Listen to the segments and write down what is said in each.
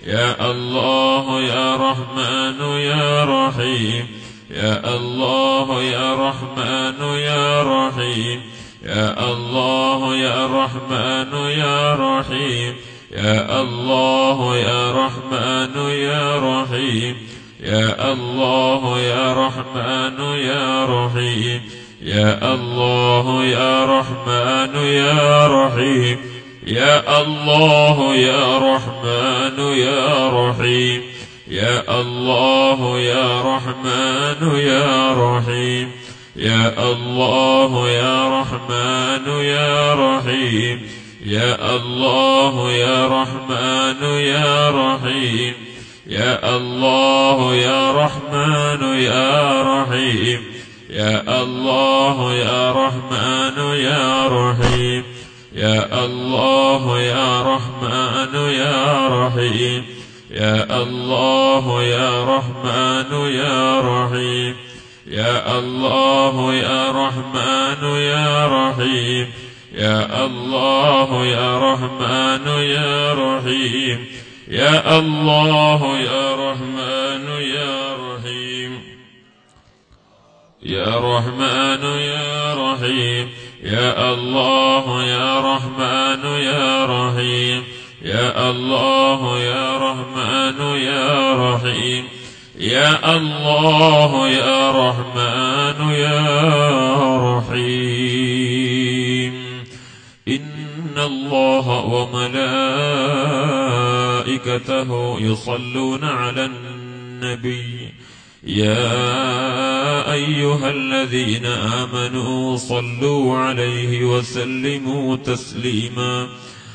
يا الله يا رحمن يا رحيم يا الله يا رحمن يا رحيم يا الله يا رحمن يا رحيم يا الله يا رحمن يا رحيم يا الله يا رحمن يا رحيم يا الله يا رحمن يا رحيم يا الله يا رحمن يا رحيم يا الله يا رحمن يا رحيم يا الله يا رحمن يا رحيم يا الله يا رحمن يا رحيم يا الله يا رحمن يا رحيم يا الله يا رحمن يا رحيم يا الله يا رحمن يا رحيم يا الله يا رحمن يا رحيم يا الله يا رحمن يا رحيم يا الله يا رحمن يا رحيم يا الله يا رحمن يا رحيم يا رحمن يا رحيم يا الله يا رحمن يا رحيم يا الله يا رحمن يا رحيم يا الله يا رحمن يا رحيم إن الله وملائكته يصلون على النبي يا أيها الذين آمنوا صلوا عليه وسلموا تسليما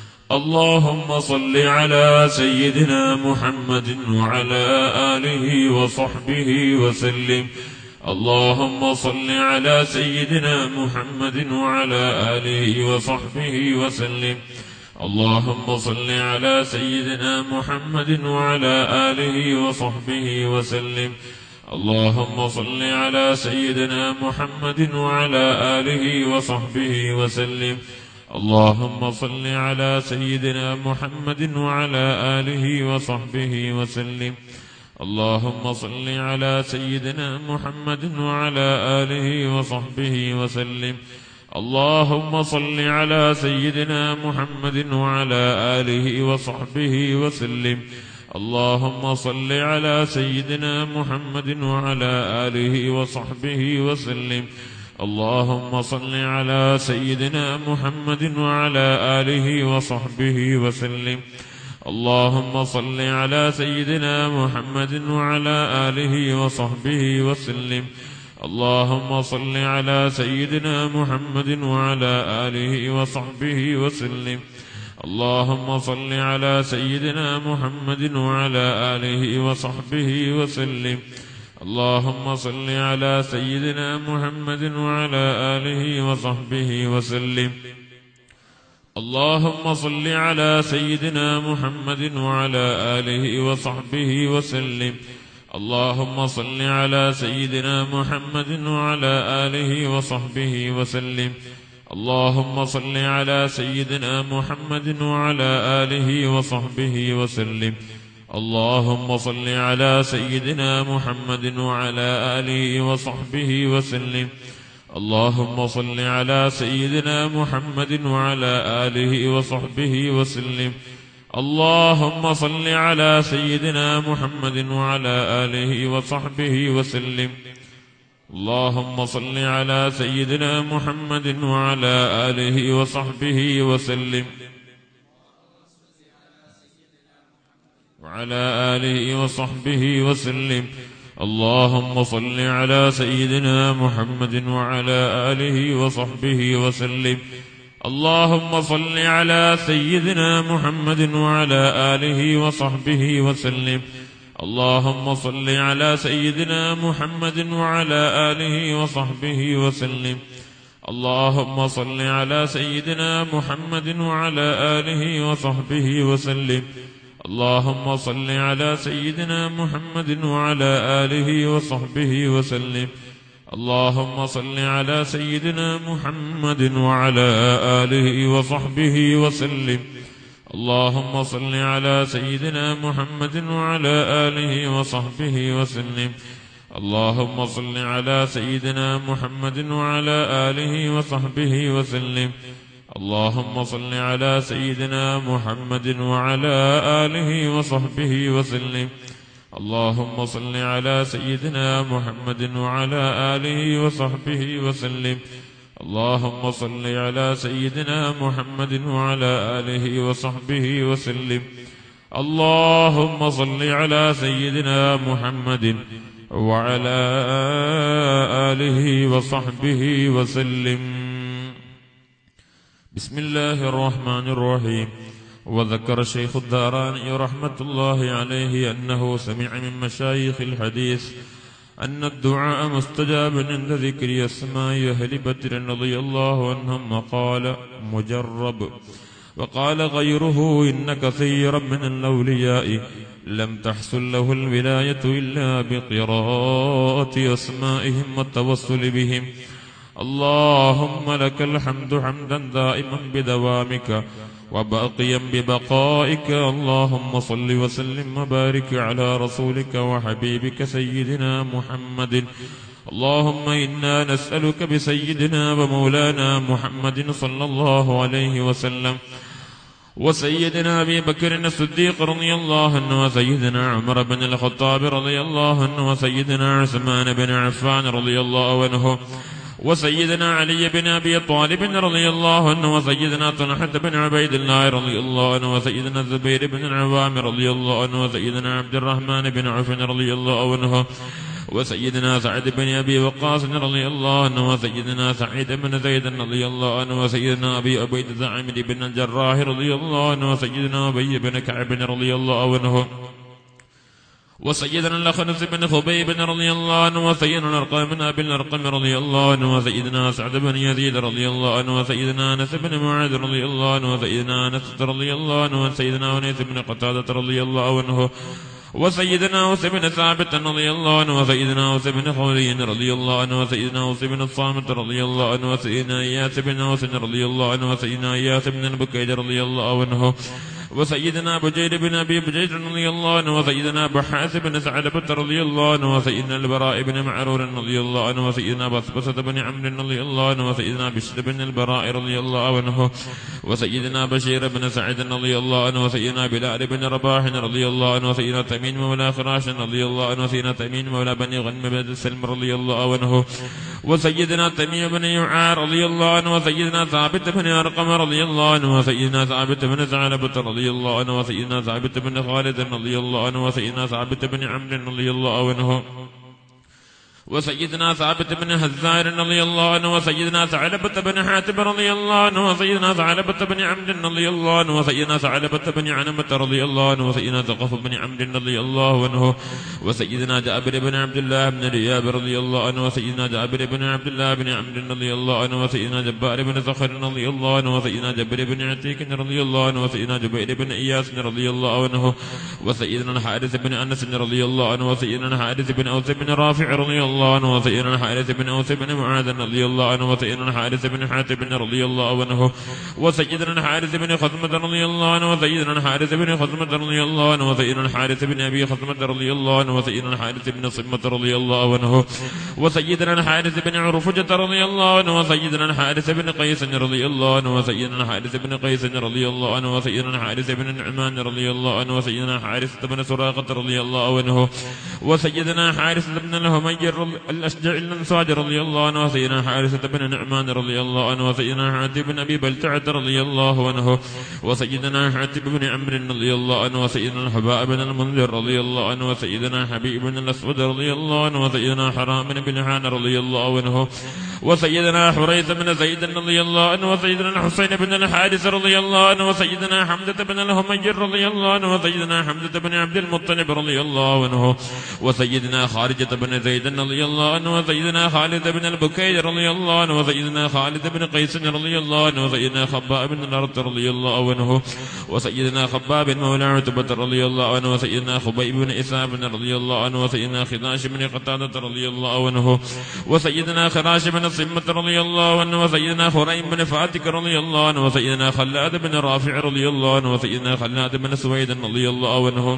اللهم صل على سيدنا محمد وعلى آله وصحبه وسلم اللهم صل على سيدنا محمد وعلى آله وصحبه وسلم اللهم صل على سيدنا محمد وعلى آله وصحبه وسلم اللهم صل على سيدنا محمد وعلى آله وصحبه وسلم اللهم صل على سيدنا محمد وعلى آله وصحبه وسلم اللهم صل على سيدنا محمد وعلى آله وصحبه وسلم اللهم صل على سيدنا محمد وعلى آله وصحبه وسلم اللهم صل على سيدنا محمد وعلى آله وصحبه وسلم اللهم صل على سيدنا محمد وعلى آله وصحبه وسلم اللهم صل على سيدنا محمد وعلى آله وصحبه وسلم اللهم صل على سيدنا محمد وعلى آله وصحبه وسلم اللهم صل على سيدنا محمد وعلى آله وصحبه وسلم اللهم صل على سيدنا محمد وعلى آله وصحبه وسلم اللهم صل على سيدنا محمد وعلى آله وصحبه وسلم اللهم صل على سيدنا محمد وعلى آله وصحبه وسلم اللهم صل على سيدنا محمد وعلى آله وصحبه وسلم اللهم صل على سيدنا محمد وعلى آله وصحبه وسلم اللهم صل على سيدنا محمد وعلى آله وصحبه وسلم اللهم صل على سيدنا محمد وعلى آله وصحبه وسلم اللهم صل على سيدنا محمد وعلى آله وصحبه وسلم وعلى آله وصحبه وسلم اللهم صل على سيدنا محمد وعلى آله وصحبه وسلم اللهم صل على سيدنا محمد وعلى آله وصحبه وسلم اللهم صل على سيدنا محمد وعلى آله وصحبه وسلم اللهم صل على سيدنا محمد وعلى آله وصحبه وسلم اللهم صل على سيدنا محمد وعلى آله وصحبه وسلم اللهم صل على سيدنا محمد وعلى آله وصحبه وسلم اللهم صل على سيدنا محمد وعلى آله وصحبه وسلم اللهم صل على سيدنا محمد وعلى آله وصحبه وسلم اللهم صل على سيدنا محمد وعلى آله وصحبه وسلم اللهم صل على سيدنا محمد وعلى آله وصحبه وسلم اللهم صل على سيدنا محمد وعلى آله وصحبه وسلم اللهم صل على سيدنا محمد وعلى آله وصحبه وسلم بسم الله الرحمن الرحيم وذكر الشيخ الداراني رحمة الله عليه أنه سمع من مشايخ الحديث أن الدعاء مستجاب عند ذكر أسماء أهل بدر رضي الله عنهم وقال مجرب وقال غيره إن كثيرا من الأولياء لم تحصل له الولاية إلا بقراءة أسمائهم والتوسل بهم اللهم لك الحمد حمدا دائما بدوامك وباقيا ببقائك اللهم صل وسلم وبارك على رسولك وحبيبك سيدنا محمد اللهم إنا نسألك بسيدنا ومولانا محمد صلى الله عليه وسلم وسيدنا أبي بكر الصديق رضي الله عنه وسيدنا عمر بن الخطاب رضي الله عنه وسيدنا عثمان بن عفان رضي الله عنه وسيدنا علي بن ابي طالب رضي الله عنه وسيدنا طلحه بن عبيد الله رضي الله عنه وسيدنا الزبير بن العوام رضي الله عنه وسيدنا عبد الرحمن بن عوف رضي الله عنه وسيدنا سعد بن ابي وقاص رضي الله عنه وسيدنا سعيد بن زيد رضي الله عنه وسيدنا ابي عبيده عامر بن الجراح رضي الله عنه وسيدنا ابي بن كعب رضي الله عنه وسيدنا الأخنس بن خبيب رضي الله عنه وسيدنا الأرقم بن أبي الأرقم رضي الله عنه وسيدنا سعد بن يزيد رضي الله عنه وسيدنا أنس بن معاذ رضي الله عنه وسيدنا أنس رضي الله عنه وسيدنا أنيس بن قتادة رضي الله عنه وسيدنا أوس بن ثابت رضي الله عنه وسيدنا أوس بن خولي رضي الله عنه وسيدنا أوس بن الصامت رضي الله عنه وسيدنا إياس بن أوس رضي الله عنه وسيدنا إياس بن البكير رضي الله عنه وسيدنا بجير بن ابي بجير رضي الله عنه وسيدنا بحاس بن ثعلبة رضي الله عنه وسيدنا البراء بن معرور رضي الله عنه وسيدنا بسبسة بن عمرو رضي الله عنه وسيدنا بشر بن البراء رضي الله عنه وسيدنا بشير بن سعد رضي الله عنه وسيدنا بلال بن رباح رضي الله عنه وسيدنا تميم مولى خراش رضي الله عنه وسيدنا تميم مولى بني غنم بن السلم رضي الله عنه وسيدنا تميم بن يعار رضي الله عنه وسيدنا ثابت بن أرقم رضي الله عنه وسيدنا ثابت بن ثعلبة رضي الله عنه وسيدنا ثابت بن خالد رضي الله عنه وسيدنا ثابت بن عمرو رضي الله عنه وسيدنا ثابت بن هزار رضي الله عنه وسيدنا ثعلبة بن حاتم رضي الله عنه وسيدنا ثعلبة بن عمرو رضي الله عنه وسيدنا ثعلبة بن عنمة رضي الله عنه وسيدنا ثقف بن عمرو رضي الله عنه وسيدنا جابر بن عبد الله بن رياب رضي الله عنه وسيدنا جابر بن عبد الله بن عمرو رضي الله عنه وسيدنا جبار بن صخر رضي الله عنه وسيدنا جبر بن عتيك رضي الله عنه وسيدنا جبير بن اياس رضي الله عنه وسيدنا الحارث بن انس رضي الله عنه وسيدنا الحارث بن اوس بن رافع رضي الله عنه وسيدنا الحارث بن اوس بن معاذ رضي الله عنه وسيدنا الحارث بن حاتم رضي الله عنه وسيدنا الحارث بن خزمة رضي الله عنه وسيدنا الحارث بن خزمة رضي الله عنه وسيدنا الحارث بن ابي خزمة رضي الله عنه وسيدنا الحارث بن صمة رضي الله عنه وسيدنا الحارث بن عرفجة رضي الله عنه وسيدنا الحارث بن قيس رضي الله عنه وسيدنا الحارث بن قيس رضي الله عنه وسيدنا الحارث بن نعمان رضي الله عنه وسيدنا حارثة بن سراقة رضي الله عنه وسيدنا حارثة بن الهمير الأشجع الأنصاري رضي الله عنه وسيدنا حارثة بن نعمان رضي الله عنه وسيدنا حاتم بن أبي بلتعة رضي الله عنه وسيدنا حاتم بن عمرو رضي الله عنه وسيدنا الحباء بن المنذر رضي الله عنه وسيدنا حبيب بن الأسود رضي الله عنه وسيدنا حرام بن حان رضي الله عنه وسيدنا حريث بن زيد رضي الله عنه وسيدنا الحسين بن الحارث رضي الله عنه وسيدنا حمزة بن الهمير رضي الله عنه وسيدنا حمزة بن عبد المطلب رضي الله عنه وسيدنا خارجة بن زيد رضي الله عنه وسيدنا خالد بن البكير رضي الله عنه وسيدنا خالد بن قيس رضي الله عنه وسيدنا خباء بن الأرض رضي الله عنه وسيدنا خباب مولى عتبة رضي الله عنه وسيدنا خبيب بن إسحاق رضي الله عنه وسيدنا خداش بن قتادة رضي الله عنه وسيدنا خراش بن صمة رضي الله عنه وسيدنا خريم بن فاتك رضي الله عنه وسيدنا خلاد بن رافع رضي الله عنه وسيدنا خلاد بن سويد رضي الله عنه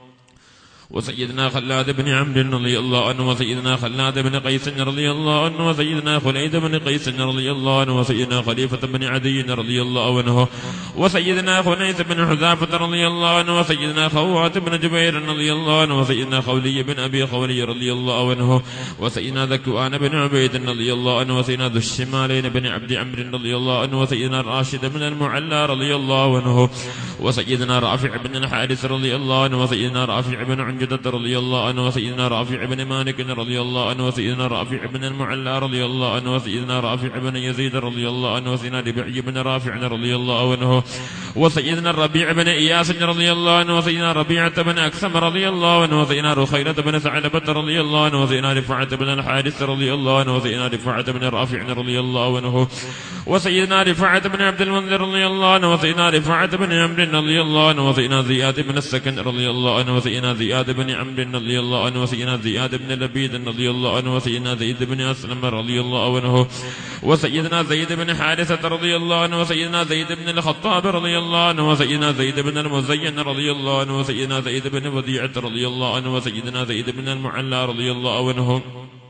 وسيدنا خلاد بن عمرو رضي الله عنه وسيدنا خلاد بن قيس رضي الله عنه وسيدنا خليد بن قيس رضي الله عنه وسيدنا خليفة بن عدي رضي الله عنه وسيدنا خنيس بن حذافة رضي الله عنه وسيدنا خوات بن جبير رضي الله عنه وسيدنا خولي بن أبي خولي رضي الله عنه وسيدنا ذكوان بن عبيد رضي الله عنه وسيدنا ذو الشمالين بن عبد عمرو رضي الله عنه وسيدنا الراشد بن المعلى رضي الله عنه وسيدنا رافع بن الحارث رضي الله عنه وسيدنا رافع بن عنجدة رضي الله عنه وسيدنا رافع بن مالك رضي الله عنه وسيدنا رافع بن المعلى رضي الله عنه وسيدنا رافع بن يزيد رضي الله عنه وسيدنا ربيع بن رافع رضي الله عنه وسيدنا الربيع بن إياس رضي الله عنه وسيدنا ربيعة بن أكثم رضي الله عنه وسيدنا رخيلة بن ثعلبة رضي الله عنه وسيدنا رفاعة بن الحارث رضي الله عنه وسيدنا رفاعة بن رافع رضي الله عنه وسيدنا رفاعة بن عبد المنذر رضي الله عنه وسيدنا رفاعة بن عمرو رضي الله عنه وسيدنا زياد بن السكن رضي الله عنه وسيدنا زياد بن عمرو رضي الله عنه وسيدنا زياد بن لبيد رضي الله عنه وسيدنا زيد بن أسلم رضي الله عنه وسيدنا زيد بن حارثة رضي الله عنه وسيدنا زيد بن الخطاب رضي الله عنه وسيدنا زيد بن المزين رضي الله عنه وسيدنا زيد بن وديعة رضي الله عنه وسيدنا زيد بن المعلى رضي الله عنه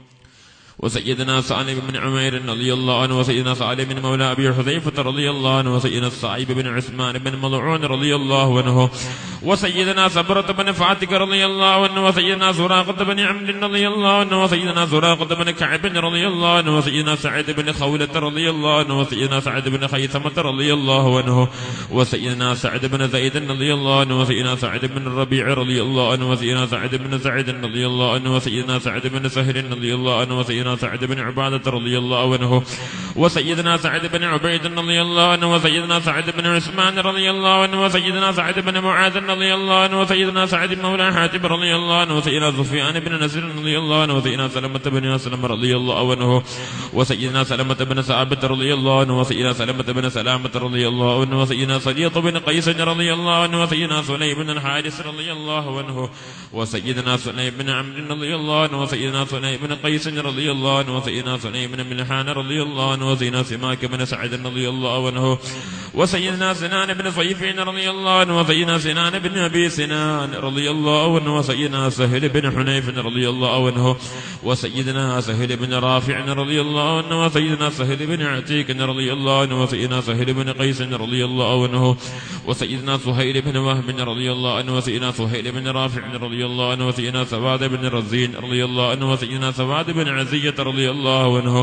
وسيدنا سالم بن عمير رضي الله عنه وسيدنا سالم بن مولى ابي حذيفه رضي الله عنه وسيدنا الصعيب بن عثمان بن ملعون رضي الله عنه وسيدنا صبرة بن فاتك رضي الله عنه وسيدنا سراقة بن عمرو رضي الله عنه وسيدنا سراقة بن كعب رضي الله عنه وسيدنا سعد بن خولة رضي الله عنه وسيدنا سعد بن خيثمة رضي الله عنه وسيدنا سعد بن زيد رضي الله عنه وسيدنا سعد بن الربيع رضي الله عنه وسيدنا سعد بن سعد رضي الله عنه وسيدنا سعد بن سهر رضي الله عنه وسيدنا سعد بن عبادة رضي الله عنه وسيدنا سعد بن عبيد رضي الله عنه وسيدنا سعد بن عثمان رضي الله عنه وسيدنا سعد بن معاذ رضي الله عنه وسيدنا سعد مولى حاتم رضي الله عنه وسيدنا سفيان بن نصر رضي الله عنه وسيدنا سلمة بن أسلم رضي الله عنه وسيدنا سلمة بن ثابت رضي الله عنه وسيدنا سلمة بن سلامة رضي الله عنه وسيدنا صديق بن قيس رضي الله عنه وسيدنا سليم بن الحارث رضي الله عنه وسيدنا سليم بن عمرو رضي الله عنه وسيدنا سليم بن قيس رضي الله عنه وسيدنا سليم بن ملحان رضي الله عنه وسيدنا سماك بن سعد رضي الله عنه وسيدنا سنان بن صيفين رضي الله عنه وسيدنا سنان بن ابي سنان رضي الله عنه وسيدنا سهل بن حنيف رضي الله عنه وسيدنا سهل بن رافع رضي الله عنه وسيدنا سهل بن عتيك رضي الله عنه وسيدنا سهل بن قيس رضي الله عنه وسيدنا سهيل بن وهب رضي الله عنه وسيدنا سهيل بن رافع رضي الله عنه وسيدنا سواد بن رزين رضي الله عنه وسيدنا سواد بن عزية رضي الله عنه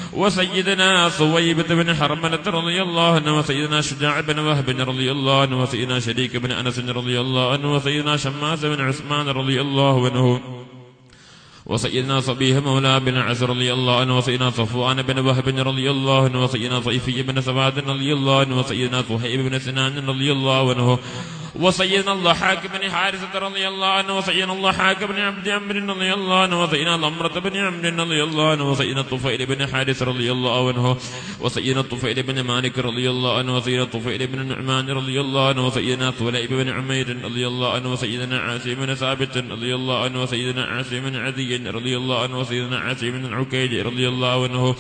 وسيدنا صويبة بن حرملة رضي الله عنه وسيدنا شجاع بن وهب رضي الله عنه وسيدنا شريك بن أنس رضي الله عنه وسيدنا شماس بن عثمان رضي الله عنه وسيدنا صبيه مولى بن عز رضي الله عنه وسيدنا صفوان بن وهب رضي الله عنه وسيدنا صيفي بن سواد رضي الله عنه وسيدنا صهيب بن سنان رضي الله عنه وسيدنا الضحاك بن حارثة رضي الله عنه وسيدنا الضحاك بن عبد عمرو رضي الله عنه وسيدنا ضمرة بن عمرو رضي الله عنه وسيدنا الطفيل بن حارث رضي الله عنه وسيدنا الطفيل بن مالك رضي الله عنه وسيدنا الطفيل بن نعمان رضي الله عنه وسيدنا ثليب بن عمير رضي الله عنه وسيدنا عاصم بن ثابت رضي الله عنه وسيدنا عاصم بن عدي رضي الله عنه وسيدنا عاصم بن عكيج رضي الله عنه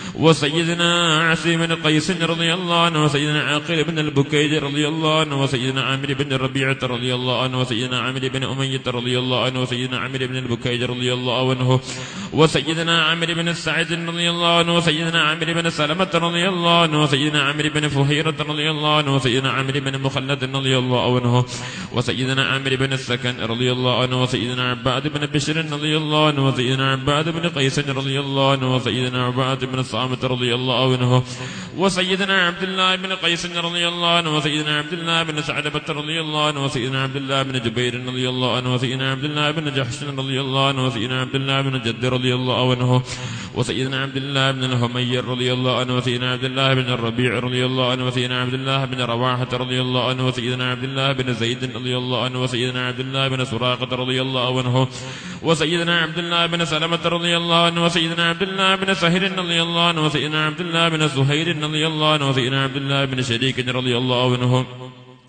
وسيدنا عاصم بن قيس رضي الله عنه وسيدنا عاقل بن البكيد رضي الله عنه وسيدنا عامر بن الربيعة رضي الله عنه وسيدنا عامر بن أمية رضي الله عنه وسيدنا عامر بن البكيد رضي الله عنه وسيدنا عامر بن السعد رضي الله عنه وسيدنا عامر بن سلمة رضي الله عنه وسيدنا عامر بن فهيرة رضي الله عنه وسيدنا عامر بن مخلد رضي الله عنه وسيدنا عامر بن السكن رضي الله عنه وسيدنا عباد بن بشر رضي الله عنه وسيدنا عباد بن قيس رضي الله عنه وسيدنا عباد بن الصامت رضي الله عنه وسيدنا عبد الله بن قيس رضي الله عنه وسيدنا عبد الله بن سعدبة رضي الله عنه وسيدنا عبد الله بن جبير رضي الله عنه وسيدنا عبد الله بن جحش رضي الله عنه وسيدنا عبد الله بن جد رضي الله عنه وسيدنا عبد الله بن الهمير رضي الله عنه وسيدنا عبد الله بن الربيع رضي الله عنه وسيدنا عبد الله بن رواحة رضي الله عنه وسيدنا عبد الله بن زيد رضي الله عنه وسيدنا عبد الله بن سراقة رضي الله عنه وسيدنا عبد الله بن سلمة رضي الله عنه وسيدنا عبد الله بن سهر رضي الله عنه وسيدنا عبد الله بن زهير رضي الله عنه وسيدنا عبد الله بن شريك رضي الله عنه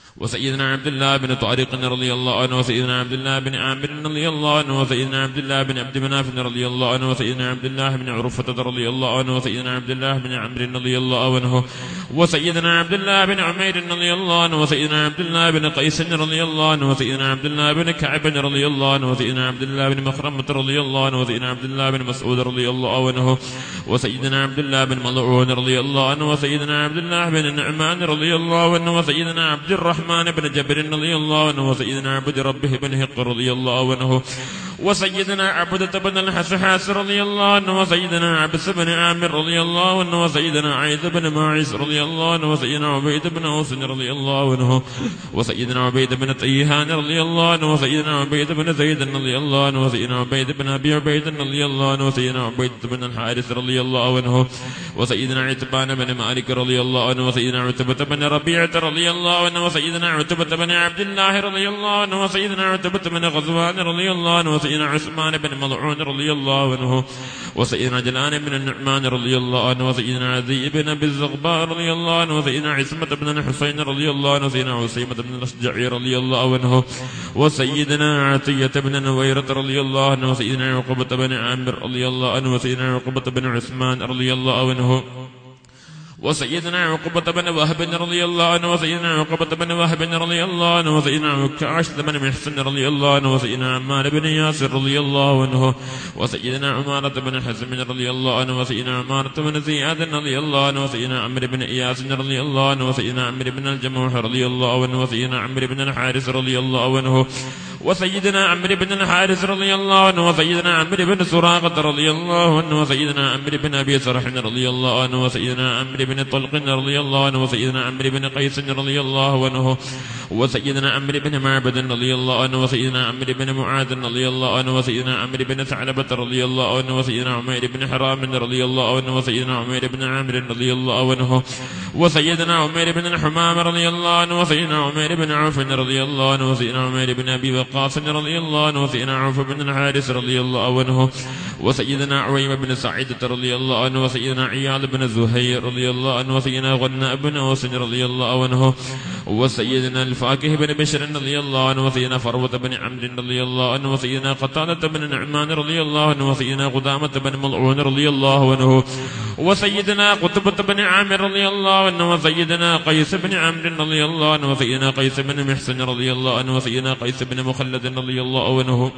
وسيدنا عبد الله بن طارق رضي الله عنه وسيدنا عبد الله بن عامر رضي الله عنه وسيدنا عبد الله بن عبد مناف رضي الله عنه وسيدنا عبد الله بن عرفة رضي الله عنه وسيدنا عبد الله بن عمرو رضي الله عنه وسيدنا عبد الله بن عمير رضي الله عنه وسيدنا عبد الله بن قيس رضي الله عنه وسيدنا عبد الله بن كعب رضي الله عنه وسيدنا عبد الله بن مخرمة رضي الله عنه وسيدنا عبد الله بن مسعود رضي الله عنه وسيدنا عبد الله بن ملعون رضي الله عنه وسيدنا عبد الله بن نعمان رضي الله عنه وسيدنا عبد الرحمن بن جبر رضي الله عنه وسيدنا عبد ربه بن هق رضي الله عنه وسيدنا عبدة بن الحسحاس رضي الله عنه وسيدنا عبس بن عامر رضي الله عنه وسيدنا عيد بن ماعز رضي الله عنه وسيدنا عبيد بن اوس رضي الله عنه وسيدنا عبيد بن طيهان رضي الله عنه وسيدنا عبيد بن زيد رضي الله عنه وسيدنا عبيد بن ابي عبيد رضي الله عنه وسيدنا عبيد بن الحارث رضي الله عنه وسيدنا عتبان بن مالك رضي الله عنه وسيدنا عتبة بن ربيعة رضي الله عنه وسيدنا عتبة بن عبد الله رضي الله عنه وسيدنا عتبة بن غزوان رضي الله عنه وسيدنا عثمان بن ملعون رضي الله عنه وسيدنا جلان بن النعمان رضي الله عنه وسيدنا عزي بن ابي الزغباء رضي الله عنه وسيدنا عصمة بن الحسين رضي الله عنه وسيدنا عصيمة بن الاشجعي رضي الله عنه وسيدنا عتية بن نويرة رضي الله عنه وسيدنا عقبة بن عامر رضي الله عنه وسيدنا عقبة بن عثمان رضي الله عنه وسيدنا عقبة بن وهب رضي الله عنه وسيدنا عقبة بن وهب رضي الله عنه وسيدنا عكاش بن محسن رضي الله عنه وسيدنا عمار بن ياسر رضي الله عنه وسيدنا عمارة بن حزم رضي الله عنه وسيدنا عمارة بن زياد رضي الله عنه وسيدنا عمرو بن إياس رضي الله عنه وسيدنا عمرو بن الجموح رضي الله عنه وسيدنا عمرو بن الحارث رضي الله عنه وسيدنا عمرو بن الحارث رضي الله عنه وسيدنا عمرو بن سراقة رضي الله عنه وسيدنا عمرو بن أبي سرح رضي الله عنه وسيدنا عمرو بن طلق رضي الله عنه وسيدنا عمرو بن قيس رضي الله عنه وسيدنا عمرو بن معبد رضي الله عنه وسيدنا عمرو بن معاذ رضي الله عنه وسيدنا عمرو بن ثعلبة رضي الله عنه وسيدنا عمير بن حرام رضي الله عنه وسيدنا عمير بن عامر رضي الله عنه وسيدنا عمير بن الحمام رضي الله عنه وسيدنا عمير بن عوف رضي الله عنه وسيدنا عمير بن ابي وقاص رضي الله عنه وسيدنا عوف بن الحارث رضي الله عنه وسيدنا عويم بن سعيدة رضي الله عنه وسيدنا عياض بن زهير رضي الله عنه وسيدنا غناء بن اوس رضي الله عنه وسيدنا الفاكه بن بشر رضي الله عنه وسيدنا فروة بن عمرو رضي الله عنه وسيدنا قتادة بن نعمان رضي الله عنه وسيدنا قدامة بن ملعون رضي الله عنه وسيدنا قطبة بن عامر رضي الله عنه وسيدنا قيس بن عمرو رضي الله عنه وسيدنا قيس بن محسن رضي الله عنه وسيدنا قيس بن مخلد رضي الله عنه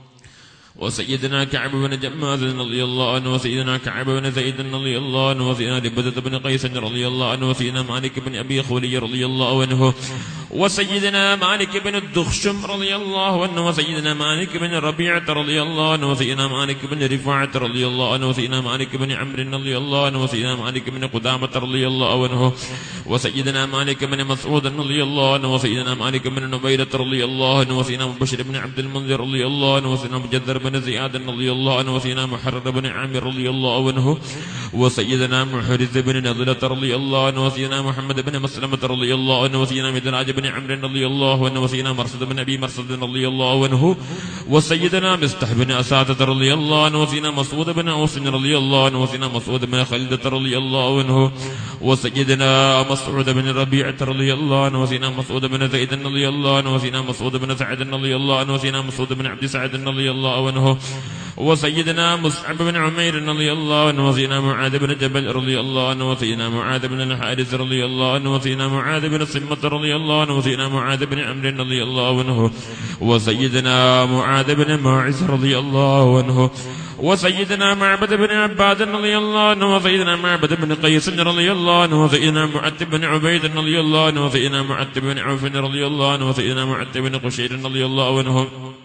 وسيدنا كعب بن جماز رضي الله عنه وسيدنا كعب بن زيد رضي الله عنه وسيدنا لبدة بن قيس رضي الله عنه وسيدنا مالك بن أبي خولي رضي الله عنه وسيدنا مالك بن الدخشم رضي الله عنه وسيدنا مالك بن ربيعة رضي الله عنه وسيدنا مالك بن رفاعة رضي الله عنه وسيدنا مالك بن عمرو رضي الله عنه وسيدنا مالك بن قدامة رضي الله عنه وسيدنا مالك بن مسعود رضي الله عنه وسيدنا مالك بن نبيلة رضي الله عنه وسيدنا بشر بن عبد المنذر رضي الله عنه وسيدنا مجدر بن زياد رضي الله عنه وسيدنا محرر بن عامر رضي الله عنه وسيدنا محرز بن نضلة رضي الله عنه وسيدنا محمد بن مسلمة رضي الله عنه وسيدنا مدراج بن عمرو رضي الله عنه وسيدنا مرصد بن ابي مرصد رضي الله عنه وسيدنا مستح بن اساتة رضي الله عنه وسيدنا مسعود بن اوس رضي الله عنه وسيدنا مسعود بن خلدة رضي الله عنه وسيدنا مسعود بن ربيعة رضي الله عنه وسيدنا مسعود بن زيد رضي الله عنه وسيدنا مسعود بن سعد رضي الله عنه وسيدنا مسعود بن عبد سعد رضي الله عنه وسيدنا مصعب بن عمير رضي الله عنه وسيدنا معاذ بن جبل رضي الله عنه وسيدنا معاذ بن الحارث رضي الله عنه وسيدنا معاذ بن صمة رضي الله عنه وسيدنا معاذ بن عمرو رضي الله عنه وسيدنا معاذ بن ماعز رضي الله عنه وسيدنا معبد بن عباد رضي الله عنه وسيدنا معبد بن قيس رضي الله عنه وسيدنا معت بن عبيد رضي الله عنه وسيدنا معت بن عوف رضي الله عنه وسيدنا معت بن قشير رضي الله عنه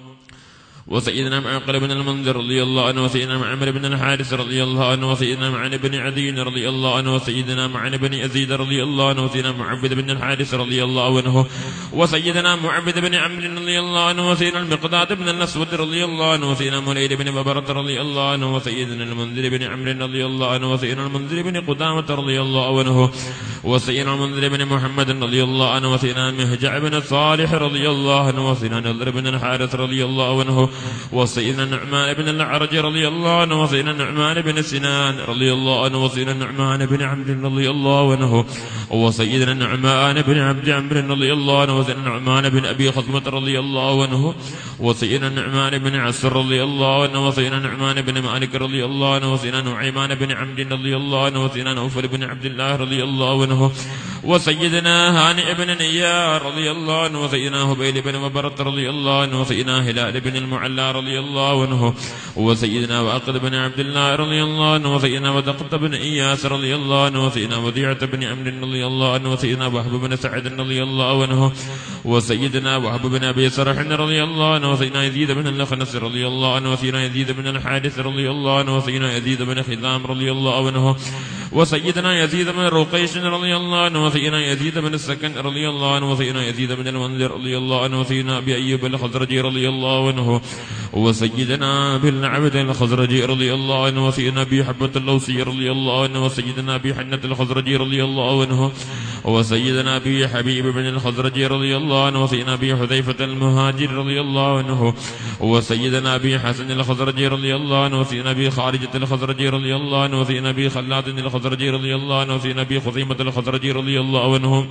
وسيدنا معقل بن المنذر رضي الله عنه وسيدنا معمر بن الحارث رضي الله عنه وسيدنا معن بن عدي رضي الله عنه وسيدنا معن بن يزيد رضي الله عنه وسيدنا معبد بن الحارث رضي الله عنه وسيدنا معبد بن عمرو رضي الله عنه وسيدنا المقداد بن الاسود رضي الله عنه وسيدنا مليد بن ببرة رضي الله عنه وسيدنا المنذر بن عمرو رضي الله عنه وسيدنا المنذر بن قدامة رضي الله عنه وسيدنا المنذر بن محمد رضي الله عنه وسيدنا مهجع بن صالح رضي الله عنه وسيدنا نذر بن الحارث رضي الله عنه وسيدنا النعمان بن الأعرج رضي الله عنه وسيدنا النعمان بن سنان رضي الله عنه وسيدنا النعمان بن عمرو رضي الله عنه وسيدنا النعمان بن عبد عمرو رضي الله عنه وسيدنا النعمان بن أبي خصمة رضي الله عنه وسيدنا النعمان بن عسر رضي الله عنه وسيدنا النعمان بن مالك رضي الله عنه وسيدنا نعيمان بن عمرو رضي الله عنه وسيدنا نوفل بن عبد الله رضي الله عنه وسيدنا هانئ بن نيار رضي الله عنه وسيدنا هبيل بن مبرة رضي الله عنه وسيدنا هلال بن المعلى رضي الله عنه وسيدنا واقد بن عبد الله رضي الله عنه وسيدنا ودقت بن اياس رضي الله عنه وسيدنا وديعة بن عمرو رضي الله عنه وسيدنا وهب بن سعد رضي الله عنه وسيدنا وهب بن ابي سرح رضي الله عنه وسيدنا يزيد بن الخنس رضي الله عنه وسيدنا يزيد بن الحارث رضي الله عنه وسيدنا يزيد بن خزام رضي الله عنه وسيدنا يزيد بن رقيش رضي الله عنه وسيدنا يزيد بن السكن رضي الله عنه وسيدنا يزيد بن المنذر رضي الله عنه وسيدنا ابي ايوب الخزرجي رضي الله عنه وسيدنا ابي العبد الخزرجي رضي الله عنه وسيدنا ابي حبة اللوسي رضي الله عنه وسيدنا ابي حنة الخزرجي رضي الله عنه وسيدنا ابي حبيب بن الخزرجي رضي الله عنه وسيدنا ابي حذيفة المهاجر رضي الله عنه وسيدنا ابي حسن الخزرجي رضي الله عنه وسيدنا ابي خارجة الخزرجي رضي الله عنه وسيدنا ابي خلاد الخزرجي رضي الله عنه وسيدنا ابي خزيمة الخزرجي رضي الله عنه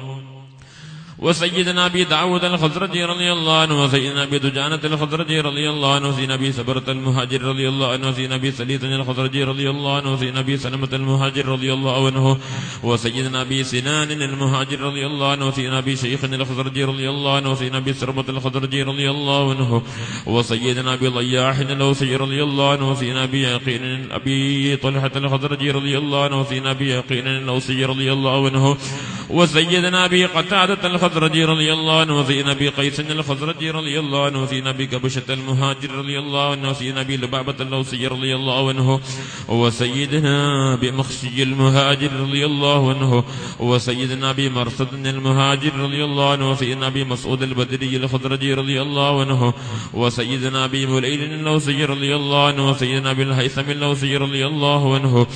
وسيدنا ابي داود الخزرجي رضي الله عنه وسيدنا ابي دجانة الخزرجي رضي الله عنه وسيدنا ابي سبرة المهاجر رضي الله عنه وسيدنا ابي سليط الخزرجي رضي الله عنه وسيدنا ابي سلمة المهاجر رضي الله عنه وسيدنا ابي سنان المهاجر رضي الله عنه وسيدنا ابي شيخ الخزرجي رضي الله عنه وسيدنا ابي سرمة الخزرجي رضي الله عنه وسيدنا ابي ضياح الاوسي رضي الله عنه وسيدنا ابي يقين ابي طلحة الخزرجي رضي الله عنه وسيدنا ابي يقين الاوسي رضي الله عنه وسيدنا ابي قتادة الخزرجي رضي الله عنه وسيدنا ابي قيس الخزرجي رضي الله عنه وسيدنا ابي كبشة المهاجر رضي الله عنه وسيدنا ابي لبابة الاوسي رضي الله عنه وسيدنا ابي مخشي المهاجر رضي الله عنه وسيدنا ابي مرصد المهاجر رضي الله عنه وسيدنا ابي مسعود البدري الخزرجي رضي الله عنه وسيدنا ابي مليل الاوسي رضي الله عنه وسيدنا ابي الهيثم الاوسي رضي الله عنه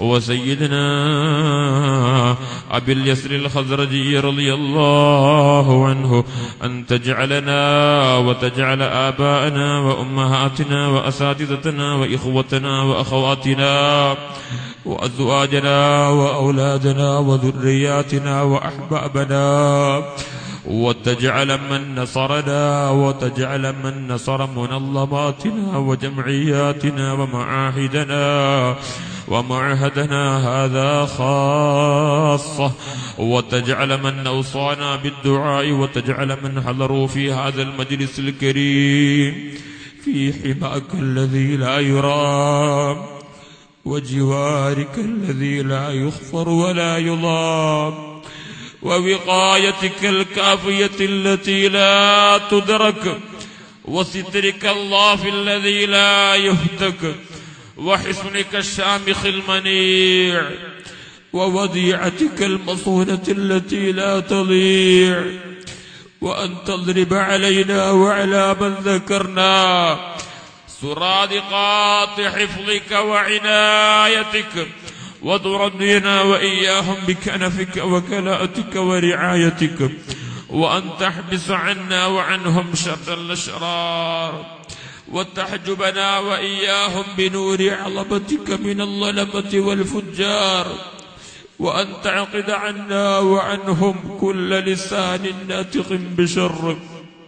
وسيدنا ابي اليسر الخزرجي رضي الله عنه ان تجعلنا وتجعل اباءنا وامهاتنا واساتذتنا واخوتنا واخواتنا وازواجنا واولادنا وذرياتنا واحبابنا وتجعل من نصرنا وتجعل من نصر منظماتنا وجمعياتنا ومعاهدنا ومعهدنا هذا خاصة وتجعل من أوصانا بالدعاء وتجعل من حضروا في هذا المجلس الكريم في حماك الذي لا يرام وجوارك الذي لا يخفر ولا يضام ووقايتك الكافية التي لا تدرك وسترك الله في الذي لا يهتك وحصنك الشامخ المنيع ووديعتك المصونة التي لا تضيع وأن تضرب علينا وعلى من ذكرنا سرادقات حفظك وعنايتك وترضينا وإياهم بكنفك وكلاءتك ورعايتك وأن تحبس عنا وعنهم شر الأشرار وتحجبنا وإياهم بنور عظمتك من الظلمة والفجار وأن تعقد عنا وعنهم كل لسان ناتق بشر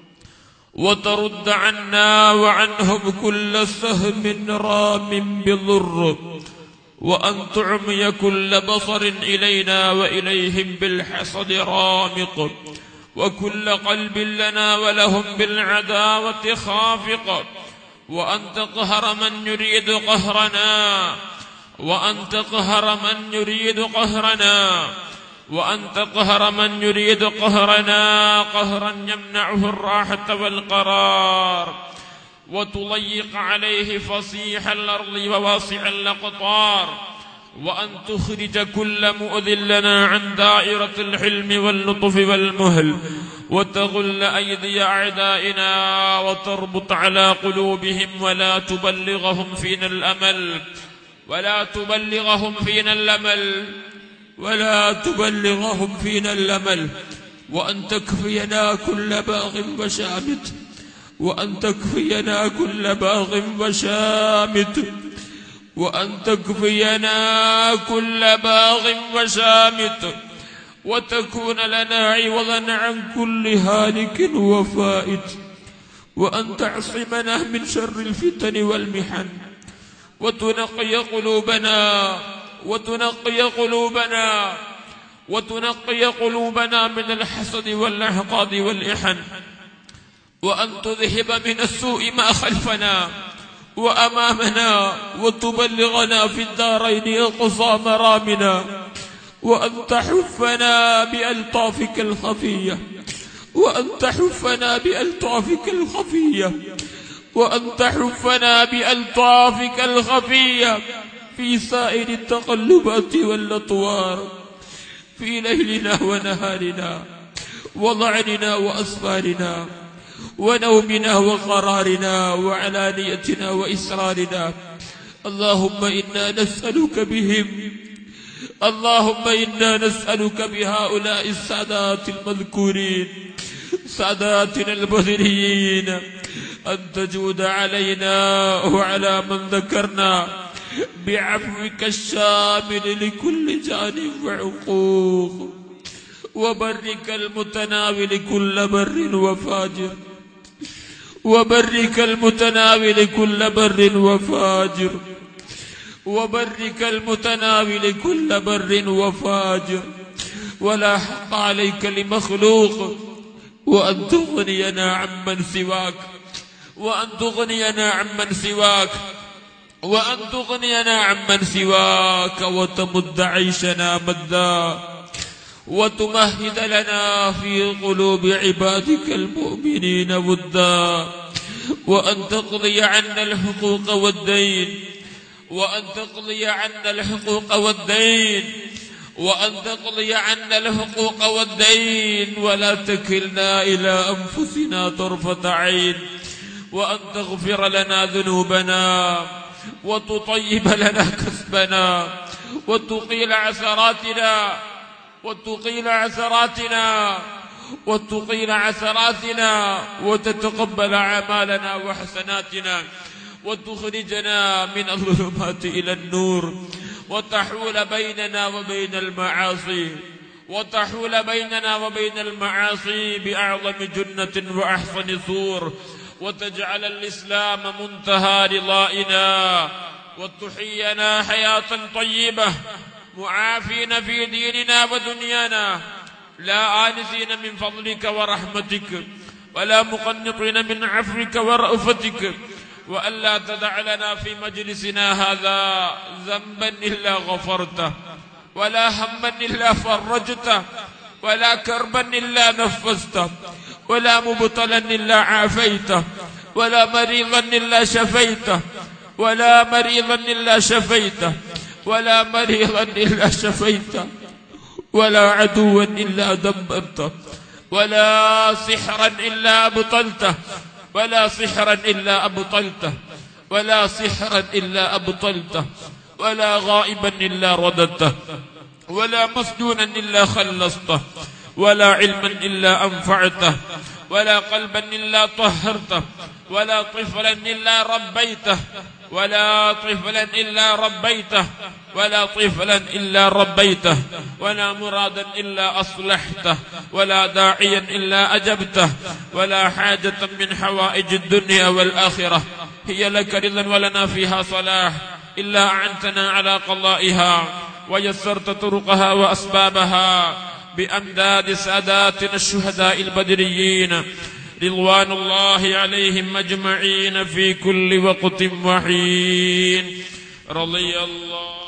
وترد عنا وعنهم كل سهم رام بضر وأن تعمي كل بصر إلينا وإليهم بالحسد رامق وكل قلب لنا ولهم بالعداوة خافق وأن تقهر من يريد قهرنا وأن تقهر من يريد قهرنا وأن تقهر من يريد قهرنا قهرا يمنعه الراحة والقرار وتضيق عليه فصيح الأرض وواسع الأقطار وأن تخرج كل مؤذ لنا عن دائرة الحلم واللطف والمهل وتغل أيدي أعدائنا وتربط على قلوبهم ولا تبلغهم فينا الأمل ولا تبلغهم فينا الأمل ولا تبلغهم فينا الأمل وأن تكفينا كل باغ وشامت وأن تكفينا كل باغ وشامت وأن تكفينا كل باغ وشامت وتكون لنا عوضا عن كل هالك وفائت وأن تعصمنا من شر الفتن والمحن وتنقي قلوبنا وتنقي قلوبنا وتنقي قلوبنا من الحسد والأحقاد والإحن وأن تذهب من السوء ما خلفنا وأمامنا وتبلغنا في الدارين أقصى مرامنا وأن تحفنا بألطافك الخفية وأن تحفنا بألطافك الخفية وأن تحفنا بألطافك الخفية في سائر التقلبات والأطوار في ليلنا ونهارنا وضعننا وأسفارنا ونومنا وقرارنا وعلانيتنا وإسرارنا اللهم إنا نسألك بهم اللهم إنا نسألك بهؤلاء السادات المذكورين ساداتنا البذريين أن تجود علينا وعلى من ذكرنا بعفوك الشامل لكل جانب وعقوق وبرك المتناول كل بر وفاجر وبرك المتناول كل بر وفاجر وبرك المتناول كل بر وفاجر ولا حق عليك لمخلوق وأن تغنينا عمن سواك وأن تغنينا عمن سواك وأن تغنينا عمن سواك وتمد عيشنا مدا وتمهد لنا في قلوب عبادك المؤمنين ودا وأن تقضي عنا الحقوق والدين وأن تقضي عنا الحقوق والدين وأن تقضي عنا الحقوق والدين ولا تكلنا إلى أنفسنا طرفة عين وأن تغفر لنا ذنوبنا وتطيب لنا كسبنا وتقيل عثراتنا وتقيل عثراتنا وتقيل عثراتنا وتتقبل أعمالنا وحسناتنا وتخرجنا من الظلمات إلى النور وتحول بيننا وبين المعاصي وتحول بيننا وبين المعاصي بأعظم جنة وأحسن سور وتجعل الإسلام منتهى رضائنا وتحيينا حياة طيبة معافين في ديننا ودنيانا لا آنسين من فضلك ورحمتك ولا مقنطين من عفوك ورأفتك وألا تدع لنا في مجلسنا هذا ذنبا إلا غفرته ولا هما إلا فرجته ولا كربا إلا نفسته ولا مبطلا إلا عافيته ولا مريضا إلا شفيته ولا مريضا إلا شفيته ولا مريضا إلا شفيته ولا عدوا إلا دمرته ولا سحرا إلا أبطلته ولا سحرا إلا أبطلته ولا سحرا إلا أبطلته ولا غائبا إلا رددته ولا مسجونا إلا خلصته ولا علما إلا أنفعته ولا قلبا إلا طهرته ولا طفلا إلا ربيته ولا طفلا إلا ربيته ولا طفلا إلا ربيته ولا مرادا إلا أصلحته ولا داعيا إلا أجبته ولا حاجة من حوائج الدنيا والآخرة هي لك رضا ولنا فيها صلاح إلا أعنتنا على قضائها ويسرت طرقها وأسبابها بأمداد ساداتنا الشهداء البدريين رضوان الله عليهم أجمعين في كل وقت وحين رضي الله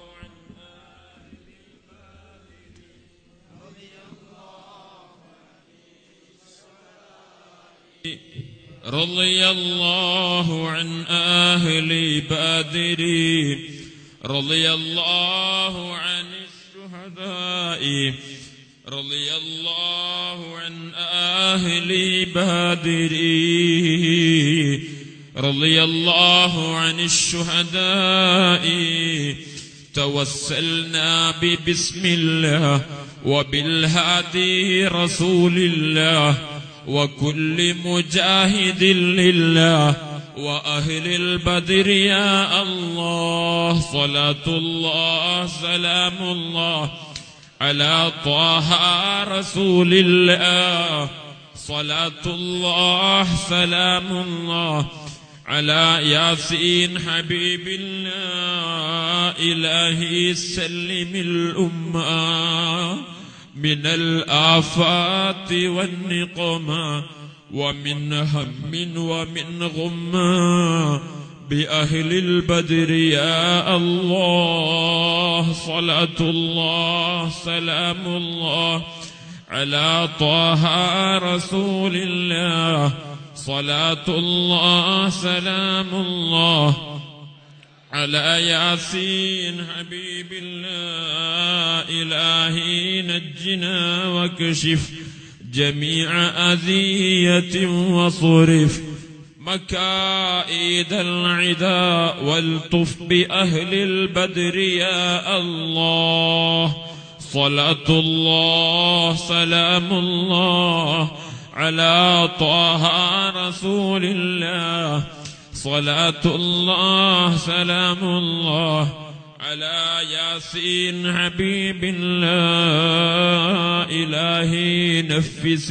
رضي الله عن أهل بدر رضي الله عن الشهداء رضي الله عن أهل بدر رضي الله عن الشهداء توسلنا ببسم الله وبالهادي رسول الله وكل مجاهد لله وأهل البدر يا الله صلاة الله سلام الله على طه رسول الله صلاة الله سلام الله على ياسين حبيب الله إلهي سلم الأمة من الآفات والنقمة ومن هم ومن غمة بأهل البدر يا الله صلاة الله سلام الله على طه رسول الله صلاة الله سلام الله على ياسين حبيب الله إلهي نجنا واكشف جميع أذية وصرف مكائد العدا والطف بأهل البدر يا الله صلاة الله سلام الله على طه رسول الله صلاة الله سلام الله على ياسين حبيب الله إلهي نفس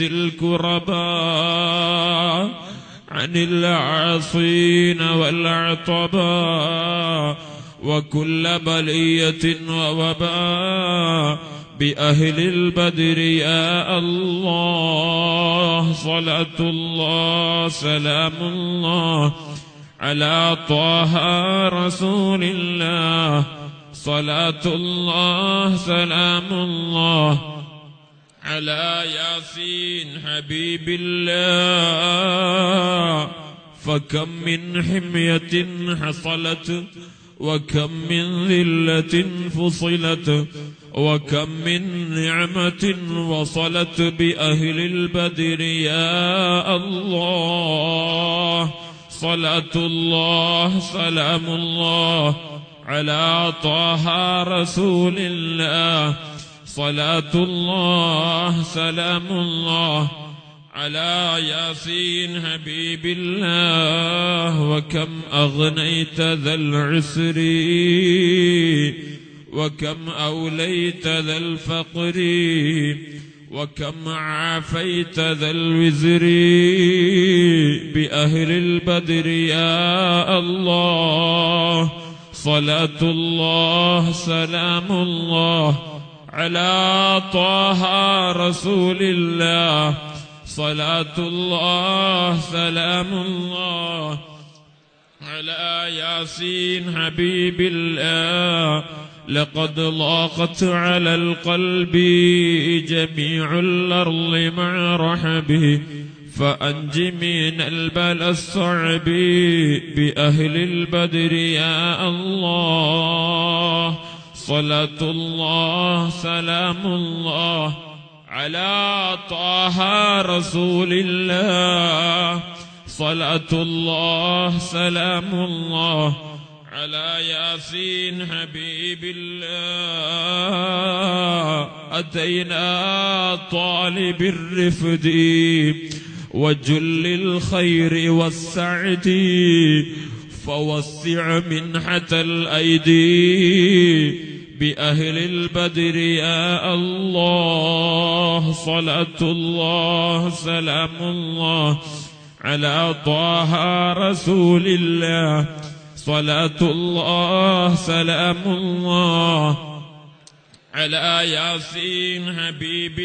الكرباء عن العاصين والعطباء وكل بلية ووباء بأهل البدر يا الله صلاة الله سلام الله على طه رسول الله صلاة الله سلام الله على ياسين حبيب الله فكم من حمية حصلت وكم من ذلة فصلت وكم من نعمة وصلت بأهل البدر يا الله صلاة الله سلام الله على طه رسول الله صلاة الله سلام الله على ياسين حبيب الله وكم أغنيت ذا العسر وكم أوليت ذا الفقر وكم عافيت ذا الوزر بأهل البدر يا الله صلاة الله سلام الله على طه رسول الله صلاة الله سلام الله على ياسين حبيب الله لقد ضاقت على القلب جميع الأرض مع رحبه فأنج من البلاء الصعب بأهل البدر يا الله صلاة الله سلام الله على طه رسول الله صلاة الله سلام الله على ياسين حبيب الله أتينا طالب الرفد وجل الخير والسعد فوسع منحة الأيدي بأهل البدر يا الله صلاة الله سلام الله على طه رسول الله صلاة الله سلام الله على ياسين حبيب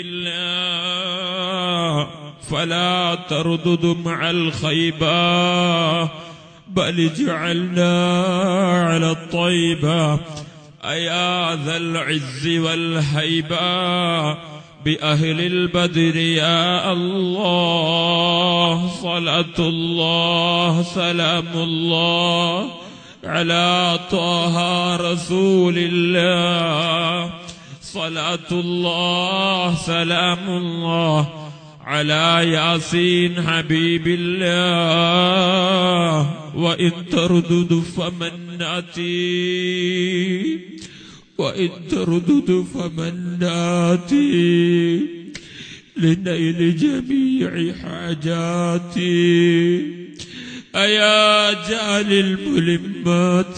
الله فلا تردد مع الخيبة بل اجعلنا على الطيبة أيا ذا العز والهيبة بأهل البدر يا الله صلاة الله سلام الله على طه رسول الله صلاة الله سلام الله على ياسين حبيب الله وإن تردد فمن ناتي وإن تردد فمن ناتي لنيل جميع حاجاتي أيا جعل الملمات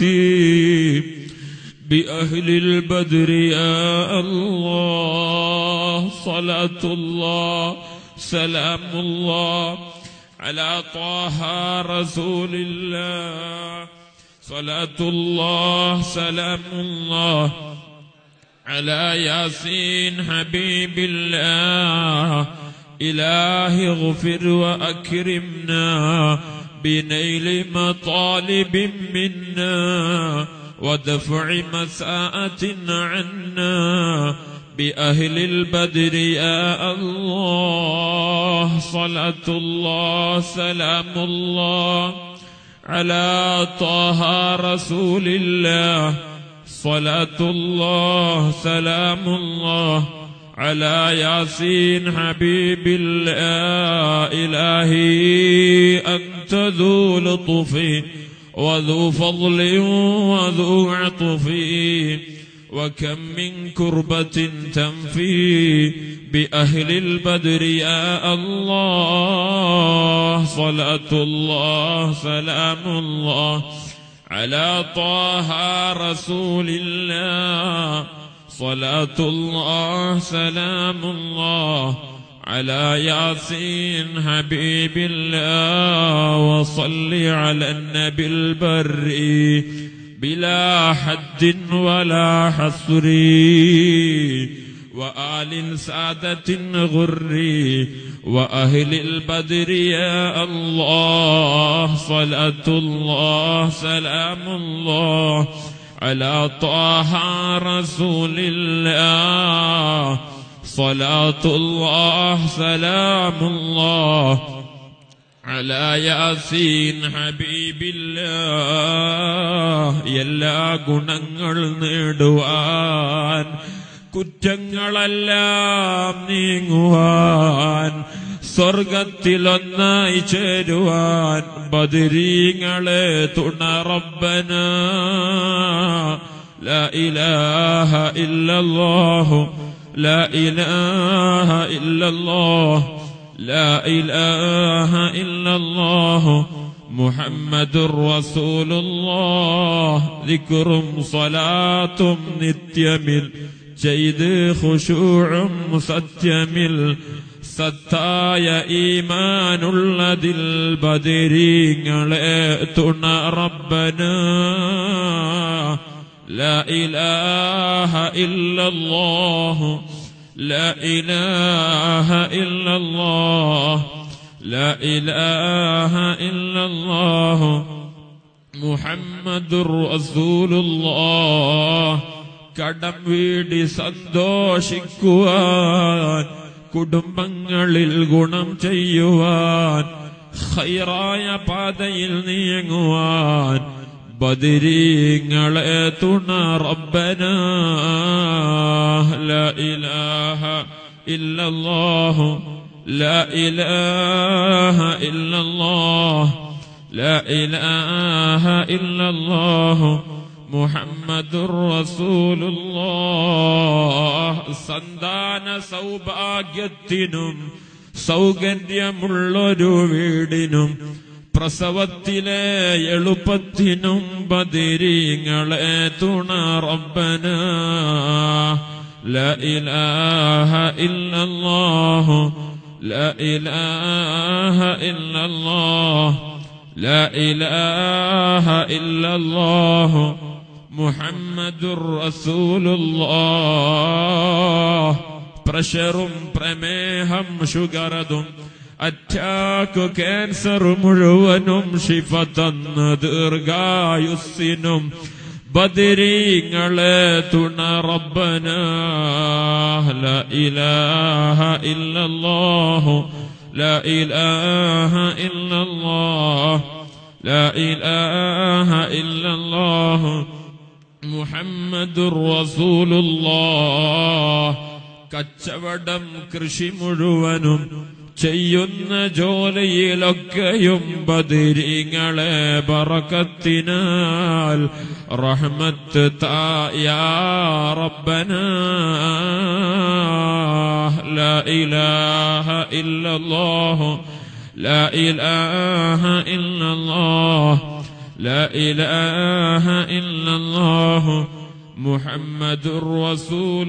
بأهل البدر يا الله صلاة الله سلام الله على طه رسول الله صلاة الله سلام الله على ياسين حبيب الله إلهي اغفر وأكرمنا بنيل مطالب منا ودفع مساءة عنا بأهل البدر يا الله صلاة الله سلام الله على طه رسول الله صلاة الله سلام الله على ياسين حبيب الله إلهي أنت ذو لطف وذو فضل وذو عطف وكم من كربة تنفي بأهل البدر يا الله صلاة الله سلام الله على طه رسول الله صلاة الله سلام الله على ياسين حبيب الله وصل على النبي البر بلا حد ولا حصر وآل سادة غر وأهل البدر يا الله صلاة الله سلام الله على طه رسول الله صلاة الله سلام الله على ياسين ഹബീബില്ല എല്ലാ ഗുണങ്ങൾ നേടുവാൻ കുറ്റങ്ങളെല്ലാം നീങ്ങുവാൻ സ്വർഗത്തിലൊന്നായി ചേരുവാൻ ബദിരീങ്ങളെ തുണറബന لا إله إلا الله لا إله إلا الله لا إله إلا الله محمد رسول الله ذكر صلاة നിത്യമിൽ ചെയ്ത് ഖുശൂഉം സത്യമിൽ സത്തായ ഈമാനുള്ളതിൽ ബദിരീങ്ങളെ തുണ റബ്ബന لا إله إلا الله لا إله إلا الله لا إله إلا الله محمد رسول الله കടം വീടി സന്തോഷിക്കുവാൻ കുടുംബങ്ങളിൽ ഗുണം ചെയ്യുവാൻ ഹൈറായ പാതയിൽ നീങ്ങുവാൻ ബദിരീങ്ങളെ തുണ റബ്ബന لا إله إلا الله لا إله إلا الله لا إله إلا الله محمد رسول الله സന്താന സൗഭാഗ്യത്തിനും സൗകര്യമുള്ളൊരു വീടിനും പ്രസവത്തിലെ എളുപ്പത്തിനും ബദിരീങ്ങളെ തുണ റബ്ബന لا إله إلا الله لا إله إلا الله لا إله إلا الله محمد رسول الله പ്രഷറും പ്രമേഹം ഷുഗറതും അറ്റാക്ക് ക്യാൻസർ മുഴുവനും ശിഫ തന്ന ദീർഘായുസ്സിനും ബദിരീങ്ങളെ തുണ റബ്ബന لا إله إلا الله لا إله إلا الله لا إله إلا الله محمد رسول الله കച്ചവടം കൃഷി മുഴുവനും ചെയ്യുന്ന ജോലിയിലൊക്കെയും ബദിരിങ്ങളെ ബറക്കത്തിനാൽ റഹ്മത്ത് തായാ റബ്ബന لا إله إلا الله لا إله إلا الله لا إله إلا الله محمد رسول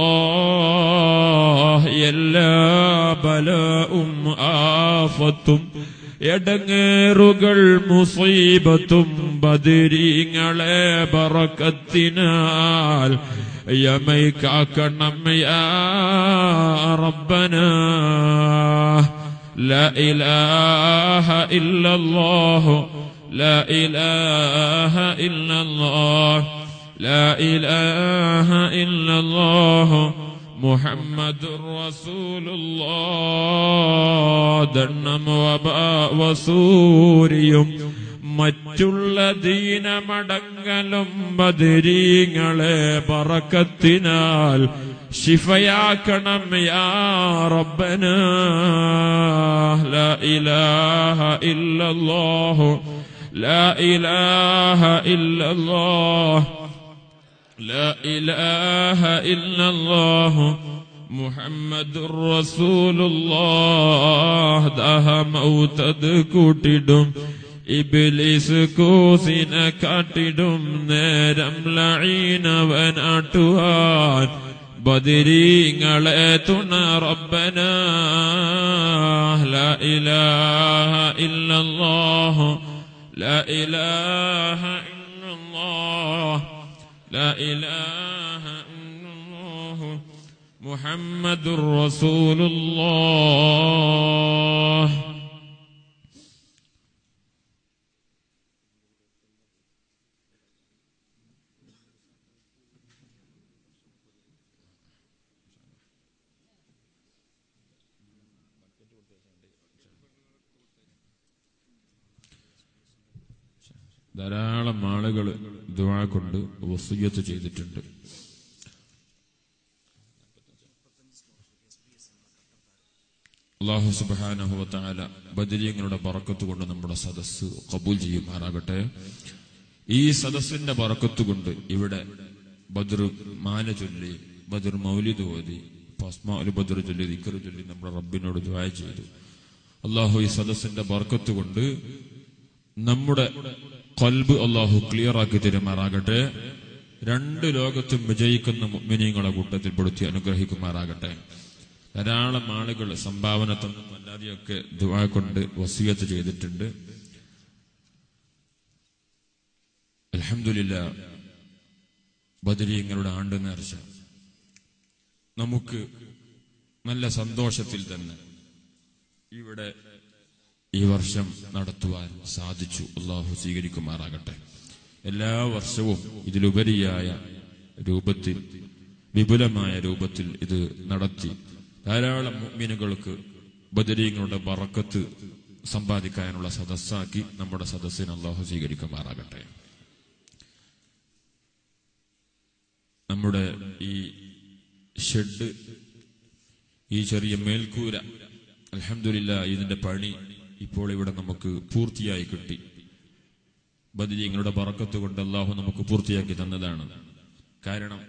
الله എല്ലാ ബലവും ആഫത്തും എടങ്ങേറുകൾ മുസീബത്തും ബദിരീങ്ങളെ ബറക്കത്തിനാൽ യമൈക്കാക്കണം യാ റബ്ബന لا إله إلا الله لا إله إلا الله لا إله إلا الله محمد رسول الله ദണ്ണം വസൂരിയും മറ്റുള്ള ദീനമടങ്ങലും ബദിരീങ്ങളെ പറക്കത്തിനാൽ ശിഫയാക്കണം യാ റബ്ബന ലാ ഇലാഹ ഇല്ലല്ലാഹു ലാ ഇലാഹ ഇല്ലല്ലാഹ് لا إله إلا الله محمد رسول الله ദാഹ മൗത്തത് കൂട്ടിടും ഇബിലിസ് കൂസിനെ കാട്ടിടും നേരം ലഈനവനാട്ടുവാൻ ബദിരീങ്ങളെ തുണ റബ്ബന لا إله إلا الله لا إله إلا الله لا إله إلا الله محمد رسول الله ധാരാളം ആളുകൾ ദുആ കൊണ്ട് വസിയത്ത് ചെയ്തിട്ടുണ്ട് അള്ളാഹു സുബാനഹുവത്താല ബദരീങ്ങളുടെ പറക്കത്ത് കൊണ്ട് നമ്മുടെ സദസ്സ് കബൂൽ ചെയ്യുമാറാകട്ടെ ഈ സദസ്സിന്റെ പറക്കത്ത് കൊണ്ട് ഇവിടെ ബദർ മാല ചൊല്ലി ബദർ മൗലിദ് ഓതി പസ്മാലു ബദർ ചൊല്ലി ദിക്കർ ചൊല്ലി നമ്മുടെ റബ്ബിനോട് ദ്വായ ചെയ്തു അള്ളാഹു ഈ സദസ്സിന്റെ ബർക്കത്ത് കൊണ്ട് നമ്മുടെ കൽബ് അള്ളാഹു ക്ലിയർ ആക്കി തരുമാറാകട്ടെ രണ്ട് ലോകത്തും വിജയിക്കുന്ന മുഅ്മിനീങ്ങളെ കൂട്ടത്തിൽ പെടുത്തി അനുഗ്രഹിക്കുമാറാകട്ടെ ധാരാളം ആളുകൾ സംഭാവന തന്നും അല്ലാതെയൊക്കെ ദുആ കൊണ്ട് വസീയത്ത് ചെയ്തിട്ടുണ്ട് അൽഹംദുലില്ല ബദരീങ്ങളുടെ ആണ്ട് നേർച്ച നമുക്ക് നല്ല സന്തോഷത്തിൽ തന്നെ ഇവിടെ ഈ വർഷം നടത്തുവാൻ സാധിച്ചു അള്ളാഹു സ്വീകരിക്കുമാറാകട്ടെ എല്ലാ വർഷവും ഇതിലുപരിയായ രൂപത്തിൽ വിപുലമായ രൂപത്തിൽ ഇത് നടത്തി ധാരാളം മുഅ്മിനുകൾക്ക് ബദരീങ്ങളുടെ ബറക്കത്ത് സമ്പാദിക്കാനുള്ള സദസ്സാക്കി നമ്മുടെ സദസ്സിന് അള്ളാഹു സ്വീകരിക്കുമാറാകട്ടെ നമ്മുടെ ഈ ഷെഡ് ഈ ചെറിയ മേൽക്കൂര അലഹമില്ല ഇതിന്റെ പണി ഇപ്പോൾ ഇവിടെ നമുക്ക് പൂർത്തിയായി കിട്ടി ബദിരീങ്ങളുടെ പറക്കത്ത് കൊണ്ട് അള്ളാഹു നമുക്ക് പൂർത്തിയാക്കി തന്നതാണ് കാരണം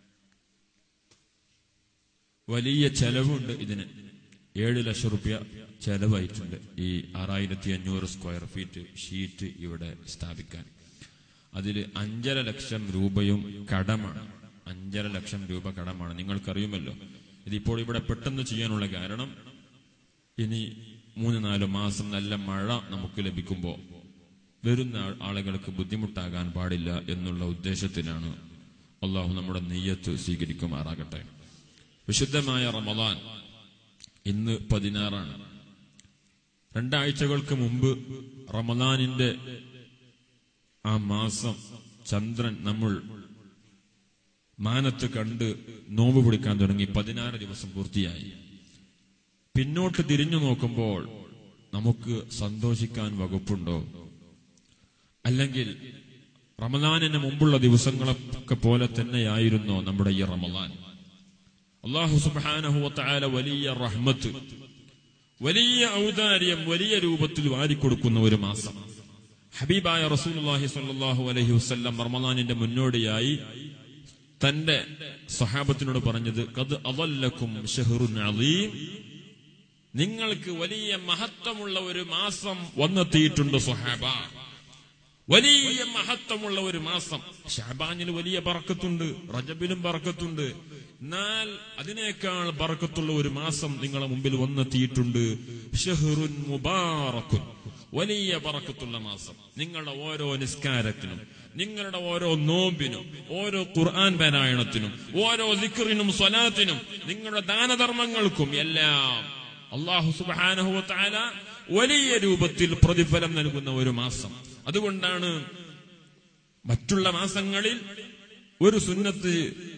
വലിയ ചെലവുണ്ട് ഇതിന് ഏഴ് ലക്ഷം റുപ്യ ചെലവായിട്ടുണ്ട് ഈ ആറായിരത്തി അഞ്ഞൂറ് സ്ക്വയർ ഫീറ്റ് ഷീറ്റ് ഇവിടെ സ്ഥാപിക്കാൻ അതിൽ അഞ്ചര ലക്ഷം രൂപയും കടമാണ് അഞ്ചര ലക്ഷം രൂപ കടമാണ് നിങ്ങൾക്കറിയുമല്ലോ ഇതിപ്പോൾ ഇവിടെ പെട്ടെന്ന് ചെയ്യാനുള്ള കാരണം ഇനി മൂന്ന് നാല് മാസം നല്ല മഴ നമുക്ക് ലഭിക്കുമ്പോൾ വരുന്ന ആ- ആളുകൾക്ക് ബുദ്ധിമുട്ടാകാൻ പാടില്ല എന്നുള്ള ഉദ്ദേശത്തിലാണ് അള്ളാഹു നമ്മുടെ നെയ്യത്ത് സ്വീകരിക്കുമാറാകട്ടെ വിശുദ്ധമായ റമദാൻ ഇന്ന് പതിനാറാണ് രണ്ടാഴ്ചകൾക്ക് മുമ്പ് റമദാനിന്റെ ആ മാസം ചന്ദ്രൻ നമ്മൾ മാനത്ത് കണ്ട് നോമ്പ് പിടിക്കാൻ തുടങ്ങി പതിനാറ് ദിവസം പൂർത്തിയായി പിന്നോട്ട് തിരിഞ്ഞു നോക്കുമ്പോൾ നമുക്ക് സന്തോഷിക്കാൻ വകുപ്പുണ്ടോ അല്ലെങ്കിൽ റമദാനിന് മുമ്പുള്ള ദിവസങ്ങളൊക്കെ പോലെ തന്നെയായിരുന്നോ നമ്മുടെ ഈ റമദാൻ അള്ളാഹു സുബ്ഹാനഹു വതആല വലിയ റഹ്മത്ത് വലിയ ഔദാര്യം വലിയ രൂപത്തിൽ വാരിക്കൊടുക്കുന്ന ഒരു മാസം ഹബീബായ റസൂലുള്ളാഹി സ്വല്ലല്ലാഹു അലൈഹി വസല്ലം റമദാനിന്റെ മുന്നോടിയായി തന്റെ സഹാബത്തിനോട് പറഞ്ഞത് കത് അവല്ലക്കും ഷഹറുൻ അലീം നിങ്ങൾക്ക് വലിയ മഹത്വമുള്ള ഒരു മാസം വന്നെത്തിയിട്ടുണ്ട് സുഹാബ വലിയ മഹത്വമുള്ള ഒരു മാസം ഷഹബാനിൽ വലിയ പറക്കത്തുണ്ട് റജബിലും പറക്കത്തുണ്ട് എന്നാൽ അതിനേക്കാൾ പറക്കത്തുള്ള ഒരു മാസം നിങ്ങളെ മുമ്പിൽ വന്നെത്തിയിട്ടുണ്ട് ഷഹറുൻ മുബാറക്കുൻ വലിയ പറക്കത്തുള്ള മാസം നിങ്ങളുടെ ഓരോ നിസ്കാരത്തിനും നിങ്ങളുടെ ഓരോ നോമ്പിനും ഓരോ ഖുർആൻ പാരായണത്തിനും ഓരോ ദിക്റിനും സ്വലാത്തിനും നിങ്ങളുടെ ദാനധർമ്മങ്ങൾക്കും എല്ലാം അള്ളാഹു സുബാനഹു താല വലിയ രൂപത്തിൽ പ്രതിഫലം നൽകുന്ന ഒരു മാസം അതുകൊണ്ടാണ് മറ്റുള്ള മാസങ്ങളിൽ ഒരു സുന്നത്ത്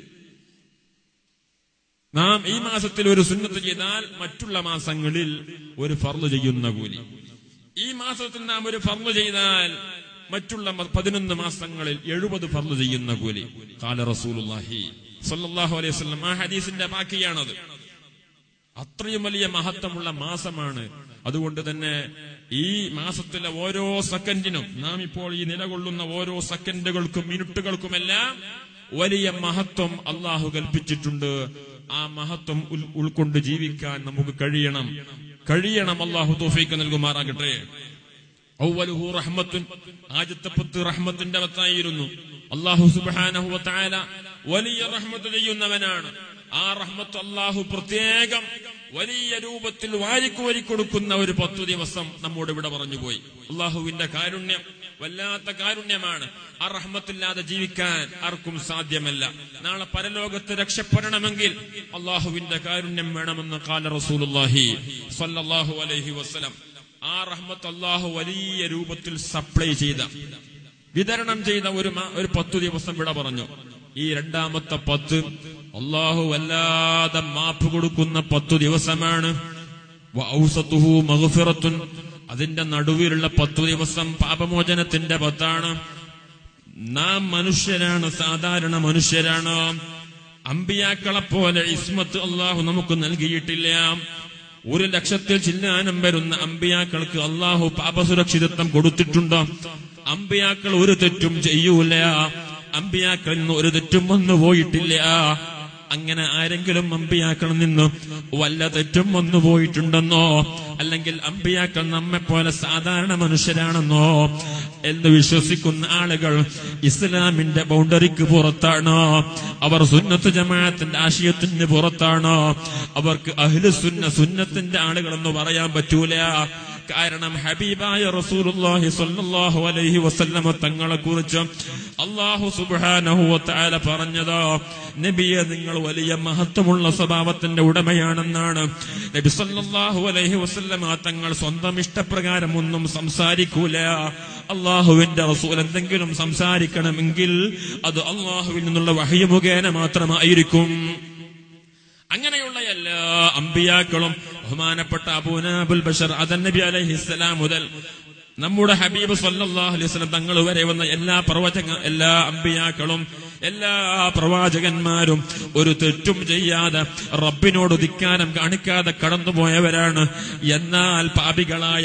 നാം ഈ മാസത്തിൽ ഒരു സുന്നത്ത് ചെയ്താൽ മറ്റുള്ള മാസങ്ങളിൽ ഒരു ഫർള് ചെയ്യുന്ന കൂലി ഈ മാസത്തിൽ നാം ഒരു ഫർള് ചെയ്താൽ മറ്റുള്ള മ- പതിനൊന്ന് മാസങ്ങളിൽ എഴുപത് ഫർള് ചെയ്യുന്ന കൂലി കാല റസൂലുള്ളാഹി സ്വല്ലല്ലാഹു അലൈഹി വസല്ലം ആ ഹദീസിന്റെ ബാക്കിയാണത് അത്രയും വലിയ മഹത്വമുള്ള മാസമാണ് അതുകൊണ്ട് തന്നെ ഈ മാസത്തിലെ ഓരോ സെക്കൻഡിനും നാം ഇപ്പോൾ ഈ നിലകൊള്ളുന്ന ഓരോ സെക്കൻഡുകൾക്കും മിനിറ്റുകൾക്കുമെല്ലാം വലിയ മഹത്വം അള്ളാഹു കൽപ്പിച്ചിട്ടുണ്ട് ആ മഹത്വം ഉൾ- ഉൾക്കൊണ്ട് ജീവിക്കാൻ നമുക്ക് കഴിയണം കഴിയണം അള്ളാഹു തോഫീക്ക് നൽകുമാറാകട്ടെ ഔവലുഹു റഹ്മത്തുൻ ആദ്യത്തെ പത്ത് റഹ്മത്തിന്റെ പത്തായിരുന്നു അള്ളാഹു സുബ്ഹാനഹു വതആല വലിയ റഹ്മത്ത് ചെയ്യുന്നവനാണ് ആ റഹ്മത്ത് അള്ളാഹു പ്രത്യേകം വലിയ രൂപത്തിൽ വാരിക്കോരി കൊടുക്കുന്ന ഒരു പത്തു ദിവസം നമ്മോട് ഇവിടെ പറഞ്ഞുപോയി അള്ളാഹുവിന്റെ കാരുണ്യം വല്ലാത്ത കാരുണ്യമാണ് ആ റഹ്മത്തില്ലാതെ ജീവിക്കാൻ ആർക്കും സാധ്യമല്ല നാളെ പരലോകത്ത് രക്ഷപ്പെടണമെങ്കിൽ അള്ളാഹുവിന്റെ കാരുണ്യം വേണമെന്ന് കാല റസൂലുള്ളാഹി സ്വല്ലല്ലാഹു അലൈഹി വസല്ലം ആ റഹ്മത്ത് അള്ളാഹു വലിയ രൂപത്തിൽ സപ്ലൈ ചെയ്ത വിതരണം ചെയ്ത ഒരു മാ- ഒരു പത്തു ദിവസം ഇവിടെ പറഞ്ഞു ഈ രണ്ടാമത്തെ പത്ത് അള്ളാഹു വല്ലാതെ മാപ്പ് കൊടുക്കുന്ന പത്തു ദിവസമാണ് വഔസത്തുഹു മഗ്ഫിറത്തുൻ. അതിന്റെ നടുവിലുള്ള പത്തു ദിവസം പാപമോചനത്തിന്റെ പത്താണ് നാം മനുഷ്യരാണ് സാധാരണ മനുഷ്യരാണ് അമ്പിയാക്കളെ പോലെ ഇസ്മത്ത് അള്ളാഹു നമുക്ക് നൽകിയിട്ടില്ല ഒരു ലക്ഷത്തിൽ ചില്ലാനം വരുന്ന അമ്പിയാക്കൾക്ക് അള്ളാഹു പാപസുരക്ഷിതത്വം കൊടുത്തിട്ടുണ്ട് അമ്പിയാക്കൾ ഒരു തെറ്റും ചെയ്യൂല അമ്പിയാക്കളിൽ നിന്ന് ഒരു തെറ്റും വന്നു പോയിട്ടില്ല അങ്ങനെ ആരെങ്കിലും അമ്പിയാക്കളിൽ നിന്ന് വല്ല തെറ്റും വന്നു പോയിട്ടുണ്ടെന്നോ അല്ലെങ്കിൽ അമ്പിയാക്കൾ നമ്മെ പോലെ സാധാരണ മനുഷ്യരാണെന്നോ എന്ന് വിശ്വസിക്കുന്ന ആളുകൾ ഇസ്ലാമിന്റെ ബൗണ്ടറിക്ക് പുറത്താണ് അവർ സുന്നത്ത് ജമാഅത്തിന്റെ ആശയത്തിന് പുറത്താണ് അവർക്ക് അഹ്ലു സുന്ന സുന്നത്തിന്റെ ആളുകളെന്ന് പറയാൻ പറ്റൂല കാരണം ഹബീബായ റസൂലുള്ളാഹി സ്വല്ലല്ലാഹു അലൈഹി വസല്ലമ തങ്ങളെ കുറിച്ച് അള്ളാഹു സുബ്ഹാനഹു വതആല പറഞ്ഞത് നബിയെ നിങ്ങൾ വലിയ മഹത്വമുള്ള സ്വഭാവത്തിന്റെ ഉടമയാണെന്നാണ് നബി സല്ലല്ലാഹു അലൈഹി വസല്ലമ തങ്ങൾ സ്വന്തം ഇഷ്ടപ്രകാരം ഒന്നും സംസാരിക്കൂല അള്ളാഹുവിന്റെ റസൂൽ എന്തെങ്കിലും സംസാരിക്കണമെങ്കിൽ അത് അള്ളാഹുവിൽ നിന്നുള്ള വഹയ മുഖേന മാത്രമായിരിക്കും അങ്ങനെയുള്ള എല്ലാ അമ്പിയാക്കളും ബഹുമാനപ്പെട്ട അബൂനാബുൽ ബഷർ അദൻ നബി അലൈഹിസ്സലാം മുതൽ നമ്മുടെ ഹബീബ് സല്ലല്ലാഹു അലൈഹി വസല്ലം തങ്ങൾ വരെ വന്ന എല്ലാ പ്രവചക എല്ലാ അമ്പിയാക്കളും എല്ലാ പ്രവാചകന്മാരും ഒരു തെറ്റും ചെയ്യാതെ റബ്ബിനോട് ധിക്കാരം കാണിക്കാതെ കടന്നുപോയവരാണ് എന്നാൽ പാപികളായ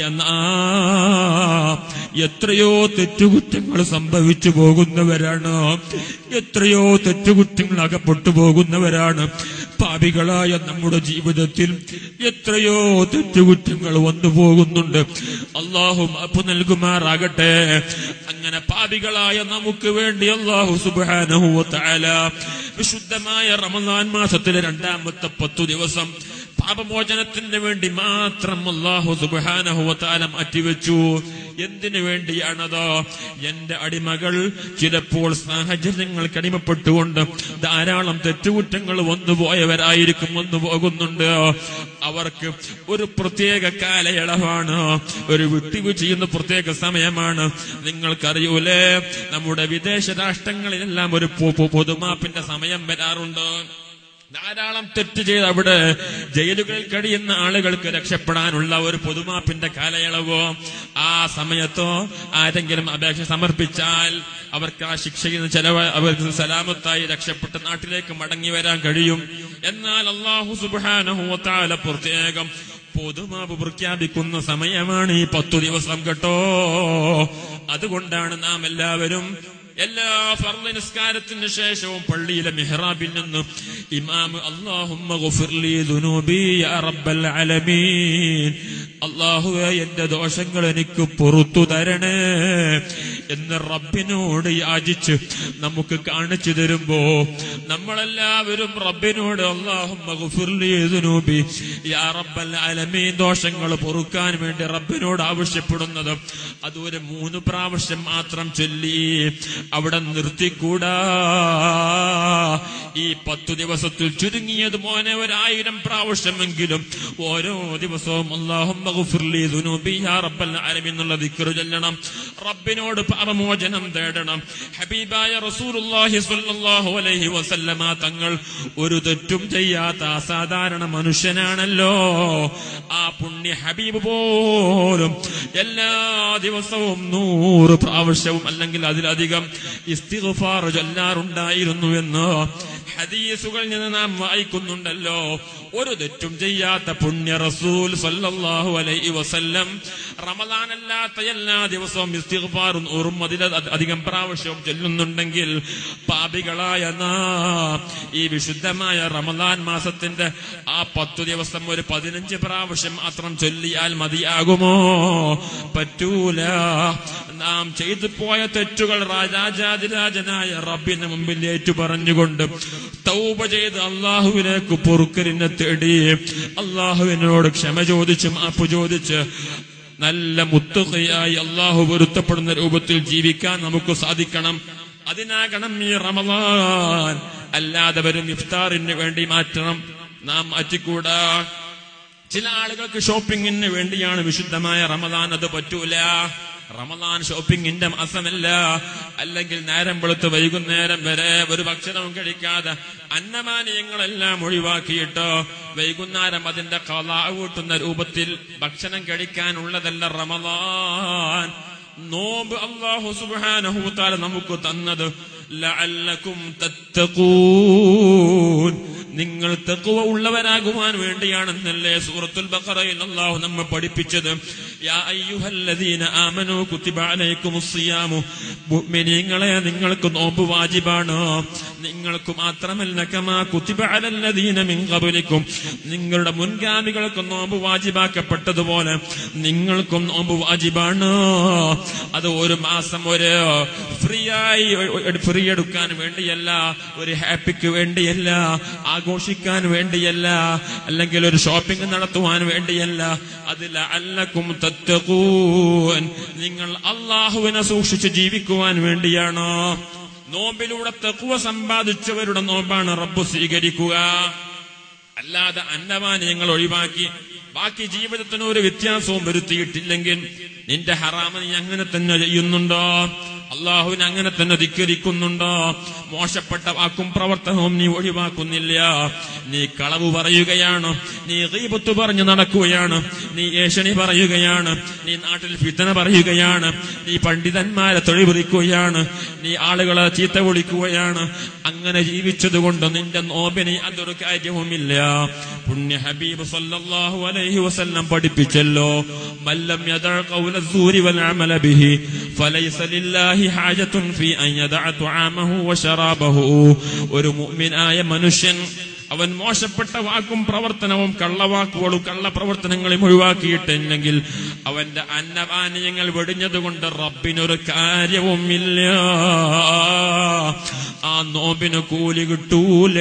നാം എത്രയോ തെറ്റുകുറ്റങ്ങൾ സംഭവിച്ചു പോകുന്നവരാണ് എത്രയോ തെറ്റുകുറ്റങ്ങൾ അകപ്പെട്ടു പോകുന്നവരാണ് പാപികളായ നമ്മുടെ ജീവിതത്തിൽ എത്രയോ തെറ്റുകുറ്റങ്ങൾ വന്നു പോകുന്നുണ്ട് അള്ളാഹു മാപ്പ് നൽകുമാറാകട്ടെ അങ്ങനെ പാപികളായ നമുക്ക് വേണ്ടി അള്ളാഹു സുബാനഹുവ തആല വിശുദ്ധമായ റമദാൻ മാസത്തിലെ രണ്ടാമത്തെ പത്തു ദിവസം പാപമോചനത്തിന് വേണ്ടി മാത്രം അള്ളാഹു സുബാനഹുവത്താല മാറ്റിവെച്ചു എന്തിനു വേണ്ടിയാണത് എന്റെ അടിമകൾ ചിലപ്പോൾ സാഹചര്യങ്ങൾക്ക് അടിമപ്പെട്ടുകൊണ്ട് ധാരാളം തെറ്റുകുറ്റങ്ങൾ വന്നുപോയവരായിരിക്കും വന്നു പോകുന്നുണ്ട് അവർക്ക് ഒരു പ്രത്യേക കാലയളവാണ് ഒരു വിട്ടുവീഴ്ച ചെയ്യുന്ന പ്രത്യേക സമയമാണ് നിങ്ങൾക്കറിയൂലേ നമ്മുടെ വിദേശ രാഷ്ട്രങ്ങളിലെല്ലാം ഒരു പൊ- പൊ- പൊതുമാപ്പിന്റെ സമയം വരാറുണ്ട് ധാരാളം തെറ്റ് ചെയ്ത് അവിടെ ജയിലുകളിൽ കഴിയുന്ന ആളുകൾക്ക് രക്ഷപ്പെടാനുള്ള ഒരു പൊതുമാപ്പിന്റെ കാലയളവോ ആ സമയത്തോ ആരെങ്കിലും അപേക്ഷ സമർപ്പിച്ചാൽ അവർക്ക് ആ ശിക്ഷയിൽ നിന്ന് ചെലവ് അവർക്ക് സലാമത്തായി രക്ഷപ്പെട്ട് നാട്ടിലേക്ക് മടങ്ങി വരാൻ കഴിയും എന്നാൽ അള്ളാഹു സുബാനഹുത്താല പ്രത്യേകം പൊതുമാപ്പ് പ്രഖ്യാപിക്കുന്ന സമയമാണ് ഈ പത്തു ദിവസം കേട്ടോ അതുകൊണ്ടാണ് നാം എല്ലാവരും എല്ലാ ഫർദ് നിസ്കാരത്തിന് ശേഷവും പള്ളിയിലെ മിഹ്റാബിൽ നിന്ന് ഇമാം അല്ലാഹുമ്മ ഗുഫിർലി ദുനൂബി യാ റബ്ബൽ അലമീൻ അള്ളാഹുവെ എന്റെ ദോഷങ്ങൾ എനിക്ക് പുറത്തു തരണേ എന്ന് റബ്ബിനോട് യാചിച്ച് നമുക്ക് കാണിച്ചു തരുമ്പോ നമ്മളെല്ലാവരും റബ്ബിനോട് അള്ളാഹുമ്മ ഗുഫിർലി ദുനൂബി യാ റബ്ബൽ അലമീൻ ദോഷങ്ങൾ പൊറുക്കാൻ വേണ്ടി റബ്ബിനോട് ആവശ്യപ്പെടുന്നത് അത് ഒരു മൂന്ന് പ്രാവശ്യം മാത്രം ചൊല്ലി അവിടെ നിർത്തിക്കൂടാ ഈ പത്തു ദിവസത്തിൽ ചുരുങ്ങിയത് മോനെ ഒരായിരം പ്രാവശ്യമെങ്കിലും ഓരോ ദിവസവും അള്ളാഹും എന്നുള്ള ദിക്റ് ചൊല്ലണം റബ്ബിനോട് പരമോചനം തേടണം ഹബീബായ റസൂലുള്ളാഹി സ്വല്ലല്ലാഹു അലൈഹി വസല്ലമ തങ്ങൾ ഒരു തെറ്റും ചെയ്യാത്ത അസാധാരണ മനുഷ്യനാണല്ലോ ആ പുണ്യ ഹബീബ് പോലും എല്ലാ ദിവസവും നൂറ് പ്രാവശ്യവും അല്ലെങ്കിൽ അതിലധികം ഇസ്തിഗ്ഫാർ ചൊല്ലാറുണ്ടായിരുന്നു എന്ന് ഹദീസുകളിൽ നിന്ന് നാം വായിക്കുന്നുണ്ടല്ലോ ഒരു തെറ്റും ചെയ്യാത്ത പുണ്യ റസൂൽ സല്ലല്ലാഹു അലൈഹി വസല്ലം റമദാനല്ലാത്ത എല്ലാ ദിവസവും ഇസ്തിഗ്ഫാറും നൂറും അതിൽ അധികം പ്രാവശ്യവും ചൊല്ലുന്നുണ്ടെങ്കിൽ പാപികളായ നാം ഈ വിശുദ്ധമായ റമദാൻ മാസത്തിന്റെ ആ പത്തു ദിവസം ഒരു പതിനഞ്ച് പ്രാവശ്യം മാത്രം ചൊല്ലിയാൽ മതിയാകുമോ പറ്റൂല നാം ചെയ്തു പോയ തെറ്റുകൾ രാജാതിരാജനായ റബ്ബിന് മുമ്പിൽ ഏറ്റു പറഞ്ഞുകൊണ്ട് തൗബ ചെയ്ത് അള്ളാഹുവിലേക്ക് പൊറുക്കലിനെ തേടി അള്ളാഹുവിനോട് ക്ഷമ ചോദിച്ച് മാപ്പ് ചോദിച്ച് നല്ല മുത്തുകയായി അള്ളാഹു പൊരുത്തപ്പെടുന്ന രൂപത്തിൽ ജീവിക്കാൻ നമുക്ക് സാധിക്കണം അതിനാകണം ഈ റമദാൻ അല്ലാതെ വരും ഇഫ്താറിന് വേണ്ടി മാറ്റണം നാം മാറ്റിക്കൂടാ ചില ആളുകൾക്ക് ഷോപ്പിങ്ങിന് വേണ്ടിയാണ് വിശുദ്ധമായ റമദാൻ അത് പറ്റൂല റമദാൻ ഷോപ്പിങ്ങിന്റെ മാസമല്ല അല്ലെങ്കിൽ നേരം വെളുത്ത് വൈകുന്നേരം വരെ ഒരു ഭക്ഷണവും കഴിക്കാതെ അന്നമാനയങ്ങളെല്ലാം ഒഴിവാക്കിയിട്ട് വൈകുന്നേരം അതിന്റെ കലാ കൂട്ടുന്ന രൂപത്തിൽ ഭക്ഷണം കഴിക്കാനുള്ളതല്ല റമദാൻ നോമ്പ് അള്ളാഹു സുബാനഹൂത്താല നമുക്ക് തന്നത് ലഅല്ലക്കും തത്തഖൂൻ നിങ്ങൾ തെക്കുവ ഉള്ളവരാകുവാൻ വേണ്ടിയാണെന്നല്ലേ സൂറത്തുൽ ബഖറയിൽ അള്ളാഹു നമ്മെ പഠിപ്പിച്ചത് യാ അയ്യുഹല്ലദീന ആമനു കുത്തിബ അലൈക്കുമുസ് സിയാമു മുഅ്മിനീങ്ങളെ നിങ്ങൾക്ക് നോമ്പ് വാജിബാണ് നിങ്ങൾക്ക് മാത്രമല്ല കമാ കുത്തിബ അലല്ലദീന മിൻ ഖബലിക്കും നിങ്ങളുടെ മുൻഗാമികൾക്ക് നോമ്പ് വാജിബാക്കപ്പെട്ടതുപോലെ നിങ്ങൾക്കും നോമ്പ് വാജിബാണ് അത് ഒരു മാസം ഒരു ഫ്രീ ആയി ഫ്രീ എടുക്കാൻ വേണ്ടിയല്ല ഒരു ഹാപ്പിക്ക് വേണ്ടിയല്ല ആഘോഷിക്കാൻ വേണ്ടിയല്ല അല്ലെങ്കിൽ ഒരു ഷോപ്പിംഗ് നടത്തുവാൻ വേണ്ടിയല്ല അതിൽ അല്ലക്കും തത്തകൂൻ നിങ്ങൾ അള്ളാഹുവിനെ സൂക്ഷിച്ച് ജീവിക്കുവാൻ വേണ്ടിയാണ് നോമ്പിലൂടെ തെക്കുവ സമ്പാദിച്ചവരുടെ നോമ്പാണ് റബ്ബ് സ്വീകരിക്കുക അല്ലാതെ അന്നപാനീയങ്ങൾ ഒഴിവാക്കി ബാക്കി ജീവിതത്തിന് ഒരു വ്യത്യാസവും വരുത്തിയിട്ടില്ലെങ്കിൽ നിന്റെ ഹറാമ നീ അങ്ങനെ തന്നെ ചെയ്യുന്നുണ്ടോ അള്ളാഹുവിനെ അങ്ങനെ തന്നെ ധിക്കരിക്കുന്നുണ്ടോ മോശപ്പെട്ട വാക്കും പ്രവർത്തനവും നീ ഒഴിവാക്കുന്നില്ല നീ കളവ് പറയുകയാണ് നീ ഗീബത്ത് പറഞ്ഞു നടക്കുകയാണ് നീ ഏഷണി പറയുകയാണ് നീ നാട്ടിൽ ഫിത്തന പറയുകയാണ് നീ പണ്ഡിതന്മാരെ തൊഴിപിടിക്കുകയാണ് നീ ആളുകളെ ചീത്ത വിളിക്കുകയാണ് അങ്ങനെ ജീവിച്ചത് കൊണ്ട് നിന്റെ നോബിന് അതൊരു കാര്യവുമില്ല പുണ്യ ഹബീബ് സല്ലല്ലാഹു അലൈഹി വസല്ലം പഠിപ്പിച്ചല്ലോ മല്ലം യദഅ ഖൗല الزور والعمل به فليس لله حاجة في أن يدع طعامه وشرابه ഒരു മുഅ്മിനായ മനുഷ്യൻ അവൻ മോശപ്പെട്ട വാക്കും പ്രവർത്തനവും കള്ളവാക്കുകളും കള്ളപ്രവർത്തനങ്ങളും ഒഴിവാക്കിയിട്ടില്ലെങ്കിൽ അവന്റെ അന്നപാനീയങ്ങൾ വെടിഞ്ഞതുകൊണ്ട് റബ്ബിനൊരു കാര്യവുമില്ല ആ നോമ്പിന് കൂലി കിട്ടൂല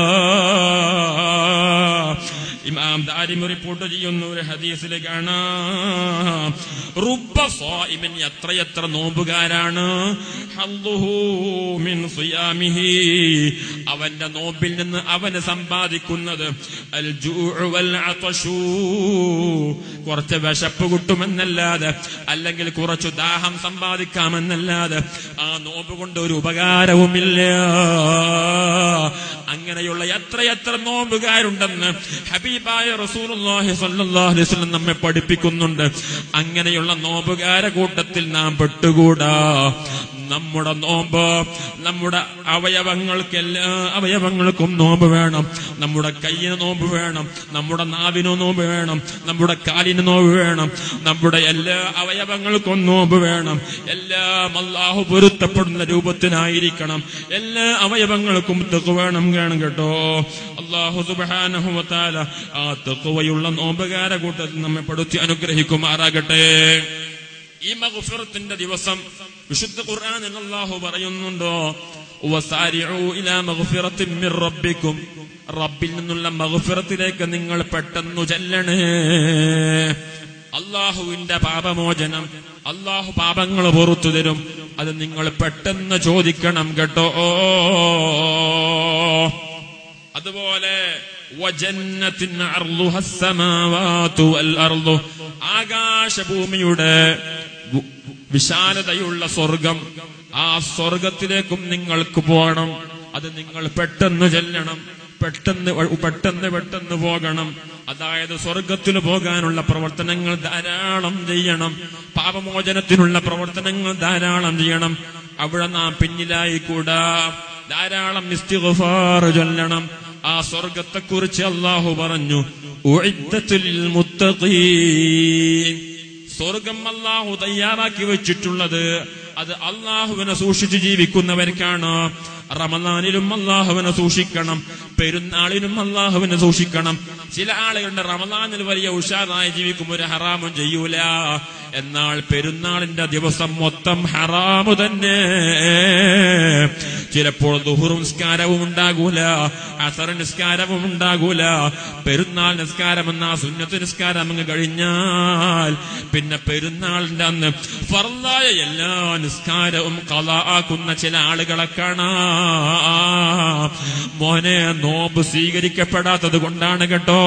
ഇമാം ദാരിം റിപ്പോർട്ട് ചെയ്യുന്ന ഒരു ഹദീസിൽ കാണാം റുബ്ബ സ്വായിമൻ എത്രയെത്ര നോമ്പുകാരാണ് ഹല്ലുഹു മിൻ സിയാമിഹി അവന്റെ നോമ്പിൽ നിന്ന് അവന് സമ്പാദിക്കുന്നത് അൽ ജൂഉ വൽ അത്ഷു കുറച്ച് വിശപ്പ് കിട്ടുമെന്നല്ലാതെ അല്ലെങ്കിൽ കുറച്ചു ദാഹം സമ്പാദിക്കാമെന്നല്ലാതെ ആ നോമ്പ് കൊണ്ട് ഒരു ഉപകാരവുമില്ല അങ്ങനെയുള്ള എത്രയെത്ര നോമ്പുകാരുണ്ടെന്ന് ഹബീബായ റസൂലുള്ളാഹി സ്വല്ലല്ലാഹു അലൈഹി വസല്ലം നമ്മെ പഠിപ്പിക്കുന്നുണ്ട് അങ്ങനെയുള്ള നോമ്പുകാര കൂട്ടത്തിൽ നാം പെട്ടുകൂടാ നമ്മുടെ നോമ്പ് നമ്മുടെ അവയവങ്ങൾക്ക് എല്ലാ അവയവങ്ങൾക്കും നോമ്പ് വേണം നമ്മുടെ കയ്യിന് നോമ്പ് വേണം നമ്മുടെ നാവിന് നോമ്പ് വേണം നമ്മുടെ കാലിന് നോമ്പ് വേണം നമ്മുടെ എല്ലാ അവയവങ്ങൾക്കും നോമ്പ് വേണം എല്ലാം അള്ളാഹു പൊരുത്തപ്പെടുന്ന രൂപത്തിനായിരിക്കണം എല്ലാ അവയവങ്ങൾക്കും തെക്ക് വേണം വേണം കേട്ടോ അള്ളാഹു സുബാനഹുവത്താല ആ തെക്കുവയുള്ള നോമ്പുകാര കൂട്ടത്തിൽ നമ്മെ പെടുത്തി അനുഗ്രഹിക്കുമാറാകട്ടെ ഈ മഗ്ഫിറത്തിന്റെ ദിവസം വിശുദ്ധ ഖുർആനിൽ അല്ലാഹു പറയുന്നുണ്ടോ വസാരിഉ ഇലാ മഗ്ഫിറത്തിൻ മിർ റബ്ബിക്കും റബ്ബിൽ നിന്നുള്ള മഗ്ഫിറത്തിലേക്ക് നിങ്ങൾ പെട്ടെന്ന് ചെല്ലണേ അള്ളാഹുവിന്റെ പാപമോചനം അള്ളാഹു പാപങ്ങൾ പുറത്തു തരും അത് നിങ്ങൾ പെട്ടെന്ന് ചോദിക്കണം കേട്ടോ അതുപോലെ വജന്നത്തിൻ അർളുഹ അസ്സമാവാതു വൽ അർളു ആകാശഭൂമിയുടെ വു- വിശാലതയുള്ള സ്വർഗം ആ സ്വർഗത്തിലേക്കും നിങ്ങൾക്ക് പോകണം അത് നിങ്ങൾ പെട്ടെന്ന് ചെല്ലണം പെട്ടെന്ന് വ- പെട്ടെന്ന് പെട്ടെന്ന് പോകണം അതായത് സ്വർഗത്തിൽ പോകാനുള്ള പ്രവർത്തനങ്ങൾ ധാരാളം ചെയ്യണം പാപമോചനത്തിനുള്ള പ്രവർത്തനങ്ങൾ ധാരാളം ചെയ്യണം അവിടെ നാം പിന്നിലായി കൂടാ ധാരാളം ഇസ്തിഗ്ഫാർ ചൊല്ലണം ആ സ്വർഗത്തെക്കുറിച്ച് അള്ളാഹു പറഞ്ഞു ഉഇദ്ദത്തുൽ മുത്തഖീൻ സ്വർഗം അള്ളാഹു തയ്യാറാക്കി വെച്ചിട്ടുള്ളത് അത് അള്ളാഹുവിനെ സൂക്ഷിച്ച് ജീവിക്കുന്നവർക്കാണ് റമദാനിലും അള്ളാഹുവിനെ സൂക്ഷിക്കണം പെരുന്നാളിനും അള്ളാഹുവിനെ സൂക്ഷിക്കണം ചില ആളുകളുടെ റമദാനിൽ വലിയ ഉഷാറായി ജീവിക്കും ഒരു ഹറാമും ചെയ്യൂല എന്നാൽ പെരുന്നാളിന്റെ ദിവസം മൊത്തം ഹറാമു തന്നെ ചിലപ്പോൾ ദുഹുർ നിസ്കാരവും ഉണ്ടാകൂല അസർ നിസ്കാരവും ഉണ്ടാകൂല പെരുന്നാൾ നിസ്കാരം എന്ന സുന്നത്ത് നിസ്കാരം അങ്ങ് കഴിഞ്ഞാൽ പിന്നെ പെരുന്നാളിന്റെ അന്ന് ഫർദായ എല്ലാ നിസ്കാരവും കല ആക്കുന്ന ചില ആളുകളെ കാണാം മോനെ നോമ്പ് സ്വീകരിക്കപ്പെടാത്തത് കൊണ്ടാണ് കേട്ടോ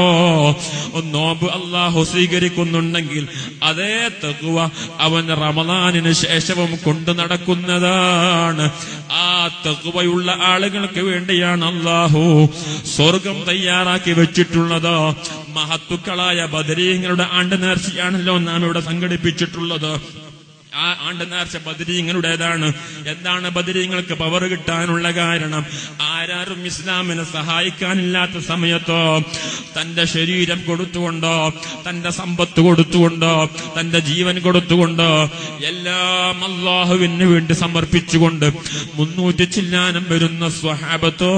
നോമ്പ് അള്ളാഹു സ്വീകരിക്കുന്നുണ്ടെങ്കിൽ അതേ തകുവ അവൻ റമദാനിന് ശേഷവും കൊണ്ടു നടക്കുന്നതാണ് ആ തകുവയുള്ള ആളുകൾക്ക് വേണ്ടിയാണ് അള്ളാഹു സ്വർഗം തയ്യാറാക്കി വെച്ചിട്ടുള്ളത് മഹത്തുക്കളായ ബദരീങ്ങളുടെ ആണ്ട് നേർച്ചയാണല്ലോ നാം ഇവിടെ സംഘടിപ്പിച്ചിട്ടുള്ളത് ആ ആണ്ട് നേർച്ച ബദരീങ്ങളുടേതാണ് എന്താണ് ബദരീങ്ങൾക്ക് പവർ കിട്ടാനുള്ള കാരണം ആരാരും ഇസ്ലാമിനെ സഹായിക്കാനില്ലാത്ത സമയത്തോ തന്റെ ശരീരം കൊടുത്തുകൊണ്ടോ തന്റെ സമ്പത്ത് കൊടുത്തുകൊണ്ടോ തന്റെ ജീവൻ കൊടുത്തുകൊണ്ടോ എല്ലാം അള്ളാഹുവിന് വേണ്ടി സമർപ്പിച്ചുകൊണ്ട് മുന്നൂറ്റി ചില്ലാനം വരുന്ന സ്വഹാബത്തോ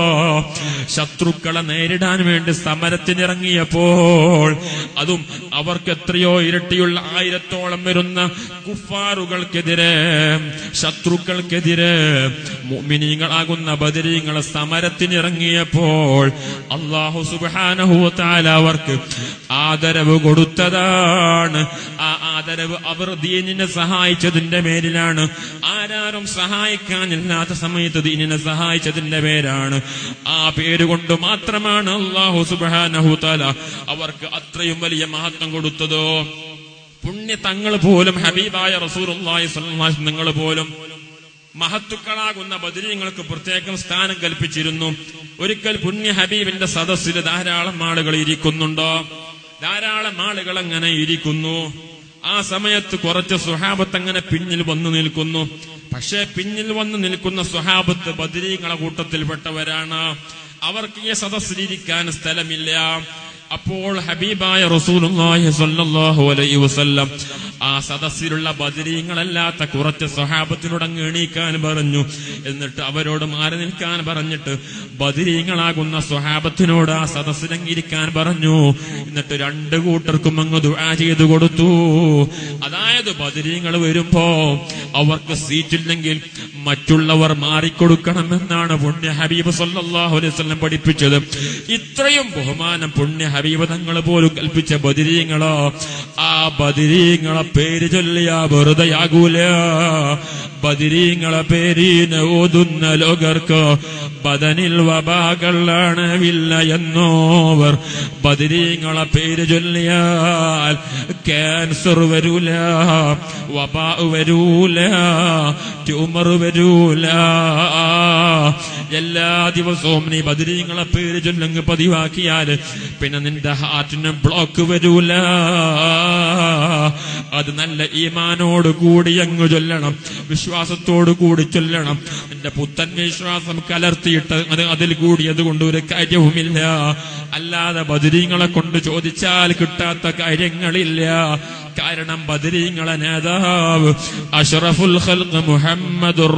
ശത്രുക്കളെ നേരിടാൻ വേണ്ടി സമരത്തിനിറങ്ങിയപ്പോൾ അതും അവർക്ക് എത്രയോ ഇരട്ടിയുള്ള ആയിരത്തോളം വരുന്ന കുഫാറുകൾക്കെതിരെ ശത്രുക്കൾക്കെതിരെ മുഅ്മിനീങ്ങളാകുന്ന ബദരീങ്ങളെ സമരത്തിനിറങ്ങിയപ്പോൾ അള്ളാഹു സുബാനഹുത്താല അവർക്ക് ആദരവ് കൊടുത്തതാണ് ആ ആദരവ് അവർ ദീനിനെ സഹായിച്ചതിന്റെ പേരിലാണ് ആരാരും സഹായിക്കാനില്ലാത്ത സമയത്ത് ദീനിനെ സഹായിച്ചതിന്റെ പേരാണ് ആ പേരുകൊണ്ട് മാത്രമാണ് അള്ളാഹു സുബാനഹുത്താല അവർക്ക് അത്രയും വലിയ മഹത്വം കൊടുത്തതോ പുണ്യ തങ്ങൾ പോലും ഹബീബായ റസൂറുള്ളാഹി സ്വല്ലല്ലാഹു അലൈഹി നിങ്ങൾ പോലും മഹത്തുക്കളാകുന്ന ബദരീങ്ങൾക്ക് പ്രത്യേകം സ്ഥാനം കൽപ്പിച്ചിരുന്നു ഒരിക്കൽ പുണ്യ ഹബീബിന്റെ സദസ്സിൽ ധാരാളം ആളുകൾ ഇരിക്കുന്നുണ്ടോ ധാരാളം ആളുകൾ അങ്ങനെ ഇരിക്കുന്നു ആ സമയത്ത് കുറച്ച് സുഹാബത്ത് അങ്ങനെ പിന്നിൽ വന്നു നിൽക്കുന്നു പക്ഷേ പിന്നിൽ വന്നു നിൽക്കുന്ന സുഹാബത്ത് ബദരീങ്ങളെ കൂട്ടത്തിൽപ്പെട്ടവരാണ് അവർക്ക് ഈ സദസ്സിലിരിക്കാൻ സ്ഥലമില്ല അപ്പോൾ ഹബീബായ റസൂലുള്ളാഹി സ്വല്ലല്ലാഹു അലൈഹി വസല്ലം ആ സദസ്സിലുള്ള ബദരീങ്ങളല്ലാത്ത കുറച്ച് സഹാബത്തിനോട് അങ്ങ് എണീക്കാൻ പറഞ്ഞു എന്നിട്ട് അവരോട് മാറി നിൽക്കാൻ പറഞ്ഞിട്ട് ബദരീങ്ങളാകുന്ന സ്വഹാബത്തിനോട് ആ സദസ്സിലങ്ങിരിക്കാൻ പറഞ്ഞു എന്നിട്ട് രണ്ട് കൂട്ടർക്കും അങ്ങ് ദുആ ചെയ്തു കൊടുത്തു അതായത് ബദരീങ്ങൾ വരുമ്പോ അവർക്ക് സീറ്റില്ലെങ്കിൽ മറ്റുള്ളവർ മാറിക്കൊടുക്കണമെന്നാണ് പുണ്യ ഹബീബ് സല്ലല്ലാഹു അലൈഹി വസല്ലം പഠിപ്പിച്ചത് ഇത്രയും ബഹുമാനം പുണ്യ ഹബീബ് തങ്ങൾ പോലും കൽപ്പിച്ച ബദിരീങ്ങളോ ആ ബദിരീങ്ങളെ പേര് ചൊല്ലിയ വെറുതെയാകൂല ബദിരീങ്ങളെ പേരിന് ഓതുന്ന ലോകർക്ക് ബദനിൽ വബാകളാണ് വില്ല എന്നോവർ ബദിരീങ്ങളെ പേര് ചൊല്ലിയാൽ ക്യാൻസർ വരൂല വബാ വരൂല ട്യൂമർ വരൂല എല്ലാ ദിവസവും നീ ബദരീങ്ങളെ പേര് ചൊല്ലങ്ങ് പതിവാക്കിയാൽ പിന്നെ നിന്റെ ഹാർട്ടിന് ബ്ലോക്ക് വരൂല അത് നല്ല ഈമാനോട് കൂടി അങ്ങ് ചൊല്ലണം വിശ്വാസത്തോട് കൂടി ചൊല്ലണം നിന്റെ പുത്തൻ വിശ്വാസം കലർത്തിയിട്ട് അത് അതിൽ കൂടിയത് കൊണ്ട് ഒരു കാര്യവുമില്ല അല്ലാതെ ബദരീങ്ങളെ കൊണ്ട് ചോദിച്ചാൽ കിട്ടാത്ത കാര്യങ്ങളില്ല കാരണം ബദരീങ്ങളെ നേതാവ് അഷ്റഫുൽ ഖൽഖ് മുഹമ്മദുർ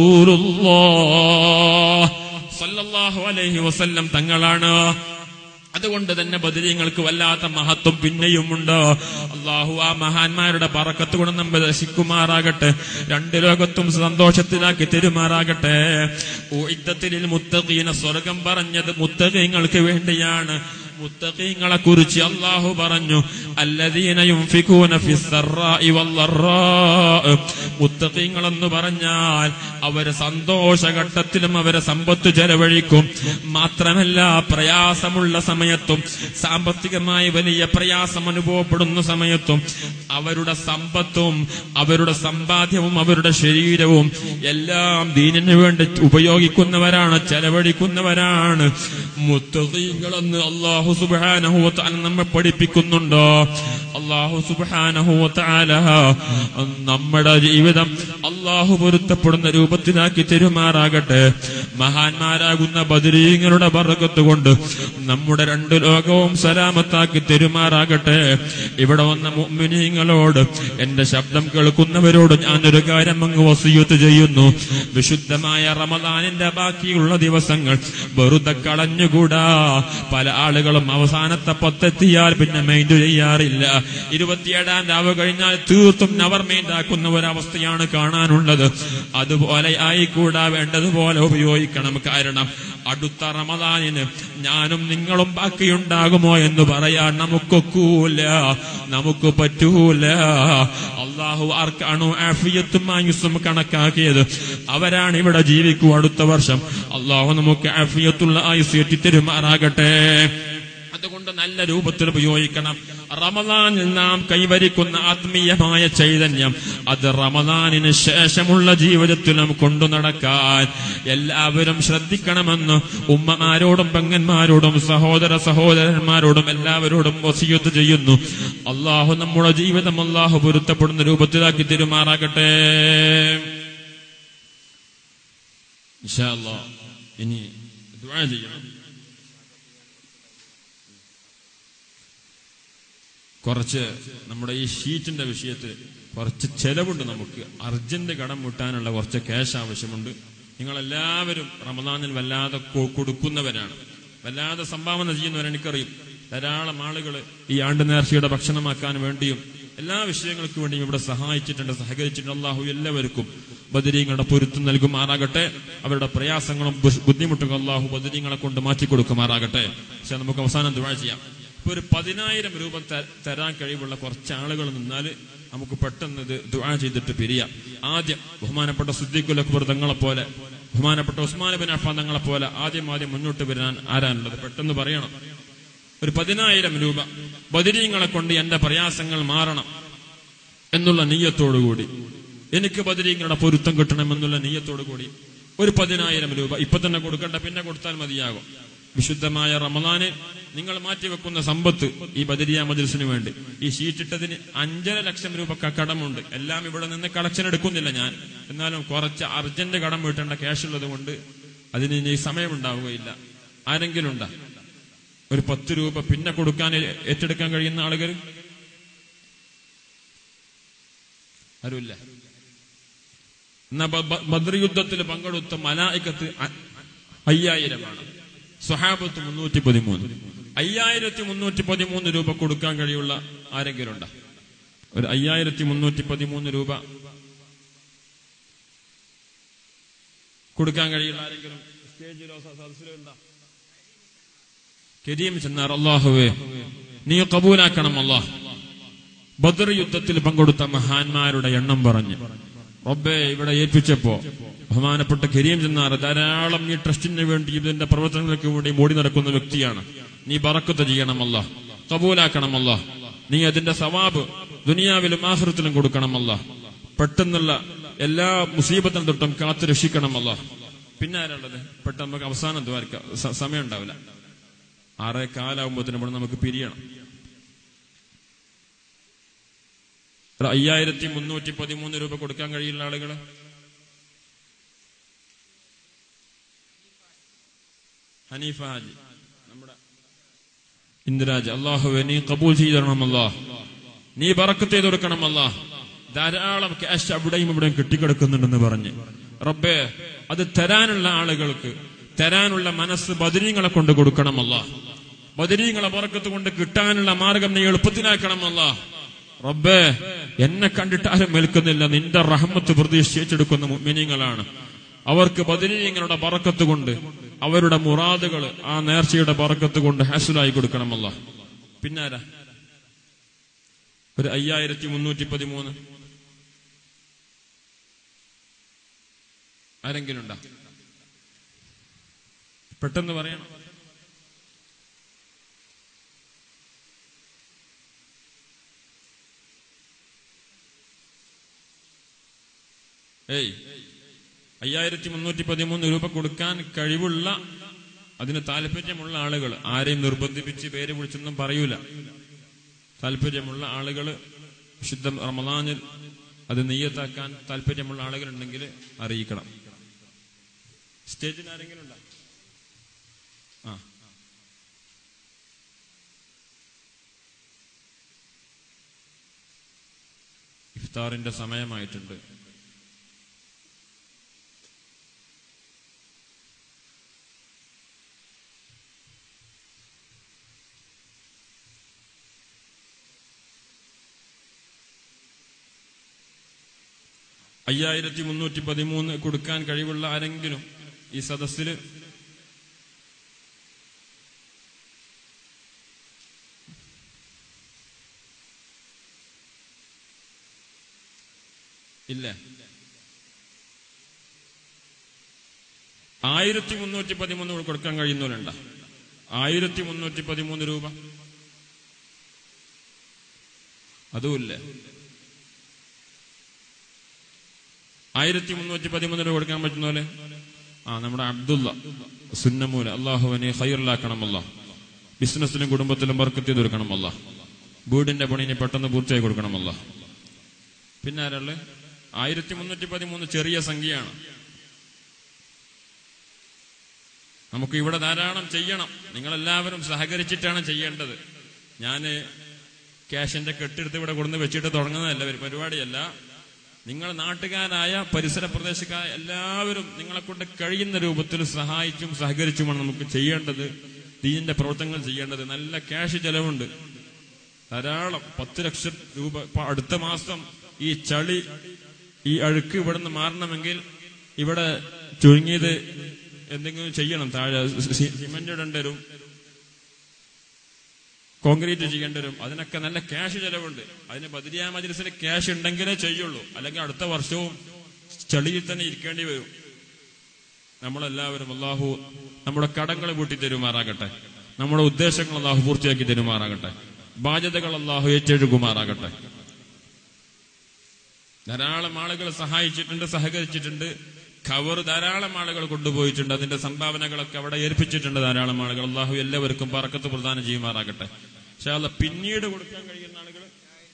റസൂലുള്ളാഹ് സല്ലല്ലാഹു അലൈഹി വസല്ലം തങ്ങളാണ് അതുകൊണ്ട് തന്നെ ബദരീങ്ങൾക്ക് വല്ലാത്ത മഹത്വം പിന്നെയുമുണ്ട് അള്ളാഹു ആ മഹാന്മാരുടെ പറക്കത്ത് കൊണ്ട് നമ്മെ രക്ഷിക്കുമാറാകട്ടെ രണ്ട് ലോകത്തും സന്തോഷത്തിലാക്കി തെരുമാറാകട്ടെ യുദ്ധത്തിൽ മുത്തഖീന സ്വർഗം പറഞ്ഞത് മുത്തഖീങ്ങൾക്ക് വേണ്ടിയാണ് മുത്തഖീങ്ങളെ കുറിച്ച് അള്ളാഹു പറഞ്ഞു അല്ലദീന യുംഫിഖൂന ഫിസ്സറാഇ വല്ലറാ മുത്തഖീങ്ങൾ എന്ന് പറഞ്ഞാൽ അവര് സന്തോഷഘട്ടത്തിലും അവരെ സമ്പത്ത് ചെലവഴിക്കും മാത്രമല്ല പ്രയാസമുള്ള സമയത്തും സാമ്പത്തികമായി വലിയ പ്രയാസം അനുഭവപ്പെടുന്ന സമയത്തും അവരുടെ സമ്പത്തും അവരുടെ സമ്പാദ്യവും അവരുടെ ശരീരവും എല്ലാം ദീനിന് വേണ്ടി ഉപയോഗിക്കുന്നവരാണ് ചെലവഴിക്കുന്നവരാണ് മുത്തഖീങ്ങളെന്ന് അള്ളാഹു സുബാനഹുവത്താൽ നമ്മെ പഠിപ്പിക്കുന്നുണ്ടോ അള്ളാഹു സുബാനഹുവത്താല നമ്മുടെ ജീവിതം അള്ളാഹു പൊരുത്തപ്പെടുന്ന രൂപത്തിലാക്കി തെരുമാറാകട്ടെ മഹാന്മാരാകുന്ന ബദരീങ്ങളുടെ ബർക്കത്ത് കൊണ്ട് നമ്മുടെ രണ്ട് ലോകവും സലാമത്താക്കി തെരുമാറാകട്ടെ ഇവിടെ വന്ന മുഅ്മിനീങ്ങളോട് എന്റെ ശബ്ദം കേൾക്കുന്നവരോട് ഞാനൊരു കാര്യം അങ്ങ് വസിയത്ത് ചെയ്യുന്നു വിശുദ്ധമായ റമദാനിന്റെ ബാക്കിയുള്ള ദിവസങ്ങൾ വെറുതെ കളഞ്ഞുകൂടാ പല ആളുകളും അവസാനത്തെ പത്തെത്തിയാൽ പിന്നെ മൈൻഡ് ചെയ്യാറില്ല ഇരുപത്തിയേഴാം രാവ് കഴിഞ്ഞാൽ തീർത്തും നവർ മൈൻഡ് ആക്കുന്ന ഒരവസ്ഥയാണ് കാണാനുള്ളത് അതുപോലെ ആയിക്കൂടാ വേണ്ടതുപോലെ ഉപയോഗിക്കണം കാരണം അടുത്ത റമദാനിന് ഞാനും നിങ്ങളും ബാക്കിയുണ്ടാകുമോ എന്ന് പറയാൻ നമുക്കൊക്കൂല നമുക്ക് പറ്റൂല അള്ളാഹു ആർക്കാണോ ആഫിയത്തും ആയുസ്സും കണക്കാക്കിയത് അവരാണ് ഇവിടെ ജീവിക്കൂ അടുത്ത വർഷം അള്ളാഹു നമുക്ക് ആഫിയത്തുള്ള ആയുസ് എത്തിത്തരുമാറാകട്ടെ അതുകൊണ്ട് നല്ല രൂപത്തിൽ ഉപയോഗിക്കണം റമദാനിൽ നാം കൈവരിക്കുന്ന ആത്മീയമായ ചൈതന്യം അത് റമദാനിന് ശേഷമുള്ള ജീവിതത്തിലും കൊണ്ടു നടക്കാൻ എല്ലാവരും ശ്രദ്ധിക്കണമെന്ന് ഉമ്മമാരോടും പെങ്ങന്മാരോടും സഹോദര സഹോദരന്മാരോടും എല്ലാവരോടും വസിയത്ത് ചെയ്യുന്നു അള്ളാഹു നമ്മുടെ ജീവിതം അള്ളാഹു പൊരുത്തപ്പെടുന്ന രൂപത്തിലാക്കി തിരുമാറാകട്ടെ ഇൻഷാ അല്ലാഹ് ഇനി ദുആ ചെയ്യണം കുറച്ച് നമ്മുടെ ഈ ഷീറ്റിന്റെ വിഷയത്തിൽ കുറച്ച് ചെലവുണ്ട് നമുക്ക് അർജന്റ് കടം വീട്ടാനുള്ള കുറച്ച് ക്യാഷ് ആവശ്യമുണ്ട് നിങ്ങളെല്ലാവരും റമദാനിൽ വല്ലാതെ കൊ- കൊടുക്കുന്നവരാണ് വല്ലാതെ സംഭാവന ചെയ്യുന്നവർ എനിക്കറിയും ധാരാളം ആളുകൾ ഈ ആണ്ട് നേർച്ചയുടെ ഭക്ഷണമാക്കാൻ വേണ്ടിയും എല്ലാ വിഷയങ്ങൾക്കും വേണ്ടിയും ഇവിടെ സഹായിച്ചിട്ടുണ്ട് സഹകരിച്ചിട്ടുണ്ട് അള്ളാഹു എല്ലാവർക്കും ബദരീങ്ങളുടെ പൊരുത്തം നൽകുമാറാകട്ടെ അവരുടെ പ്രയാസങ്ങളും ബുഷ്- ബുദ്ധിമുട്ടുകളും അള്ളാഹു ബദരീങ്ങളെ കൊണ്ട് മാറ്റി കൊടുക്കുമാറാകട്ടെ പക്ഷെ നമുക്ക് അവസാനം ദുഴ ചെയ്യാം ഇപ്പൊ ഒരു പതിനായിരം രൂപ ത- തരാൻ കഴിവുള്ള കുറച്ച് ആളുകൾ നിന്നാൽ നമുക്ക് പെട്ടെന്ന് ഇത് ദുആ ചെയ്തിട്ട് പിരിയാം ആദ്യം ബഹുമാനപ്പെട്ട സുദ്ദീഖുൽ അക്ബർ തങ്ങളെ പോലെ ബഹുമാനപ്പെട്ട ഉസ്മാൻ ബിൻ അഫാൻ തങ്ങളെ പോലെ ആദ്യം ആദ്യം മുന്നോട്ട് വരാൻ ആരാനുള്ളത് പെട്ടെന്ന് പറയണം ഒരു പതിനായിരം രൂപ ബദിരീങ്ങളെ കൊണ്ട് എന്റെ പ്രയാസങ്ങൾ മാറണം എന്നുള്ള നീയത്തോടുകൂടി എനിക്ക് ബദരീങ്ങളുടെ പൊരുത്തം കിട്ടണമെന്നുള്ള നീയത്തോടുകൂടി ഒരു പതിനായിരം രൂപ ഇപ്പൊ തന്നെ കൊടുക്കണ്ട പിന്നെ കൊടുത്താൽ മതിയാകും വിശുദ്ധമായ റമദാന് നിങ്ങൾ മാറ്റിവെക്കുന്ന സമ്പത്ത് ഈ ബദരിയ മജിൽസിന് വേണ്ടി ഈ ഷീറ്റിട്ടതിന് അഞ്ചര ലക്ഷം രൂപ ക- കടമുണ്ട് എല്ലാം ഇവിടെ നിന്ന് കളക്ഷൻ എടുക്കുന്നില്ല ഞാൻ എന്നാലും കുറച്ച് അർജന്റ് കടം വീട്ടേണ്ട ക്യാഷ് ഉള്ളത് കൊണ്ട് അതിന് ഇനി സമയമുണ്ടാവുകയില്ല ആരെങ്കിലും ഉണ്ടാ ഒരു പത്ത് രൂപ പിന്നെ കൊടുക്കാൻ ഏ- ഏറ്റെടുക്കാൻ കഴിയുന്ന ആളുകൾ ആരുമില്ല എന്നാ ബ- ബ- ബദ്ർ യുദ്ധത്തിൽ പങ്കെടുത്ത മലായിക്കത്ത് അ- അയ്യായിരമാണ് സ്വഹാബത്ത് മുന്നൂറ്റി പതിമൂന്ന് അയ്യായിരത്തി മുന്നൂറ്റി പതിമൂന്ന് രൂപ കൊടുക്കാൻ കഴിയുള്ള ആരെങ്കിലും ഉണ്ടോ ഒരു അയ്യായിരത്തി മുന്നൂറ്റി പതിമൂന്ന് രൂപ കൊടുക്കാൻ കഴിയുള്ള ആരെങ്കിലും സ്റ്റേജിലോ സ- സദസ്സിലോ ഉണ്ടോ കരീം ചെന്നാർ അള്ളാഹുവേ നീ കബൂലാക്കണം അള്ളാഹ് ബദർ യുദ്ധത്തിൽ പങ്കെടുത്ത മഹാന്മാരുടെ എണ്ണം പറഞ്ഞു റബ്ബെ ഇവിടെ ഏൽപ്പിച്ചപ്പോ ബഹുമാനപ്പെട്ട കരീം ചെന്നാർ ധാരാളം ഈ ട്രസ്റ്റിന് വേണ്ടി ഇതിന്റെ പ്രവർത്തനങ്ങൾക്ക് വേണ്ടി ഓടി നടക്കുന്ന വ്യക്തിയാണ് നീ ബറക്കത്ത് ചെയ്യണമല്ല കബൂലാക്കണമല്ല നീ അതിന്റെ സവാബ് ദുനിയാവിലും ആഹൃത്തിലും കൊടുക്കണമല്ല പെട്ടെന്നുള്ള എല്ലാ മുസീബത്തിനും തൊട്ടും കാത്തു രക്ഷിക്കണമല്ല പിന്നെ ആരാളുള്ളത് പെട്ടെന്ന് നമുക്ക് അവസാനം ദ്വാരക്ക സ- സമയം ഉണ്ടാവില്ല ആറേ കാലാവുമ്പോഴത്തേനും ഇവിടെ നമുക്ക് പിരിയണം ഒരു അയ്യായിരത്തി മുന്നൂറ്റി പതിമൂന്ന് രൂപ കൊടുക്കാൻ കഴിയുന്ന ആളുകൾ ഹനീഫ ഹാജി നമ്മുടെ ഇന്ദിരാജ് അള്ളാഹുവെ നീ കബൂൽ ചെയ്തു തരണം അല്ലാഹ് നീ ബറക്കത്ത് ചെയ്ത് കൊടുക്കണം അല്ലാഹ് ധാരാളം ക്യാഷ് അവിടെയും ഇവിടെയും കെട്ടിക്കിടക്കുന്നുണ്ടെന്ന് പറഞ്ഞ് റബ്ബേ അത് തരാനുള്ള ആളുകൾക്ക് തരാനുള്ള മനസ്സ് ബദരീങ്ങളെ കൊണ്ട് കൊടുക്കണം അല്ലാഹ് ബദരീങ്ങളെ ബറക്കത്ത് കൊണ്ട് കിട്ടാനുള്ള മാർഗം നീ എളുപ്പത്തിലാക്കണം അല്ലാഹ് റബ്ബേ എന്നെ കണ്ടിട്ട് ആരും മേൽക്കുന്നില്ല നിന്റെ റഹ്മത്ത് പ്രതീക്ഷിച്ചെടുക്കുന്ന മുഅ്മിനീങ്ങളാണ് അവർക്ക് ബദരീങ്ങളുടെ ബറക്കത്ത് കൊണ്ട് അവരുടെ മുറാദുകൾ ആ നേർച്ചയുടെ ബറക്കത്ത് കൊണ്ട് ഹാസുലായി കൊടുക്കണമല്ല പിന്നാരാ ഒരു അയ്യായിരത്തി മുന്നൂറ്റി പതിമൂന്ന് ആരെങ്കിലും ഉണ്ടോ പെട്ടെന്ന് പറയണം ഏയ് അയ്യായിരത്തി മുന്നൂറ്റി പതിമൂന്ന് രൂപ കൊടുക്കാൻ കഴിവുള്ള അതിന് താല്പര്യമുള്ള ആളുകൾ ആരെയും നിർബന്ധിപ്പിച്ച് പേര് വിളിച്ചൊന്നും പറയൂല താല്പര്യമുള്ള ആളുകൾ വിശുദ്ധ റമദാനിൽ അത് നെയ്യത്താക്കാൻ താല്പര്യമുള്ള ആളുകൾ ഉണ്ടെങ്കിൽ അറിയിക്കണം സ്റ്റേജിൽ ആരെങ്കിലും ഉണ്ടോ ആ ഇഫ്താറിന്റെ സമയമായിട്ടുണ്ട് അയ്യായിരത്തി മുന്നൂറ്റി പതിമൂന്ന് കൊടുക്കാൻ കഴിവുള്ള ആരെങ്കിലും ഈ സദസ്സിൽ ഇല്ല ആയിരത്തി മുന്നൂറ്റി പതിമൂന്ന് കൊടുക്കാൻ കഴിയുന്നവരുണ്ട ആയിരത്തി മുന്നൂറ്റി പതിമൂന്ന് രൂപ അതുമില്ല ആയിരത്തി മുന്നൂറ്റി പതിമൂന്ന് രൂപ കൊടുക്കാൻ പറ്റുന്ന പോലെ ആ നമ്മുടെ അബ്ദുള്ള സുന്നമൂല അള്ളാഹുവിനെ ഹൈറിലാക്കണമല്ല ബിസിനസ്സിലും കുടുംബത്തിലും ബർക്കത്ത് ചെയ്ത് കൊടുക്കണമല്ല വീടിന്റെ പണിനെ പെട്ടെന്ന് പൂർത്തിയായി കൊടുക്കണമല്ല പിന്നെ ആരാള് ആയിരത്തി മുന്നൂറ്റി പതിമൂന്ന് ചെറിയ സംഖ്യയാണ് നമുക്ക് ഇവിടെ ധാരാളം ചെയ്യണം നിങ്ങളെല്ലാവരും സഹകരിച്ചിട്ടാണ് ചെയ്യേണ്ടത് ഞാന് ക്യാഷിന്റെ കെട്ടെടുത്ത് ഇവിടെ കൊണ്ടുവന്ന് വെച്ചിട്ട് തുടങ്ങുന്നതല്ല ഒരു പരിപാടിയല്ല നിങ്ങൾ നാട്ടുകാരായ പരിസര പ്രദേശക്കാരായ എല്ലാവരും നിങ്ങളെ കൊണ്ട് കഴിയുന്ന രൂപത്തിൽ സഹായിച്ചും സഹകരിച്ചുമാണ് നമുക്ക് ചെയ്യേണ്ടത് ദീനിന്റെ പ്രവർത്തനങ്ങൾ ചെയ്യേണ്ടത് നല്ല ക്യാഷ് ചെലവുണ്ട് ധാരാളം പത്ത് ലക്ഷം രൂപ ഇപ്പൊ അടുത്ത മാസം ഈ ചളി ഈ അഴുക്ക് ഇവിടെ നിന്ന് മാറണമെങ്കിൽ ഇവിടെ ചുരുങ്ങിയത് എന്തെങ്കിലും ചെയ്യണം താഴെ സി- സിമന്റ് ഇടേണ്ടി വരും കോൺക്രീറ്റ് ചെയ്യേണ്ടി വരും അതിനൊക്കെ നല്ല ക്യാഷ് ചെലവുണ്ട് അതിന് ബദരിയ മജ്ലിസിൽ ക്യാഷ് ഉണ്ടെങ്കിലേ ചെയ്യുള്ളൂ അല്ലെങ്കിൽ അടുത്ത വർഷവും ചളിയിൽ തന്നെ ഇരിക്കേണ്ടി വരും നമ്മളെല്ലാവരും അള്ളാഹു നമ്മുടെ കടങ്ങൾ വീട്ടി തരുമാറാകട്ടെ നമ്മുടെ ഉദ്ദേശങ്ങൾ അള്ളാഹു പൂർത്തിയാക്കി തരുമാറാകട്ടെ ബാധ്യതകൾ അള്ളാഹു ഏറ്റെടുക്കുമാറാകട്ടെ ധാരാളം ആളുകൾ സഹായിച്ചിട്ടുണ്ട് സഹകരിച്ചിട്ടുണ്ട് ഖബർ ധാരാളം ആളുകൾ കൊണ്ടുപോയിട്ടുണ്ട് അതിന്റെ സംഭാവനകളൊക്കെ അവിടെ ഏൽപ്പിച്ചിട്ടുണ്ട് ധാരാളം ആളുകൾ അള്ളാഹു എല്ലാവർക്കും പറക്കത്ത് പ്രദാനം ചെയ്യുമാറാകട്ടെ പക്ഷെ അത് പിന്നീട് കൊടുക്കാൻ കഴിയുന്ന ആളുകൾ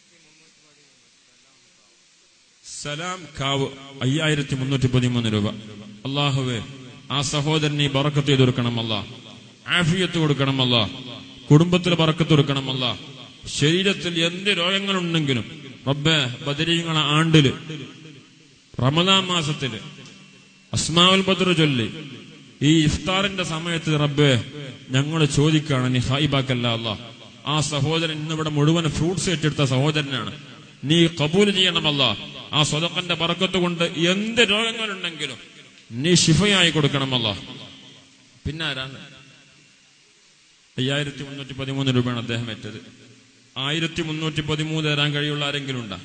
സലാം കാവ് അയ്യായിരത്തി മുന്നൂറ്റി പതിമൂന്ന് രൂപ അള്ളാഹുവേ ആ സഹോദരനെ ബറക്കത്ത് ചെയ്ത് കൊടുക്കണം അല്ല ആഫിയത്ത് കൊടുക്കണം അല്ല കുടുംബത്തിൽ ബറക്കത്ത് കൊടുക്കണം അല്ല ശരീരത്തിൽ എന്ത് രോഗങ്ങളുണ്ടെങ്കിലും റബ്ബേ ബദരീങ്ങളെ ആണ്ടില് റമദാൻ മാസത്തില് അസ്മാവുൽ ബദർ ചൊല്ലി ഈ ഇഫ്താറിന്റെ സമയത്ത് റബ്ബേ ഞങ്ങൾ ചോദിക്കാണ് നീ ഹായിബാക്കല്ല അല്ല ആ സഹോദരൻ ഇന്നിവിടെ മുഴുവൻ ഫ്രൂട്ട്സ് ഏറ്റെടുത്ത സഹോദരനാണ് നീ കബൂൽ ചെയ്യണമല്ല ആ സ്വതക്കന്റെ പറക്കത്ത് കൊണ്ട് എന്ത് രോഗങ്ങളുണ്ടെങ്കിലും നീ ശിഫയായി കൊടുക്കണമല്ല പിന്നെ ആരാണ് അയ്യായിരത്തി മുന്നൂറ്റി പതിമൂന്ന് രൂപയാണ് അദ്ദേഹം ഏറ്റത് ആയിരത്തി മുന്നൂറ്റി പതിമൂന്ന് തരാൻ കഴിയുള്ള ആരെങ്കിലും ഉണ്ടോ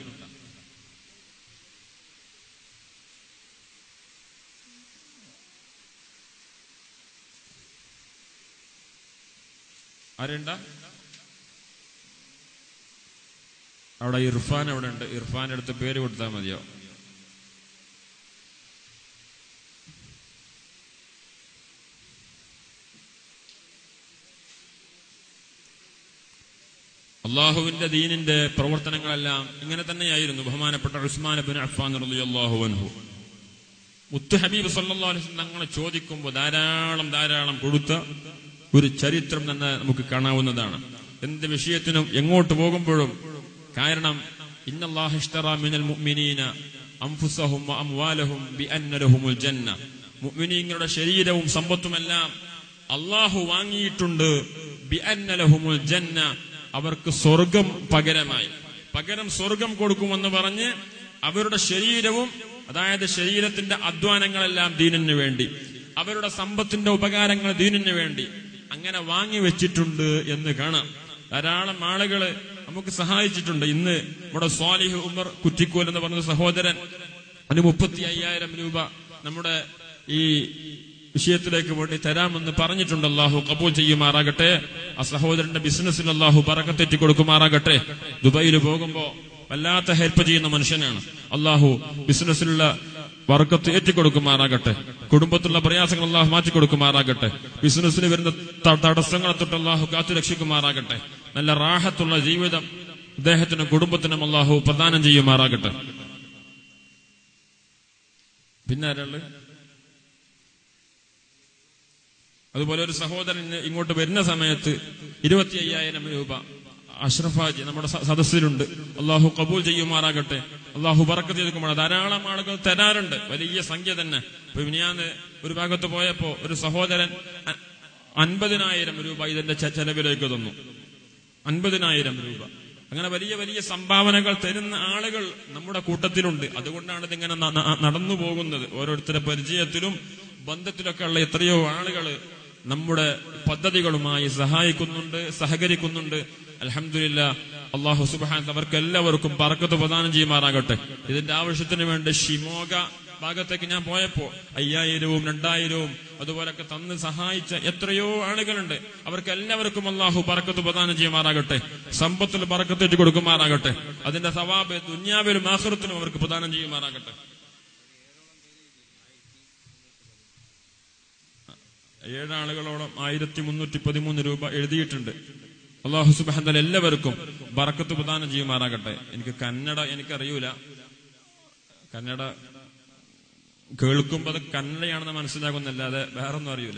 ആരുണ്ട അവിടെ ഇർഫാൻ അവിടെ ഉണ്ട് ഇർഫാൻ എടുത്ത് പേര് കൊടുത്താൽ മതിയോ അള്ളാഹുവിന്റെ ദീനിന്റെ പ്രവർത്തനങ്ങളെല്ലാം ഇങ്ങനെ തന്നെയായിരുന്നു ബഹുമാനപ്പെട്ട ഉസ്മാൻ ബിൻ അഫ്ഫാൻ റളിയല്ലാഹു അൻഹു മുത്ത് ഹബീബ് സല്ലല്ലാഹു അലൈഹി വസല്ലം തങ്ങളെ ചോദിക്കുമ്പോൾ ധാരാളം ധാരാളം കൊടുത്ത ഒരു ചരിത്രം തന്നെ നമുക്ക് കാണാവുന്നതാണ് എന്ത് വിഷയത്തിനും എങ്ങോട്ട് പോകുമ്പോഴും കാരണം ഇന്നല്ലാഹ ഇഷ്തറ മിനൽ മുഅ്മിനീന അൻഫുസഹും വ അംവാലഹും ബിഅന്ന ലഹുമുൽ ജന്ന മുഅ്മിനീങ്ങളുടെ ശരീരവും സമ്പത്തുമെല്ലാം അള്ളാഹു വാങ്ങിയിട്ടുണ്ട് ബിഅന്ന ലഹുമുൽ ജന്ന അവർക്ക് സ്വർഗം പകരമായി പകരം സ്വർഗം കൊടുക്കുമെന്ന് പറഞ്ഞ് അവരുടെ ശരീരവും അതായത് ശരീരത്തിന്റെ അധ്വാനങ്ങളെല്ലാം ദീനിന് വേണ്ടി അവരുടെ സമ്പത്തിന്റെ ഉപകാരങ്ങൾ ദീനിന് വേണ്ടി അങ്ങനെ വാങ്ങി വെച്ചിട്ടുണ്ട് എന്ന് കാണാം ധാരാളം ആളുകള് നമുക്ക് സഹായിച്ചിട്ടുണ്ട് ഇന്ന് നമ്മുടെ സ്വാലിഹ് ഉമർ കുറ്റിക്കോൽ എന്ന് പറഞ്ഞ സഹോദരൻ അതിന് മുപ്പത്തി അയ്യായിരം രൂപ നമ്മുടെ ഈ വിഷയത്തിലേക്ക് വേണ്ടി തരാമെന്ന് പറഞ്ഞിട്ടുണ്ട് അള്ളാഹു കബൂൽ ചെയ്യുമാറാകട്ടെ ആ സഹോദരന്റെ ബിസിനസ്സിൽ അള്ളാഹു പറക്കത്തെറ്റി കൊടുക്കുമാറാകട്ടെ ദുബൈയിൽ പോകുമ്പോ വല്ലാത്ത ഹെൽപ്പ് ചെയ്യുന്ന മനുഷ്യനാണ് അള്ളാഹു ബിസിനസ്സിലുള്ള വർക്കത്ത് ഏറ്റിക്കൊടുക്കുമാറാകട്ടെ കുടുംബത്തിലുള്ള പ്രയാസങ്ങൾ അള്ളാഹു മാറ്റിക്കൊടുക്കുമാറാകട്ടെ ബിസിനസ്സിന് വരുന്ന ത- തടസ്സങ്ങളെ തൊട്ട് അള്ളാഹു കാത്തു രക്ഷിക്കുമാറാകട്ടെ നല്ല റാഹത്തുള്ള ജീവിതം അദ്ദേഹത്തിനും കുടുംബത്തിനും അള്ളാഹു പ്രദാനം ചെയ്യുമാറാകട്ടെ പിന്നെ ആരാള് അതുപോലെ ഒരു സഹോദരൻ ഇങ്ങോട്ട് വരുന്ന സമയത്ത് ഇരുപത്തി അയ്യായിരം രൂപ അഷ്റഫാജി നമ്മുടെ സ- സദസ്സിലുണ്ട് അള്ളാഹു കബൂൽ ചെയ്യുമാറാകട്ടെ അള്ളാഹു പറക്കത്ത് ചെയ്തുമാറാ ധാരാളം ആളുകൾ തരാറുണ്ട് വലിയ സംഖ്യ തന്നെ ഇപ്പൊ ഞാൻ ഒരു ഭാഗത്ത് പോയപ്പോ ഒരു സഹോദരൻ അ- അൻപതിനായിരം രൂപ ഇതിന്റെ ചെ- ചെലവിലേക്ക് തന്നു അൻപതിനായിരം രൂപ അങ്ങനെ വലിയ വലിയ സംഭാവനകൾ തരുന്ന ആളുകൾ നമ്മുടെ കൂട്ടത്തിലുണ്ട് അതുകൊണ്ടാണ് ഇതിങ്ങനെ ന- ന- നടന്നു പോകുന്നത് ഓരോരുത്തരുടെ പരിചയത്തിലും ബന്ധത്തിലൊക്കെ ഉള്ള എത്രയോ ആളുകൾ നമ്മുടെ പദ്ധതികളുമായി സഹായിക്കുന്നുണ്ട് സഹകരിക്കുന്നുണ്ട് അലഹമില്ല അള്ളാഹു സുബാൻ അവർക്ക് എല്ലാവർക്കും പറക്കത്ത് പ്രദാനം ചെയ്യുമാറാകട്ടെ ഇതിന്റെ ആവശ്യത്തിന് വേണ്ടി ഷിമോഗ ഭാഗത്തേക്ക് ഞാൻ പോയപ്പോ അയ്യായിരവും രണ്ടായിരവും അതുപോലൊക്കെ തന്ന് സഹായിച്ച എത്രയോ ആളുകളുണ്ട് അവർക്ക് എല്ലാവർക്കും അള്ളാഹു പറക്കത്ത് പ്രദാനം ചെയ്യുമാറാകട്ടെ സമ്പത്തിൽ പറക്കത്തേറ്റ് കൊടുക്കുമാറാകട്ടെ അതിന്റെ സവാബ് ദുന്യാവിലും ആഹൃത്തിലും അവർക്ക് പ്രദാനം ചെയ്യുമാറാകട്ടെ ഏഴാളുകളോളം ആയിരത്തി മുന്നൂറ്റി പതിമൂന്ന് രൂപ എഴുതിയിട്ടുണ്ട് അള്ളാഹു സുബാന്തൽ എല്ലാവർക്കും ബറക്കത്ത് പ്രദാനം ചെയ്യുമാറാകട്ടെ എനിക്ക് കന്നഡ എനിക്കറിയൂല കന്നഡ കേൾക്കുമ്പോൾ അത് കന്നഡയാണെന്ന് മനസ്സിലാകുന്നല്ലാതെ വേറൊന്നും അറിയൂല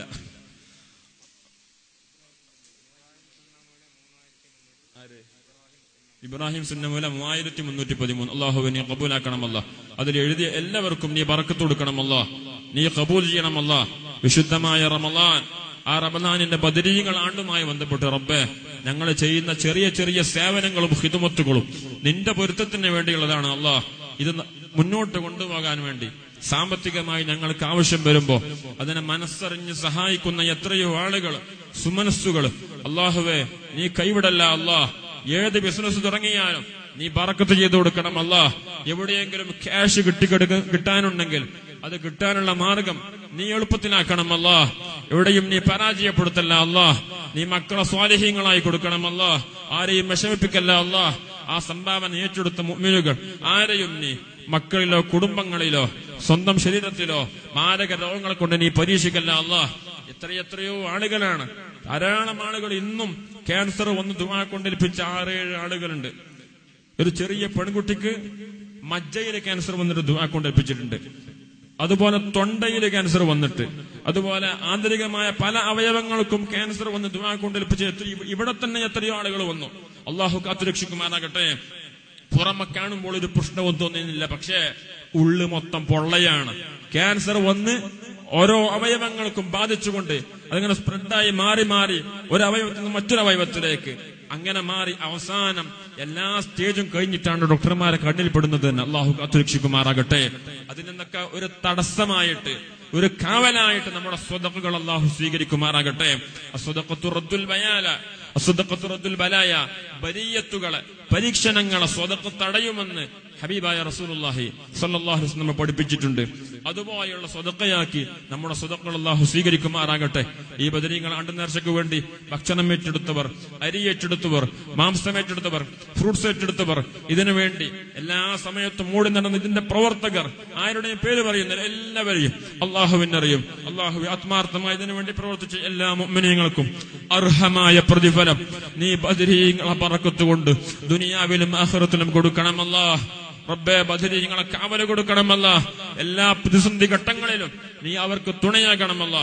ആര്? ഇബ്രാഹിം സുന്നമൂല മൂവായിരത്തി മുന്നൂറ്റി പതിമൂന്ന് അള്ളാഹുവിനെ കബൂലാക്കണമല്ല അതിൽ എഴുതിയ എല്ലാവർക്കും നീ ബറക്കത്ത് കൊടുക്കണമല്ല നീ കബൂൽ ചെയ്യണമല്ല വിശുദ്ധമായ റമലാൻ ആ റമലാനിന്റെ ബദരീകൾ ആണ്ടുമായി ബന്ധപ്പെട്ട് റബ്ബേ ഞങ്ങൾ ചെയ്യുന്ന ചെറിയ ചെറിയ സേവനങ്ങളും ഹിതുമത്തുകളും നിന്റെ പൊരുത്തത്തിന് വേണ്ടിയുള്ളതാണ് അള്ളാഹ് ഇത് ന- മുന്നോട്ട് കൊണ്ടുപോകാൻ വേണ്ടി സാമ്പത്തികമായി ഞങ്ങൾക്ക് ആവശ്യം വരുമ്പോ അതിനെ മനസ്സറിഞ്ഞ് സഹായിക്കുന്ന എത്രയോ ആളുകൾ സുമനസ്സുകൾ അള്ളാഹുവേ നീ കൈവിടല്ല അള്ളാഹ് ഏത് ബിസിനസ് തുടങ്ങിയാലും നീ ബറക്കത്ത് ചെയ്തു കൊടുക്കണം അല്ല എവിടെയെങ്കിലും ക്യാഷ് കിട്ടിക്കെടുക്ക കിട്ടാനുണ്ടെങ്കിൽ അത് കിട്ടാനുള്ള മാർഗം നീ എളുപ്പത്തിലാക്കണം അല്ല എവിടെയും നീ പരാജയപ്പെടുത്തല്ല അല്ല നീ മക്കളെ സ്വാലിഹ്യങ്ങളായി കൊടുക്കണം അല്ല ആരെയും വിഷമിപ്പിക്കല്ല അല്ല ആ സംഭാവന ഏറ്റെടുത്ത മുഅ്മിനുകൾ ആരെയും നീ മക്കളിലോ കുടുംബങ്ങളിലോ സ്വന്തം ശരീരത്തിലോ മാരക രോഗങ്ങളെ കൊണ്ട് നീ പരീക്ഷിക്കല്ല അല്ല എത്രയെത്രയോ ആളുകളാണ് ധാരാളം ആളുകൾ ഇന്നും ക്യാൻസർ വന്ന് ദുവാ കൊണ്ടേൽപ്പിച്ച ആറേഴ് ആളുകളുണ്ട് ഒരു ചെറിയ പെൺകുട്ടിക്ക് മജ്ജയിലെ ക്യാൻസർ വന്നിട്ട് ദുവാ കൊണ്ടേൽപ്പിച്ചിട്ടുണ്ട് അതുപോലെ തൊണ്ടയിലെ ക്യാൻസർ വന്നിട്ട് അതുപോലെ ആന്തരികമായ പല അവയവങ്ങൾക്കും ക്യാൻസർ വന്ന് ദുവാ കൊണ്ടേൽപ്പിച്ച് എത്ര- ഇവിടെ തന്നെ എത്രയോ ആളുകൾ വന്നു അള്ളാഹു കാത്തുരക്ഷിക്കുമാറാകട്ടെ പുറമെ കാണുമ്പോൾ ഒരു പ്രശ്നവും തോന്നുന്നില്ല പക്ഷേ ഉള്ളു മൊത്തം പൊള്ളയാണ് ക്യാൻസർ വന്ന് ഓരോ അവയവങ്ങൾക്കും ബാധിച്ചുകൊണ്ട് അതിങ്ങനെ സ്പ്രെഡായി മാറി മാറി ഒരു അവയവത്തിൽ നിന്ന് മറ്റൊരു അവയവത്തിലേക്ക് അങ്ങനെ മാറി അവസാനം എല്ലാ സ്റ്റേജും കഴിഞ്ഞിട്ടാണ് ഡോക്ടർമാരെ കണ്ണിൽപ്പെടുന്നത് തന്നെ അള്ളാഹു കാത്തുരക്ഷിക്കുമാറാകട്ടെ അതിൽ നിന്നൊക്കെ ഒരു തടസ്സമായിട്ട് ഒരു കാവലായിട്ട് നമ്മുടെ സ്വതക്കുകൾ അള്ളാഹു സ്വീകരിക്കുമാറാകട്ടെ അസ്വദഖത്തു റദ്ദുൽ ബയാല അസ്വദഖത്തു റദ്ദുൽ ബലായ ബരീയത്തുകളെ പരീക്ഷണങ്ങളെ സ്വതക്ക് തടയുമെന്ന് ഹബീബായ റസൂലുള്ളാഹി സല്ലല്ലാഹു അലൈഹി വസല്ലം നമ്മെ പഠിപ്പിച്ചിട്ടുണ്ട് അതുപോലെയുള്ള സ്വതക്കയാക്കി നമ്മുടെ സ്വതക്കൾ അള്ളാഹു സ്വീകരിക്കുമാറാകട്ടെ ഈ ബദരീങ്ങൾ ആണ്ട് നേർച്ചയ്ക്ക് വേണ്ടി ഭക്ഷണം ഏറ്റെടുത്തവർ അരി ഏറ്റെടുത്തവർ മാംസം ഏറ്റെടുത്തവർ ഫ്രൂട്ട് ഫ്രൂട്ട്സ് ഏറ്റെടുത്തവർ ഇതിനു വേണ്ടി എല്ലാ സമയത്തും മൂടി നടന്ന ഇതിന്റെ പ്രവർത്തകർ ആരുടെയും പേര് പറയുന്നില്ല എല്ലാവരെയും അള്ളാഹുവിനറിയും അള്ളാഹു ആത്മാർത്ഥമായി ഇതിനു വേണ്ടി പ്രവർത്തിച്ച എല്ലാ മുഅ്മിനീങ്ങൾക്കും അർഹമായ പ്രതിഫലം നീ ബദരീങ്ങളെ പറക്കത്തുകൊണ്ട് ദുനിയാവിലും ആഖിറത്തിലും കൊടുക്കണമല്ലാ റബ്ബെ ബദരീങ്ങളെ കാവല് കൊടുക്കണമല്ല എല്ലാ പ്രതിസന്ധി ഘട്ടങ്ങളിലും നീ അവർക്ക് തുണയാകണമല്ല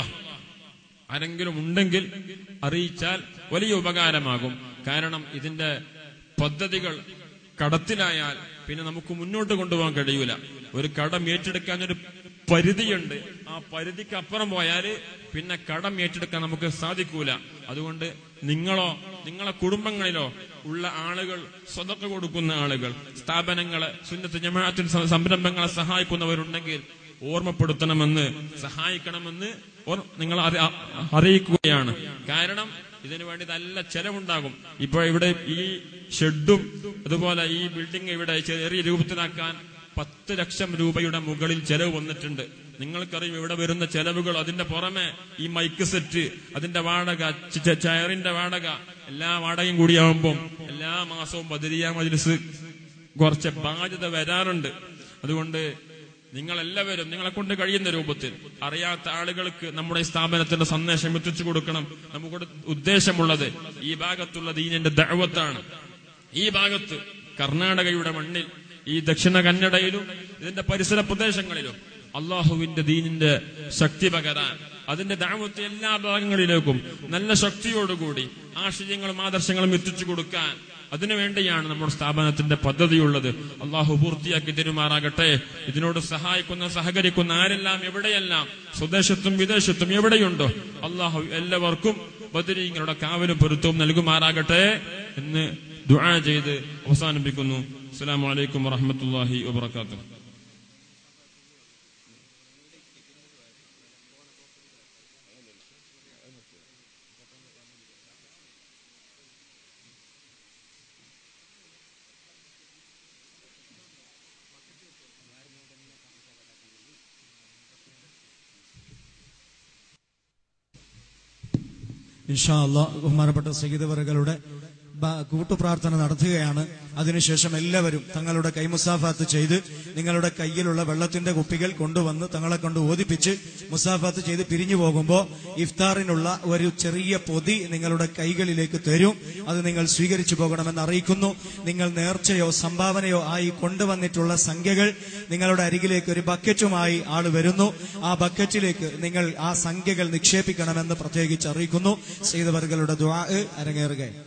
ആരെങ്കിലും ഉണ്ടെങ്കിൽ അറിയിച്ചാൽ വലിയ ഉപകാരമാകും കാരണം ഇതിന്റെ പദ്ധതികൾ കടത്തിലായാൽ പിന്നെ നമുക്ക് മുന്നോട്ട് കൊണ്ടുപോകാൻ കഴിയൂല ഒരു കടം ഏറ്റെടുക്കാൻ ഒരു പരിധിയുണ്ട് ആ പരിധിക്ക് അപ്പുറം പോയാൽ പിന്നെ കടം ഏറ്റെടുക്കാൻ നമുക്ക് സാധിക്കൂല അതുകൊണ്ട് നിങ്ങളോ നിങ്ങളെ കുടുംബങ്ങളിലോ ഉള്ള ആളുകൾ സ്വതക്ക കൊടുക്കുന്ന ആളുകൾ സ്ഥാപനങ്ങളെ സുന്നത്ത് ജമാഅത്തിൽ സ- സംരംഭങ്ങളെ സഹായിക്കുന്നവരുണ്ടെങ്കിൽ ഓർമ്മപ്പെടുത്തണമെന്ന് സഹായിക്കണമെന്ന് ഓർ- നിങ്ങൾ അറി- അ- അറിയിക്കുകയാണ് കാരണം ഇതിനു വേണ്ടി നല്ല ചെലവുണ്ടാകും ഇപ്പൊ ഇവിടെ ഈ ഷെഡും അതുപോലെ ഈ ബിൽഡിംഗ് ഇവിടെ ചെറിയ രൂപത്തിലാക്കാൻ പത്ത് ലക്ഷം രൂപയുടെ മുകളിൽ ചെലവ് വന്നിട്ടുണ്ട് നിങ്ങൾക്കറിയും ഇവിടെ വരുന്ന ചെലവുകൾ അതിന്റെ പുറമെ ഈ മൈക്ക് സെറ്റ് അതിന്റെ വാടക ച- ച- ചെയറിന്റെ വാടക എല്ലാ വാടകയും കൂടിയാവുമ്പോൾ എല്ലാ മാസവും ബദരിയ മജ്ലിസ് കുറച്ച് ബാധ്യത വരാറുണ്ട് അതുകൊണ്ട് നിങ്ങളെല്ലാവരും നിങ്ങളെ കൊണ്ട് കഴിയുന്ന രൂപത്തിൽ അറിയാത്ത ആളുകൾക്ക് നമ്മുടെ ഈ സ്ഥാപനത്തിന്റെ സന്ദേശം എത്തിച്ചു കൊടുക്കണം നമുക്ക് ഉദ്ദേശമുള്ളത് ഈ ഭാഗത്തുള്ള ദീനിന്റെ ദഅവത്താണ് ഈ ഭാഗത്ത് കർണാടകയുടെ മണ്ണിൽ ഈ ദക്ഷിണ കന്നഡയിലും ഇതിന്റെ പരിസര പ്രദേശങ്ങളിലും അള്ളാഹുവിന്റെ ദീനിന്റെ ശക്തി പകരാൻ അതിന്റെ ദാമത്തെ എല്ലാ ഭാഗങ്ങളിലേക്കും നല്ല ശക്തിയോടുകൂടി ആശയങ്ങളും ആദർശങ്ങളും എത്തിച്ചു കൊടുക്കാൻ അതിനുവേണ്ടിയാണ് നമ്മുടെ സ്ഥാപനത്തിന്റെ പദ്ധതിയുള്ളത് അള്ളാഹു പൂർത്തിയാക്കി തരുമാറാകട്ടെ ഇതിനോട് സഹായിക്കുന്ന സഹകരിക്കുന്ന ആരെല്ലാം എവിടെയെല്ലാം സ്വദേശത്തും വിദേശത്തും എവിടെയുണ്ടോ അള്ളാഹു എല്ലാവർക്കും ബദരീങ്ങളുടെ കാവലും പൊരുത്തവും നൽകുമാറാകട്ടെ എന്ന് ദുആ ചെയ്ത് അവസാനിപ്പിക്കുന്നു അസ്സലാമു അലൈക്കും വറഹ്മത്തുള്ളാഹി വബറകാതുഹു ഇൻഷാ അള്ളാ ബഹുമാനപ്പെട്ട സഹിതവറുകളുടെ കൂട്ടുപ്രാർത്ഥന നടത്തുകയാണ് അതിനുശേഷം എല്ലാവരും തങ്ങളുടെ കൈമുസാഫാത്ത് ചെയ്ത് നിങ്ങളുടെ കയ്യിലുള്ള വെള്ളത്തിന്റെ കുപ്പികൾ കൊണ്ടുവന്ന് തങ്ങളെ കൊണ്ട് ഓദിപ്പിച്ച് മുസാഫാത്ത് ചെയ്ത് പിരിഞ്ഞു പോകുമ്പോൾ ഇഫ്താറിനുള്ള ഒരു ചെറിയ പൊതി നിങ്ങളുടെ കൈകളിലേക്ക് തരും അത് നിങ്ങൾ സ്വീകരിച്ചു പോകണമെന്ന് അറിയിക്കുന്നു നിങ്ങൾ നേർച്ചയോ സംഭാവനയോ ആയി കൊണ്ടുവന്നിട്ടുള്ള സംഖ്യകൾ നിങ്ങളുടെ അരികിലേക്ക് ഒരു ബക്കറ്റുമായി ആള് വരുന്നു ആ ബക്കറ്റിലേക്ക് നിങ്ങൾ ആ സംഖ്യകൾ നിക്ഷേപിക്കണമെന്ന് പ്രത്യേകിച്ച് അറിയിക്കുന്നു സീതവർഗളുടെ ദ്വാ അരങ്ങേറുകയാണ്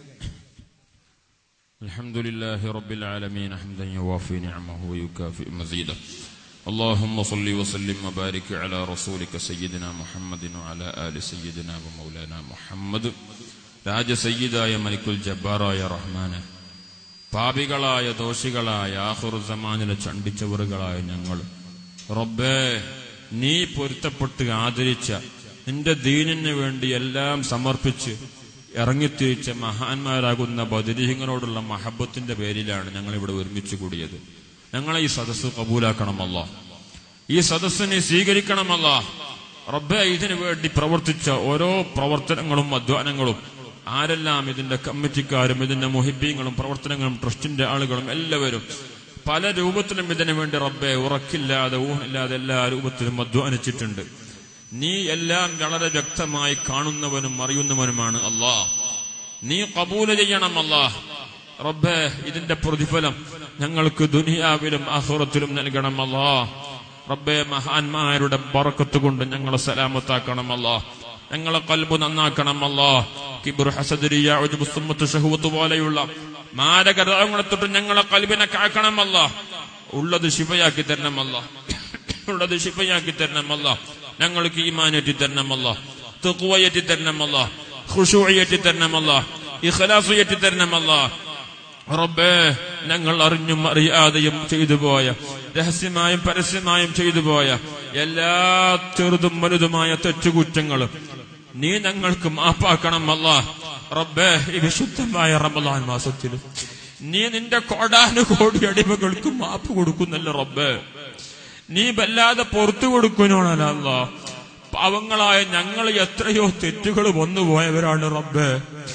الحمد لله رب العالمين حمدا يوافي نعمه ويكافئ مزيده اللهم صل وسلم وبارك على رسولك سيدنا محمد وعلى آل سيدنا ومولانا محمد രാജ സയ്യിദായ മലിക്കുൽ ജബ്ബാറായ റഹ്മാന് പാപികളായ ദോഷികളായ ആഹുറുസമാനിലെ ചണ്ടിച്ചവറുകളായ ഞങ്ങൾ റബ്ബേ നീ പൊരുത്തപ്പെട്ട് ആദരിച്ച നിന്റെ ദീനിന് വേണ്ടി എല്ലാം സമർപ്പിച്ച് ഇറങ്ങിത്തിരിച്ച മഹാന്മാരാകുന്ന ബദരീഹങ്ങളോടുള്ള മഹബത്തിന്റെ പേരിലാണ് ഞങ്ങൾ ഇവിടെ ഒരുമിച്ച് കൂടിയത് ഞങ്ങളെ ഈ സദസ്സ് കബൂലാക്കണമല്ല ഈ സദസ്സിനെ സ്വീകരിക്കണമല്ല റബ്ബെ ഇതിനു വേണ്ടി പ്രവർത്തിച്ച ഓരോ പ്രവർത്തനങ്ങളും അധ്വാനങ്ങളും ആരെല്ലാം ഇതിന്റെ കമ്മിറ്റിക്കാരും ഇതിന്റെ മുഹിബീങ്ങളും പ്രവർത്തനങ്ങളും ട്രസ്റ്റിന്റെ ആളുകളും എല്ലാവരും പല രൂപത്തിലും ഇതിനു വേണ്ടി റബ്ബെ ഉറക്കില്ലാതെ ഊഹില്ലാതെ എല്ലാ രൂപത്തിലും അധ്വാനിച്ചിട്ടുണ്ട് നീ എല്ലാം വളരെ വ്യക്തമായി കാണുന്നവനും അറിയുന്നവനുമാണ് അല്ലാ നീ കബൂല് ചെയ്യണം അല്ലാ റബ്ബേ ഇതിന്റെ പ്രതിഫലം ഞങ്ങൾക്ക് ദുനിയാവിലും അഹുറത്തിലും നൽകണം അല്ലാ റബ്ബെ മഹാന്മാരുടെ ബറക്കത്ത് കൊണ്ട് ഞങ്ങളെ സലാമത്താക്കണം അല്ലാ ഞങ്ങളെ കൽബ് നന്നാക്കണം അല്ലാ കിബുർ ഹസദരിയ ഉജ്ബു സുമ്മത്ത് ഷഹുവത്ത് പോലെയുള്ള മാരക രോഗങ്ങളെ തൊട്ട് ഞങ്ങളെ കൽബിനെ കാക്കണം അല്ലാ ഉള്ളത് ശിവയാക്കി തരണമല്ല ഉള്ളത് ശിഫയാക്കി തരണമല്ല ഞങ്ങൾക്ക് ഈമാനേറ്റി തരണമല്ല തെക്കുവയേറ്റി തരണമല്ല ഖുഷൂയറ്റി തരണമല്ല ഇഖലാസുയറ്റി തരണമല്ല റബ്ബേ ഞങ്ങൾ അറിഞ്ഞും അറിയാതെയും ചെയ്തു പോയ രഹസ്യമായും പരസ്യമായും ചെയ്തു പോയ എല്ലാ ചെറുതും വലുതുമായ തെറ്റുകുറ്റങ്ങളും നീ ഞങ്ങൾക്ക് മാപ്പാക്കണം അല്ല റബ്ബേ ഈ വിശുദ്ധമായ റമദാൻ മാസത്തിലും നീ നിന്റെ കോടാനുകോടി അടിമകൾക്ക് മാപ്പ് കൊടുക്കുന്നല്ലോ റബ്ബേ നീ വല്ലാതെ പുറത്തു കൊടുക്കുന്നോണല്ല പാവങ്ങളായ ഞങ്ങൾ എത്രയോ തെറ്റുകൾ വന്നുപോയവരാണ് റബ്ബേ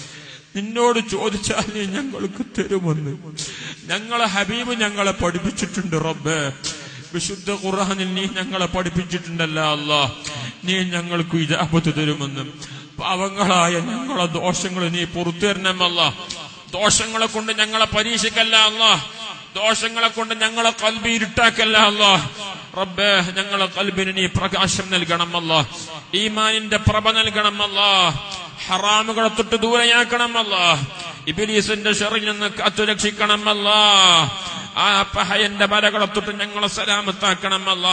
നിന്നോട് ചോദിച്ചാൽ നീ ഞങ്ങൾക്ക് തരുമെന്ന് ഞങ്ങളെ ഹബീബ് ഞങ്ങളെ പഠിപ്പിച്ചിട്ടുണ്ട് റബ്ബേ വിശുദ്ധ ഖുർആനിൽ നീ ഞങ്ങളെ പഠിപ്പിച്ചിട്ടുണ്ടല്ല അല്ലാ നീ ഞങ്ങൾക്ക് ഇജാബത്ത് തരുമെന്ന് പാവങ്ങളായ ഞങ്ങളെ ദോഷങ്ങൾ നീ പുറത്തു തരണമല്ല ദോഷങ്ങളെ കൊണ്ട് ഞങ്ങളെ പരീക്ഷിക്കല്ല അല്ലാ ദോഷങ്ങളെ കൊണ്ട് ഞങ്ങളെ കൽബി ഇരുട്ടാക്കല്ല അല്ലാ റബ്ബേ ഞങ്ങളെ കൽബിന് നീ പ്രകാശം നൽകണമല്ല ഈമാനിന്റെ പ്രഭ നൽകണമല്ല ഹറാമുകളെ തൊട്ട് ദൂരെയാക്കണമല്ല ഇബിലീസിന്റെ ഷെറിൽ നിന്ന് കാത്തു രക്ഷിക്കണമല്ല ആ പഹയന്റെ മലകളെ തൊട്ട് ഞങ്ങളെ സലാമത്താക്കണമല്ല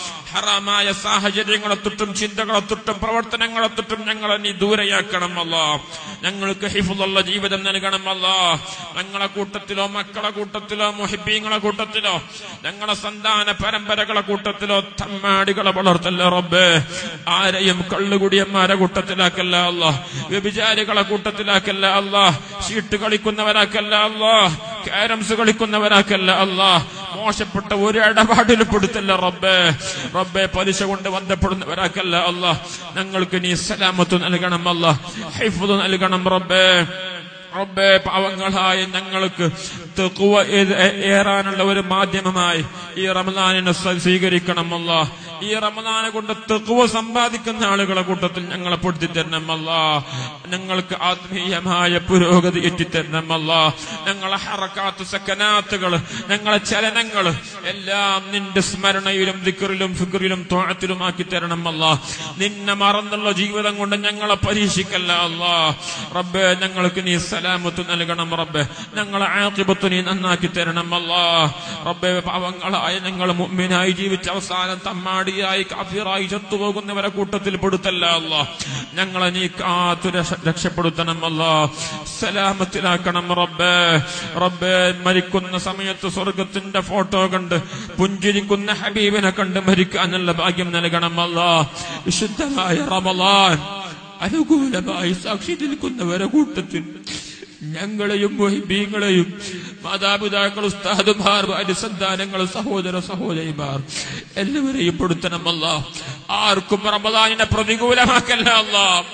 ഹറാമായ സാഹചര്യങ്ങളെ തൊട്ടും ചിന്തകളെ തൊട്ടും പ്രവർത്തനങ്ങളെ തൊട്ടും ഞങ്ങളെ നീ ദൂരെയാക്കണമല്ല ഞങ്ങൾക്ക് ഹിഫുള്ള ജീവിതം നൽകണമല്ല ഞങ്ങളെ കൂട്ടത്തിലോ മക്കളെ കൂട്ടത്തിലോ മുഹിബീങ്ങളെ കൂട്ടത്തിലോ ഞങ്ങളെ സന്താന പരമ്പരകളെ കൂട്ടത്തിലോ തമ്മാടികളെ വളർത്തല്ല റബ്ബേ ആരെയും കള്ളുകുടിയന്മാരെ കൂട്ടത്തിലാക്കല്ല അല്ല വ്യഭിചാരികളെ കൂട്ടത്തിലാക്കല്ല അല്ല ഷീട്ട് കളിക്കുന്നവരാക്കല്ല അല്ല ക്യാരംസ് കളിക്കുന്നവരാക്കല്ല അല്ല മോശപ്പെട്ട ഒരു ഇടപാടിലും പെടുത്തല്ല റബ്ബേ റബ്ബെ പലിശ കൊണ്ട് ബന്ധപ്പെടുന്നവരാക്കല്ല അല്ല ഞങ്ങൾക്ക് നീ സലാമത്ത് നൽകണം അല്ല ഹൈഫുദ് നൽകണം റബ്ബേ റബ്ബേ പാവങ്ങളായ ഞങ്ങൾക്ക് തെക്കുവ ഏറാനുള്ള ഒരു മാധ്യമമായി ഈ റമദാനിനെ സ്വീകരിക്കണമല്ല ഈ റമദാനെ കൊണ്ട് തെക്കുവ സമ്പാദിക്കുന്ന ആളുകളെ കൂട്ടത്തിൽ ഞങ്ങളെ പൊടുത്തി തരണമല്ല ഞങ്ങൾക്ക് ആത്മീയമായ പുരോഗതി എത്തിത്തരണമല്ല ഞങ്ങളെ ഹറക്കാത്ത് സക്കനാത്തുകൾ ഞങ്ങളെ ചലനങ്ങൾ എല്ലാം നിന്റെ സ്മരണയിലും ദിക്കറിലും ഫിക്കറിലും തോഴത്തിലും ആക്കി തരണമല്ല നിന്നെ മറന്നുള്ള ജീവിതം കൊണ്ട് ഞങ്ങളെ പരീക്ഷിക്കല്ല അല്ലാ റബ്ബേ ഞങ്ങൾക്ക് നീ സലാമത്ത് നൽകണം റബ്ബേ ഞങ്ങളെ ആക്കിബത്ത് നീ നന്നാക്കി തരണം അല്ലാ റബ്ബേ പാവങ്ങളായ ഞങ്ങൾ മുമ്മിനായി ജീവിച്ച അവസാനം തമ്മാടിയായി കാഫിറായി ചത്തുപോകുന്നവരെ കൂട്ടത്തിൽ പെടുത്തല്ല അല്ല ഞങ്ങളെ നീ കാത്തു രക്ഷ- രക്ഷപ്പെടുത്തണം അല്ല സലാമത്തിലാക്കണം റബ്ബേ റബ്ബേ മരിക്കുന്ന സമയത്ത് സ്വർഗത്തിന്റെ ഫോട്ടോ കണ്ട് പുഞ്ചിരിക്കുന്ന ഹബീബിനെ കണ്ട് മരിക്കാനുള്ള ഭാഗ്യം നൽകണം അല്ല വിശുദ്ധമായ റമലാൻ അനുകൂലമായി സാക്ഷി നിൽക്കുന്നവരെ കൂട്ടത്തിൽ ഞങ്ങളെയും മൊഹിബീങ്ങളെയും മാതാപിതാക്കൾ ഉസ്താദുമാർ അനുസന്ധാനങ്ങൾ സഹോദര സഹോദരിമാർ എല്ലാവരെയും പെടുത്തണമല്ല ആർക്കും റമദാനിനെ പ്രതികൂലമാക്കല്ല അല്ല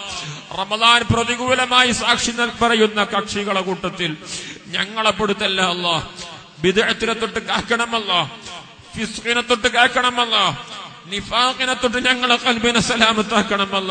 റമദാൻ പ്രതികൂലമായി സാക്ഷി നൽ- പറയുന്ന കക്ഷികളെ കൂട്ടത്തിൽ ഞങ്ങളെ പെടുത്തല്ല അല്ല വിദഗ്ധത്തിനെ തൊട്ട് കാക്കണമല്ല ഫിസ്കിനെ തൊട്ട് കാക്കണമല്ല നിഫാഖിനെ തൊട്ട് ഞങ്ങളെ കൽബിനെ സലാമത്താക്കണമല്ല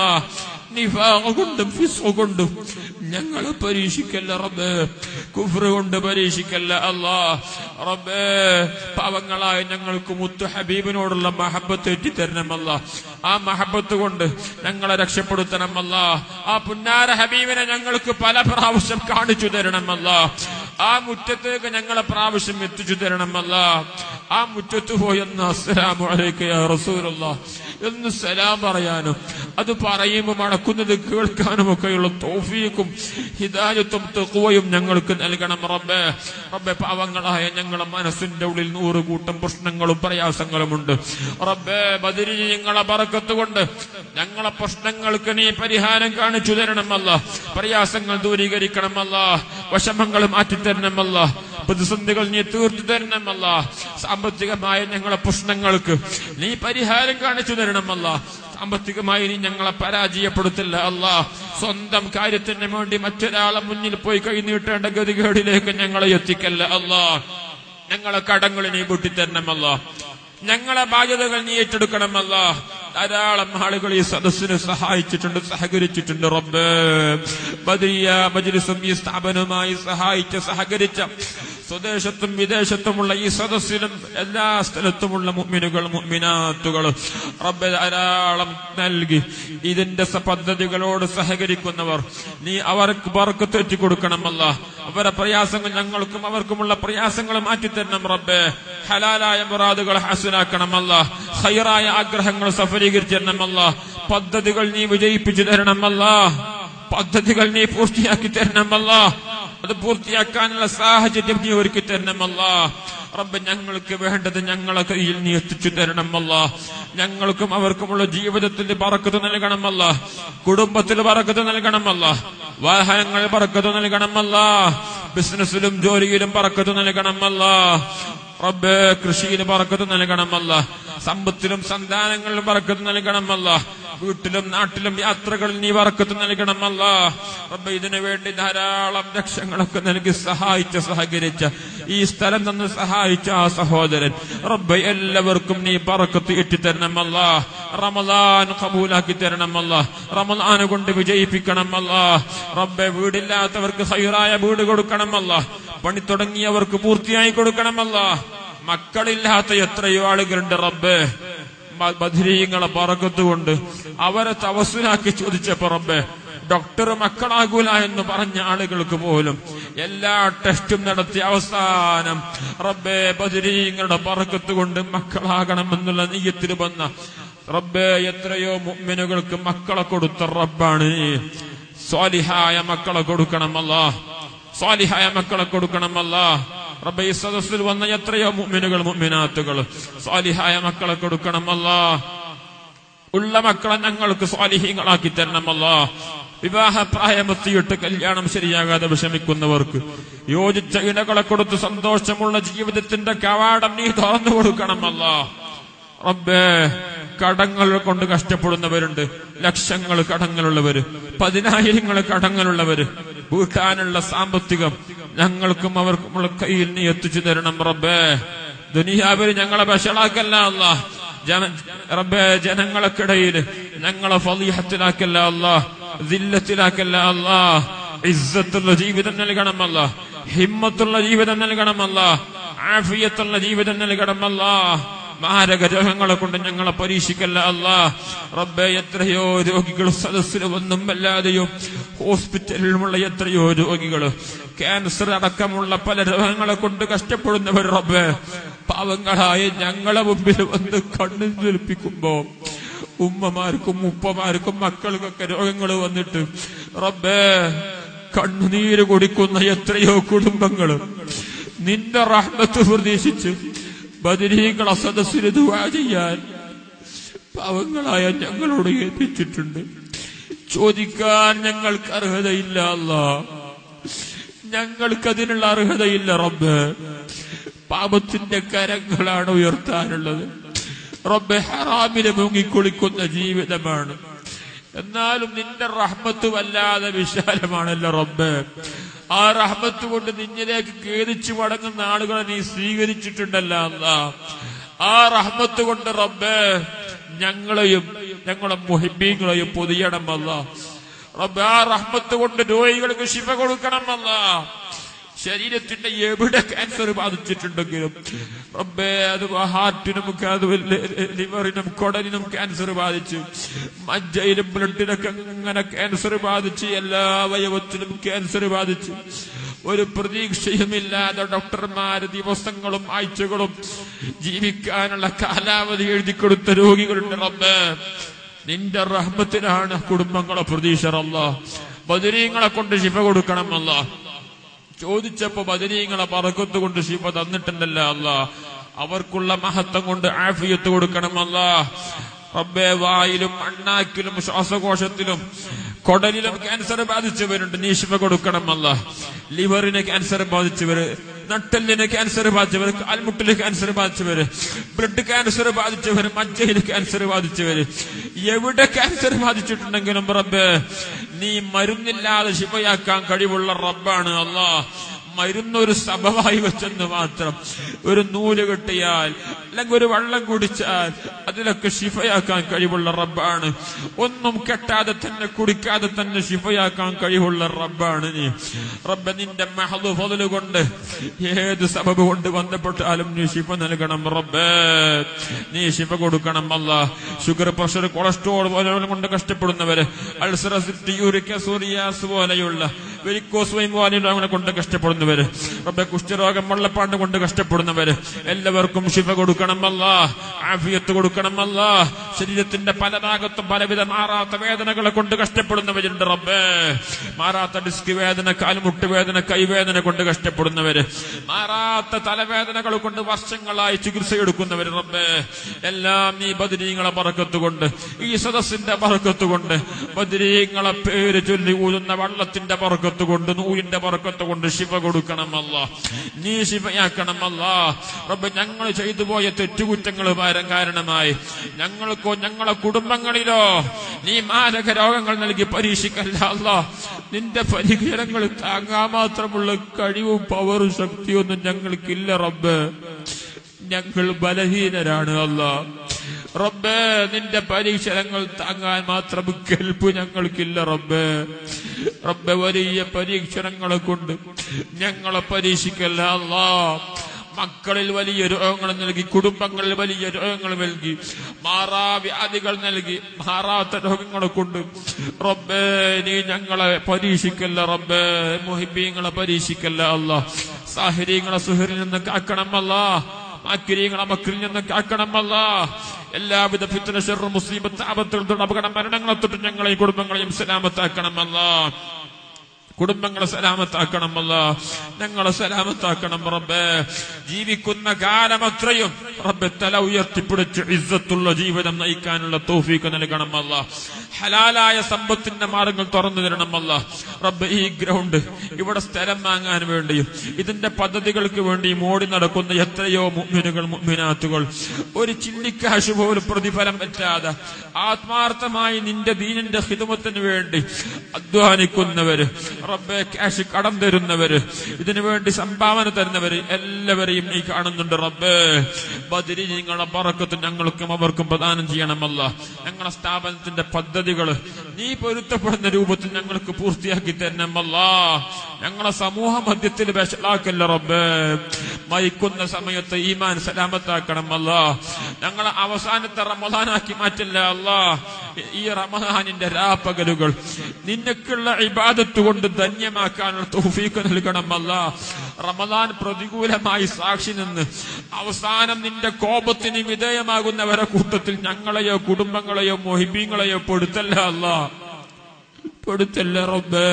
നിഫാഖ് കൊണ്ടും ഫിസ്ഖ് കൊണ്ടും ഞങ്ങളെ പരീക്ഷിക്കല്ല റബ്ബേ കുഫ്ർ കൊണ്ട് പരീക്ഷിക്കല്ല അല്ലാ റബ്ബേ പാവങ്ങളായ ഞങ്ങൾക്ക് മുത്തു ഹബീബിനോടുള്ള മഹബത്ത് എത്തിത്തരണമല്ല ആ മഹബത്ത് കൊണ്ട് ഞങ്ങളെ രക്ഷപ്പെടുത്തണമല്ല ആ പുന്നാര ഹബീബിനെ ഞങ്ങൾക്ക് പല പ്രാവശ്യം കാണിച്ചു തരണമല്ല ആ മുറ്റത്തേക്ക് ഞങ്ങളെ പ്രാവശ്യം എത്തിച്ചു തരണമല്ല ആ മുറ്റത്ത് പോയെന്ന് അസ്സലാമു അലൈക യാ റസൂലുള്ള എന്ന് സലാം പറയാനും അത് പറയുമ്പോൾ മടക്കുന്നത് കേൾക്കാനും ഒക്കെയുള്ള തോഫീക്കും ഹിദായത്തും തെക്കുവയും ഞങ്ങൾക്ക് നൽകണം റബ്ബേ റബ്ബെ പാവങ്ങളായ ഞങ്ങളെ മനസ്സിന്റെ ഉള്ളിൽ നൂറ് കൂട്ടം പ്രശ്നങ്ങളും പ്രയാസങ്ങളുമുണ്ട് റബ്ബേ ബദിരി ഞങ്ങളെ പറക്കത്ത് കൊണ്ട് ഞങ്ങളെ പ്രശ്നങ്ങൾക്ക് നീ പരിഹാരം കാണിച്ചു തരണമല്ല പ്രയാസങ്ങൾ ദൂരീകരിക്കണമല്ല വശമങ്ങൾ മാറ്റിത്തരണമല്ല പ്രതിസന്ധികൾ നീ തീർത്തു തരണമല്ല സാമ്പത്തികമായ ഞങ്ങളെ പ്രശ്നങ്ങൾക്ക് നീ പരിഹാരം കാണിച്ചു തരണമല്ല സാമ്പത്തികമായി നീ ഞങ്ങളെ പരാജയപ്പെടുത്തില്ല അല്ല സ്വന്തം കാര്യത്തിന് വേണ്ടി മറ്റൊരാളെ മുന്നിൽ പോയി കൈ നീട്ടേണ്ട ഗതികേടിലേക്ക് ഞങ്ങളെ എത്തിക്കല്ല അല്ല ഞങ്ങളെ കടങ്ങൾ നീ കൂട്ടിത്തരണമല്ല ഞങ്ങളെ ബാധ്യതകൾ നീ ഏറ്റെടുക്കണമല്ല ധാരാളം ആളുകൾ ഈ സദസ്സിന് സഹായിച്ചിട്ടുണ്ട് സഹകരിച്ചിട്ടുണ്ട് റബ്ബേ ബദരിയ മജ്ലിസും ഈ സ്ഥാപനവുമായി സഹായിച്ച സഹകരിച്ച സ്വദേശത്തും വിദേശത്തുമുള്ള ഈ സദസ്സിലും എല്ലാ സ്ഥലത്തുമുള്ള മുഅ്മിനുകൾ മുഅ്മിനാത്തുകൾ റബ്ബെ ധാരാളം നൽകി ഇതിന്റെ സ- പദ്ധതികളോട് സഹകരിക്കുന്നവർ നീ അവർക്ക് വർക്ക് തെറ്റി കൊടുക്കണമല്ല അവരെ പ്രയാസങ്ങൾ ഞങ്ങൾക്കും അവർക്കുമുള്ള പ്രയാസങ്ങൾ മാറ്റിത്തരണം റബ്ബെ ഹലാലായ മുറാദുകൾ ഹാസിലാക്കണമല്ല ഹൈറായ ആഗ്രഹങ്ങൾ സഫലീകരിച്ചു തരണമല്ല പദ്ധതികൾ നീ വിജയിപ്പിച്ചു തരണമല്ല പദ്ധതികൾ നീ പൂർത്തിയാക്കി തരണമല്ല അത് പൂർത്തിയാക്കാനുള്ള സാഹചര്യം നീ ഒരുക്കി തരണമല്ല റബ്ബ് ഞങ്ങൾക്ക് വേണ്ടത് ഞങ്ങളെ കയ്യിൽ നീ എത്തിച്ചു തരണമല്ല ഞങ്ങൾക്കും അവർക്കുമുള്ള ജീവിതത്തിൽ പറക്കത്ത് നൽകണമല്ല കുടുംബത്തിൽ പറക്കത്ത് നൽകണമല്ല വാഹനങ്ങൾ പറക്കത്ത് നൽകണമല്ല ബിസിനസ്സിലും ജോലിയിലും പറക്കത്ത് നൽകണമല്ല റബ്ബേ കൃഷിയിൽ പറക്കത്ത് നൽകണമല്ല സമ്പത്തിലും സന്താനങ്ങളിലും പറക്കത്ത് നൽകണമല്ല വീട്ടിലും നാട്ടിലും യാത്രകളിൽ നീ വറക്കത്ത് നൽകണമല്ല റബ്ബെ ഇതിനു വേണ്ടി ധാരാളം ലക്ഷങ്ങളൊക്കെ നൽകി സഹായിച്ച സഹകരിച്ച ഈ സ്ഥലം തന്ന് സഹായിച്ച ആ സഹോദരൻ റബ്ബെ എല്ലാവർക്കും നീ പറക്കത്ത് ഇട്ടിത്തരണമല്ല റമദാൻ കബൂലാക്കി തരണമല്ല റമദാൻ കൊണ്ട് വിജയിപ്പിക്കണമല്ല റബ്ബെ വീടില്ലാത്തവർക്ക് ഹൈറായ വീട് കൊടുക്കണമല്ല പണി തുടങ്ങിയവർക്ക് പൂർത്തിയായി കൊടുക്കണമല്ല മക്കളില്ലാത്ത എത്രയോ ആളുകളുണ്ട് റബ്ബെ ബ- ബദരീങ്ങളെ പറക്കത്തുകൊണ്ട് അവരെ തവസുലാക്കി ചോദിച്ചപ്പോ റബ്ബെ ഡോക്ടർ മക്കളാകൂല എന്ന് പറഞ്ഞ ആളുകൾക്ക് പോലും എല്ലാ ടെസ്റ്റും നടത്തി അവസാനം റബ്ബെ ബദരീങ്ങളുടെ പറക്കത്തുകൊണ്ട് മക്കളാകണമെന്നുള്ള നീയത്തിൽ വന്ന റബ്ബെ എത്രയോ മുഅ്മിനുകൾക്ക് മക്കളെ കൊടുത്ത റബ്ബാണ് നീ. സ്വാലിഹായ മക്കളെ കൊടുക്കണമല്ല സ്വാലിഹായ മക്കളെ കൊടുക്കണമല്ല റബ്ബെ ഈ സദസ്സിൽ വന്ന എത്രയോ മുഅ്മിനുകൾ മുഅ്മിനാത്തുകൾ സ്വാലിഹായ മക്കളെ കൊടുക്കണമല്ല ഉള്ള മക്കളെ ഞങ്ങൾക്ക് സ്വാലിഹീങ്ങളാക്കി തരണമല്ല വിവാഹ പ്രായമെത്തിയിട്ട് കല്യാണം ശരിയാകാതെ വിഷമിക്കുന്നവർക്ക് യോജിച്ച ഇണകളെ കൊടുത്ത് സന്തോഷമുള്ള ജീവിതത്തിന്റെ കവാടം നീ തുറന്നു കൊടുക്കണമല്ല റബ്ബേ കടങ്ങൾ കൊണ്ട് കഷ്ടപ്പെടുന്നവരുണ്ട് ലക്ഷങ്ങൾ കടങ്ങളുള്ളവര് പതിനായിരങ്ങൾ കടങ്ങളുള്ളവര് വീട്ടാനുള്ള സാമ്പത്തികം ഞങ്ങൾക്കും അവർക്കുമുള്ള കയ്യിൽ നീ എത്തിച്ചു തരണം റബ്ബേ ദുനിയാവിൽ ഞങ്ങളെ വഷളാക്കല്ല അല്ല ജന റബ്ബേ ജനങ്ങൾക്കിടയിൽ ഞങ്ങളെ ഫലീഹത്തിലാക്കല്ല അല്ല ദില്ലത്തിലാക്കല്ല അല്ല ഇസ്സത്തുള്ള ജീവിതം നൽകണമല്ല ഹിമ്മത്തുള്ള ജീവിതം നൽകണമല്ല ആഫിയത്തുള്ള ജീവിതം നൽകണമല്ല മാരക രോഗങ്ങളെ കൊണ്ട് ഞങ്ങളെ പരീക്ഷിക്കല്ല അല്ല റബ്ബെ എത്രയോ രോഗികൾ സദസ്സിൽ ഒന്നും അല്ലാതെയും ഹോസ്പിറ്റലിലുമുള്ള എത്രയോ രോഗികൾ ക്യാൻസർ അടക്കമുള്ള പല രോഗങ്ങളെ കൊണ്ട് കഷ്ടപ്പെടുന്നവർ റബ്ബെ പാവങ്ങളായ ഞങ്ങളെ മുമ്പിൽ വന്ന് കണ്ണു നിൽപ്പിക്കുമ്പോ ഉമ്മമാർക്കും ഉപ്പമാർക്കും മക്കൾക്കൊക്കെ രോഗങ്ങൾ വന്നിട്ട് റബ്ബേ കണ്ണുനീര് കുടിക്കുന്ന എത്രയോ കുടുംബങ്ങൾ നിന്റെ റഹ്മത്ത് പ്രതീക്ഷിച്ച് ബദരീകളെ സദസ്സിന് ദുവാ ചെയ്യാൻ പാവങ്ങളായ ഞങ്ങളോട് ഏൽപ്പിച്ചിട്ടുണ്ട് ചോദിക്കാൻ ഞങ്ങൾക്ക് അർഹതയില്ല അല്ല ഞങ്ങൾക്കതിനുള്ള അർഹതയില്ല റബ്ബ് പാപത്തിന്റെ കരങ്ങളാണ് ഉയർത്താനുള്ളത് റബ്ബെ ഹറാമിനെ മുങ്ങിക്കുളിക്കുന്ന ജീവിതമാണ് എന്നാലും നിന്റെ റഹ്മത്ത് വല്ലാതെ വിശാലമാണല്ലോ റബ്ബ് ആ റഹ്മത്ത് കൊണ്ട് നിന്നിലേക്ക് കേതിച്ചു മടങ്ങുന്ന ആളുകളെ നീ സ്വീകരിച്ചിട്ടുണ്ടല്ലോ അല്ലാ ആ റഹ്മത്ത് കൊണ്ട് റബ്ബ് ഞങ്ങളെയും ഞങ്ങളെ മുഹിബീങ്ങളെയും പൊതിയണമല്ല റബ്ബ് ആ റഹ്മത്ത് കൊണ്ട് രോഗികൾക്ക് ശിവ കൊടുക്കണമല്ല ശരീരത്തിന്റെ എവിടെ ക്യാൻസർ ബാധിച്ചിട്ടുണ്ടെങ്കിലും റബ്ബേ അത് ഹാർട്ടിനും അത് ലിവറിനും കൊടലിനും ക്യാൻസർ ബാധിച്ചു മജ്ജയിലും ബ്ലഡിനൊക്കെ അങ്ങനെ ക്യാൻസർ ബാധിച്ച് എല്ലാ അവയവത്തിലും ക്യാൻസർ ബാധിച്ചു ഒരു പ്രതീക്ഷയുമില്ലാതെ ഡോക്ടർമാര് ദിവസങ്ങളും ആഴ്ചകളും ജീവിക്കാനുള്ള കാലാവധി എഴുതി കൊടുത്ത രോഗികളുണ്ട് റബ്ബേ നിന്റെ റഹ്മത്തിനാണ് കുടുംബങ്ങളെ പ്രതീക്ഷ അല്ല ബദരീങ്ങളെ കൊണ്ട് ശിഫ കൊടുക്കണമല്ല ചോദിച്ചപ്പോ ബദരീങ്ങളെ പറക്കത്ത് കൊണ്ട് ശിഫ തന്നിട്ടുണ്ടല്ല അല്ല അവർക്കുള്ള മഹത്വം കൊണ്ട് ആഫിയത്ത് കൊടുക്കണമല്ല റബ്ബേ വായിലും അണ്ണാക്കിലും ശ്വാസകോശത്തിലും കൊടലിലും ക്യാൻസർ ബാധിച്ചവരുണ്ട് നീ ശിഫ കൊടുക്കണമല്ല ലിവറിന് ക്യാൻസർ ബാധിച്ചവര് നട്ടലിന് ക്യാൻസർ ബാധിച്ചവര് കാൽമുട്ടിന് ക്യാൻസർ ബാധിച്ചവര് ബ്ലഡ് ക്യാൻസർ ബാധിച്ചവര് മജ്ജയില് ക്യാൻസർ ബാധിച്ചവര് എവിടെ ക്യാൻസർ ബാധിച്ചിട്ടുണ്ടെങ്കിലും റബ്ബ് നീ മരുന്നില്ലാതെ ശിവയാക്കാൻ കഴിവുള്ള റബ്ബാണ് അല്ലാ മരുന്നൊരു സഭവായി വെച്ചെന്ന് മാത്രം ഒരു നൂല് കെട്ടിയാൽ അല്ലെങ്കിൽ ഒരു വെള്ളം കുടിച്ചാൽ അതിലൊക്കെ ശിഫയാക്കാൻ കഴിവുള്ള റബ്ബാണ് ഒന്നും കെട്ടാതെ തന്നെ കുടിക്കാതെ തന്നെ ശിഫയാക്കാൻ കഴിവുള്ള റബ്ബാണ് നീ റബ്ബ നിന്റെ മഹദു ഫضല് കൊണ്ട് ഏത് സബബ് കൊണ്ട് ബന്ധപ്പെട്ടാലും നീ ശിഫ നൽകണം റബ്ബേ നീ ശിഫ കൊടുക്കണം അല്ല ഷുഗർ പ്രഷർ കൊളസ്ട്രോൾ പോലെ കൊണ്ട് കഷ്ടപ്പെടുന്നവര് അൾസറസിറ്റി യൂറിക് സൂറിയാസ് പോലെയുള്ള വെരിക്കോസ് വൈം പോലെയുള്ള കൊണ്ട് കഷ്ടപ്പെടുന്നവര് റബ്ബെ കുഷ്ഠരോഗം വെള്ളപ്പാണ്ട് കൊണ്ട് കഷ്ടപ്പെടുന്നവര് എല്ലാവർക്കും ശിഫ കൊടുക്കണമല്ല ആഫിയത്ത് കൊടുക്കണമല്ല ശരീരത്തിന്റെ പല ഭാഗത്തും പലവിധ മാറാത്ത വേദനകളെ കൊണ്ട് കഷ്ടപ്പെടുന്നവരുണ്ട് റബ്ബേ മാറാത്ത ഡിസ്ക് വേദന കാൽമുട്ട് വേദന കൈവേദന കൊണ്ട് കഷ്ടപ്പെടുന്നവര് മാറാത്ത തലവേദനകൾ കൊണ്ട് വർഷങ്ങളായി ചികിത്സ എടുക്കുന്നവര് റബ്ബേ എല്ലാം നീ ബദരീങ്ങളെ പറക്കത്തുകൊണ്ട് ഈ സദസ്സിന്റെ പറക്കത്തുകൊണ്ട് ബദരീങ്ങളെ പേര് ചൊല്ലി ഊതുന്ന വള്ളത്തിന്റെ പറക്കത്ത് ബറക്കത്ത് കൊണ്ട് നൂരിന്റെ ബറക്കത്ത് കൊണ്ട് ശിവ കൊടുക്കണം അല്ല നീ ശിവയാക്കണം അല്ല റബ്ബ് ഞങ്ങൾ ചെയ്തു പോയ തെറ്റുകുറ്റങ്ങൾ ഭാരം കാരണമായി ഞങ്ങൾക്കോ ഞങ്ങളെ കുടുംബങ്ങളിലോ നീ മാരക രോഗങ്ങൾ നൽകി പരീക്ഷിക്കല്ല അല്ല നിന്റെ പരിഹാരങ്ങൾ താങ്ങാൻ മാത്രമുള്ള കഴിവും പവറും ശക്തിയൊന്നും ഞങ്ങൾക്കില്ല റബ്ബ് ഞങ്ങൾ ബലഹീനരാണ് അല്ല റബ്ബേ നിന്റെ പരീക്ഷണങ്ങൾ താങ്ങാൻ മാത്രം കെൽപ്പ് ഞങ്ങൾക്കില്ല റബ്ബേ റബ്ബെ വലിയ പരീക്ഷണങ്ങളെ കൊണ്ട് ഞങ്ങളെ പരീക്ഷിക്കല്ല അല്ലാ മക്കളിൽ വലിയ രോഗങ്ങൾ നൽകി കുടുംബങ്ങളിൽ വലിയ രോഗങ്ങൾ നൽകി മാറാവ്യാധികൾ നൽകി മാറാത്ത രോഗങ്ങളെ കൊണ്ട് റബ്ബേ നീ ഞങ്ങളെ പരീക്ഷിക്കല്ല റബ്ബേ മുഹിബീങ്ങളെ പരീക്ഷിക്കല്ല അല്ല സാഹചര്യങ്ങളെ സുഹരിൽ നിന്ന് കാക്കണമല്ല മാക്കിരീങ്ങളെ മക്കളിൽ നിന്ന് കാക്കണമല്ല എല്ലാവിധ ഫിത്തന ഷെറും മുസീബത്ത് ആപത്തുകൾ അപകട മരണങ്ങളെ തൊട്ട് ഞങ്ങളെയും കുടുംബങ്ങളെയും സലാമത്താക്കണമല്ല കുടുംബങ്ങളെ സലാമത്താക്കണമല്ല ഞങ്ങളെ സലാമത്താക്കണം റബ്ബേ ജീവിക്കുന്ന കാലം അത്രയും റബ്ബെ തല ഉയർത്തിപ്പിടിച്ച് ഇസ്സത്തുള്ള ജീവിതം നയിക്കാനുള്ള തോഫീക്ക് നൽകണമല്ല ഹലാലായ സമ്പത്തിന്റെ മാർഗങ്ങൾ തുറന്നു തരണമല്ല റബ്ബെ ഈ ഗ്രൗണ്ട് ഇവിടെ സ്ഥലം വാങ്ങാൻ വേണ്ടിയും ഇതിന്റെ പദ്ധതികൾക്ക് വേണ്ടിയും ഓടി നടക്കുന്ന എത്രയോ മുഅ്മിനുകൾ മുഅ്മിനാത്തുകൾ ഒരു ചില്ലിക്കാശ് പോലും പ്രതിഫലം പറ്റാതെ ആത്മാർത്ഥമായി നിന്റെ ദീനിന്റെ ഹിതമത്തിന് വേണ്ടി അധ്വാനിക്കുന്നവര് റബ്ബെ ക്യാഷ് കടം തരുന്നവര് ഇതിനു വേണ്ടി സംഭാവന തരുന്നവര് എല്ലാവരെയും നീ കാണുന്നുണ്ട് റബ്ബേ ബദിരി നിങ്ങളെ പറക്കത്ത് ഞങ്ങൾക്കും അവർക്കും പ്രദാനം ചെയ്യണമല്ല ഞങ്ങളെ സ്ഥാപനത്തിന്റെ പദ്ധതികൾ നീ പൊരുത്തപ്പെടുന്ന രൂപത്തിൽ ഞങ്ങൾക്ക് പൂർത്തിയാക്കി തരണമല്ല ഞങ്ങളെ സമൂഹ മധ്യത്തിൽ വിഷലാക്കല്ല റബ്ബേ മരിക്കുന്ന സമയത്ത് ഈമാൻ സലാമത്താക്കണമല്ല ഞങ്ങളെ അവസാനത്തെ റമദാനാക്കി മാറ്റില്ല അല്ല ഈ റമദാനിന്റെ രാപ്പകലുകൾ നിനക്കുള്ള ഇബാദത്ത് കൊണ്ട് ധന്യമാക്കാനുള്ള തൗഫീക്ക് നൽകണമല്ല റമദാൻ പ്രതികൂലമായി സാക്ഷി നിന്ന് അവസാനം നിന്റെ കോപത്തിന് വിധേയമാകുന്നവരെ കൂട്ടത്തിൽ ഞങ്ങളെയോ കുടുംബങ്ങളെയോ മൊഹിബീങ്ങളെയോ പെടുത്തല്ല അല്ല പെടുത്തല്ല റബ്ബേ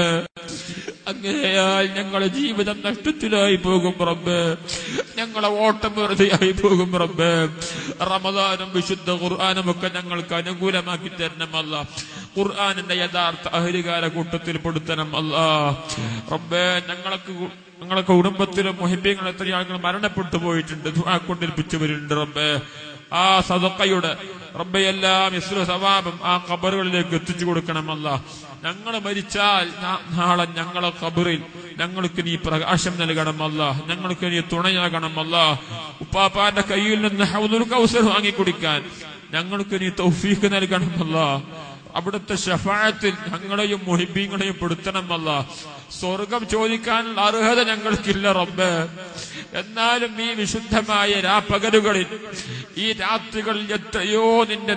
അങ്ങനെയാൽ ഞങ്ങളെ ജീവിതം നഷ്ടത്തിലായി പോകും റബ്ബേ ഞങ്ങളെ ഓട്ടം വെറുതെയായി പോകും റബ്ബേ റമദാനും വിശുദ്ധ ഖുർആാനും ഒക്കെ ഞങ്ങൾക്ക് അനുകൂലമാക്കി തരണമല്ല ഖുർആാനിന്റെ യഥാർത്ഥ അഹരികാല കൂട്ടത്തിൽ പെടുത്തണം അല്ല റബ്ബേ ഞങ്ങൾക്ക് കു- ഞങ്ങളെ കുടുംബത്തിലും മൊഹിബ്യങ്ങൾ എത്രയോ ആളുകൾ മരണപ്പെട്ടു പോയിട്ടുണ്ട് ദുആ കൊണ്ടിരിപ്പിച്ചവരുണ്ട് റബ്ബേ ആ സദക്കയുടെ റബ്ബയെല്ലാം ഇസ്ലു സവാബം ആ ഖബറുകളിലേക്ക് എത്തിച്ചു കൊടുക്കണമല്ല ഞങ്ങൾ മരിച്ചാൽ നാ- നാളെ ഞങ്ങളെ ഖബറിൽ ഞങ്ങൾക്ക് നീ പ്രകാശം നൽകണമല്ല ഞങ്ങൾക്ക് നീ തുണയാകണമല്ല ഉപ്പാപ്പാന്റെ കയ്യിൽ നിന്ന് ഹൗദുൽ കൗസർ വാങ്ങി കുടിക്കാൻ ഞങ്ങൾക്ക് നീ തൗഫീഖ് നൽകണമല്ല അവിടുത്തെ ഷഫായത്തിൽ ഞങ്ങളെയും മുഹിബീങ്ങളെയും പെടുത്തണമല്ല സ്വർഗം ചോദിക്കാനുള്ള അർഹത ഞങ്ങൾക്കില്ല റബ്ബ് എന്നാലും ഈ വിശുദ്ധമായ രാപ്പകലുകളിൽ ഈ രാത്രികളിൽ എത്രയോ നിന്റെ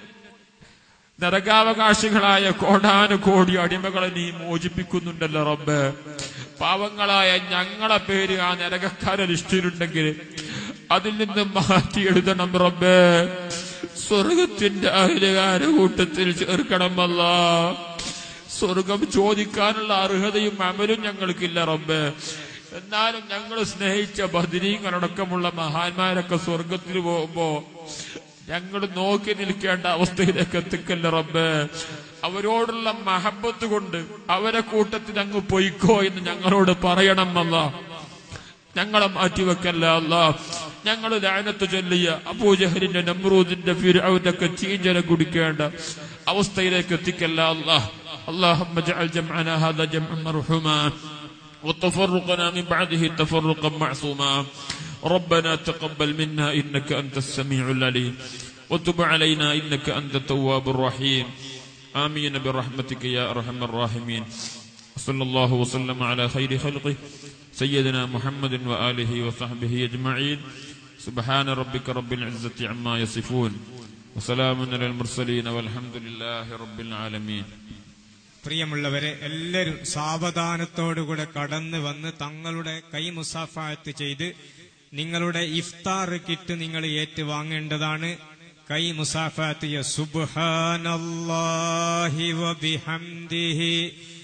നരകാവകാശികളായ കോടാനുകോടി അടിമകളെ നീ മോചിപ്പിക്കുന്നുണ്ടല്ലോ റബ്ബ് പാവങ്ങളായ ഞങ്ങളെ പേര് ആ നരകക്കാരെ ലിസ്റ്റിലുണ്ടെങ്കിൽ അതിൽ നിന്ന് മാറ്റി എഴുതണം റബ്ബേ സ്വർഗത്തിന്റെ അഹിലകാര കൂട്ടത്തിൽ ചേർക്കണമല്ല സ്വർഗം ചോദിക്കാനുള്ള അർഹതയും അമലും ഞങ്ങൾക്കില്ല റബ്ബ് എന്നാലും ഞങ്ങൾ സ്നേഹിച്ച ബദിരീങ്ങളടക്കമുള്ള മഹാന്മാരൊക്കെ സ്വർഗത്തിൽ പോകുമ്പോ ഞങ്ങൾ നോക്കി നിൽക്കേണ്ട അവസ്ഥയിലേക്ക് എത്തിക്കല്ല റബ്ബ് അവരോടുള്ള മഹബത്ത് കൊണ്ട് അവരെ കൂട്ടത്തിൽ അങ്ങ് പൊയ്ക്കോ എന്ന് ഞങ്ങളോട് പറയണം അല്ല ഞങ്ങളെ മാറ്റിവെക്കല്ല അല്ല ഞങ്ങൾ ലാനത്ത് ചൊല്ലിയ അബൂജഹലിന്റെ നമ്രൂദിന്റെ ഫിരൌന്റെ ഒക്കെ ചീഞ്ചല കുടിക്കേണ്ട അവസ്ഥയിലേക്ക് എത്തിക്കല്ല അല്ല اللهم اجعل جمعنا هذا جمعا مرحوما وتفرقنا من بعده تفرقا معصوما ربنا تقبل منا انك انت السميع العليم وتب علينا انك انت التواب الرحيم امين برحمتك يا ارحم الراحمين صلى الله وسلم على خير خلقه سيدنا محمد واله وصحبه اجمعين سبحان ربك رب العزه عما يصفون وسلام على المرسلين والحمد لله رب العالمين പ്രിയമുള്ളവരെ എല്ലാവരും സാവധാനത്തോടുകൂടെ കടന്നു വന്ന് തങ്ങളുടെ കൈ മുസാഫാത്ത് ചെയ്ത് നിങ്ങളുടെ ഇഫ്താർ കിറ്റ് നിങ്ങൾ ഏറ്റുവാങ്ങേണ്ടതാണ് കൈ മുസാഫാത്ത് ചെയ്യ. സുബ്ഹാനല്ലാഹി വബിഹംദിഹി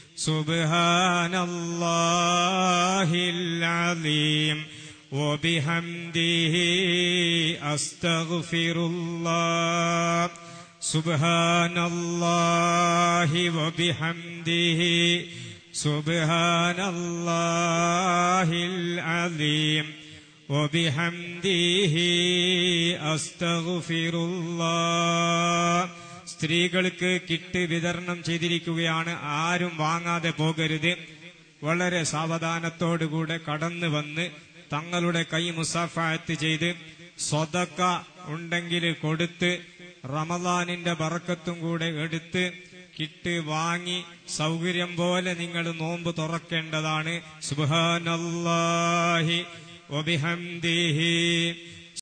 സുബ്ഹാനല്ലാഹിൽ അലീം وبحمده أستغفر الله سبحان الله وبحمده سبحان الله العظيم وبحمده أستغفر الله സ്ത്രീകൾക്ക് കിറ്റ് വിതരണം ചെയ്തിരിക്കുകയാണ് ആരും വാങ്ങാതെ പോകരുത് വളരെ സാവധാനത്തോടുകൂടെ കടന്നു വന്ന് തങ്ങളുടെ കൈ മുസാഫായത്ത് ചെയ്ത് സ്വതക്ക ഉണ്ടെങ്കിൽ കൊടുത്ത് റമദാനിന്റെ ബറക്കത്തും കൂടെ എടുത്ത് കിട്ട് വാങ്ങി സൗകര്യം പോലെ നിങ്ങൾ നോമ്പ് തുറക്കേണ്ടതാണ് സുബാനല്ലാഹി വബിഹംദിഹി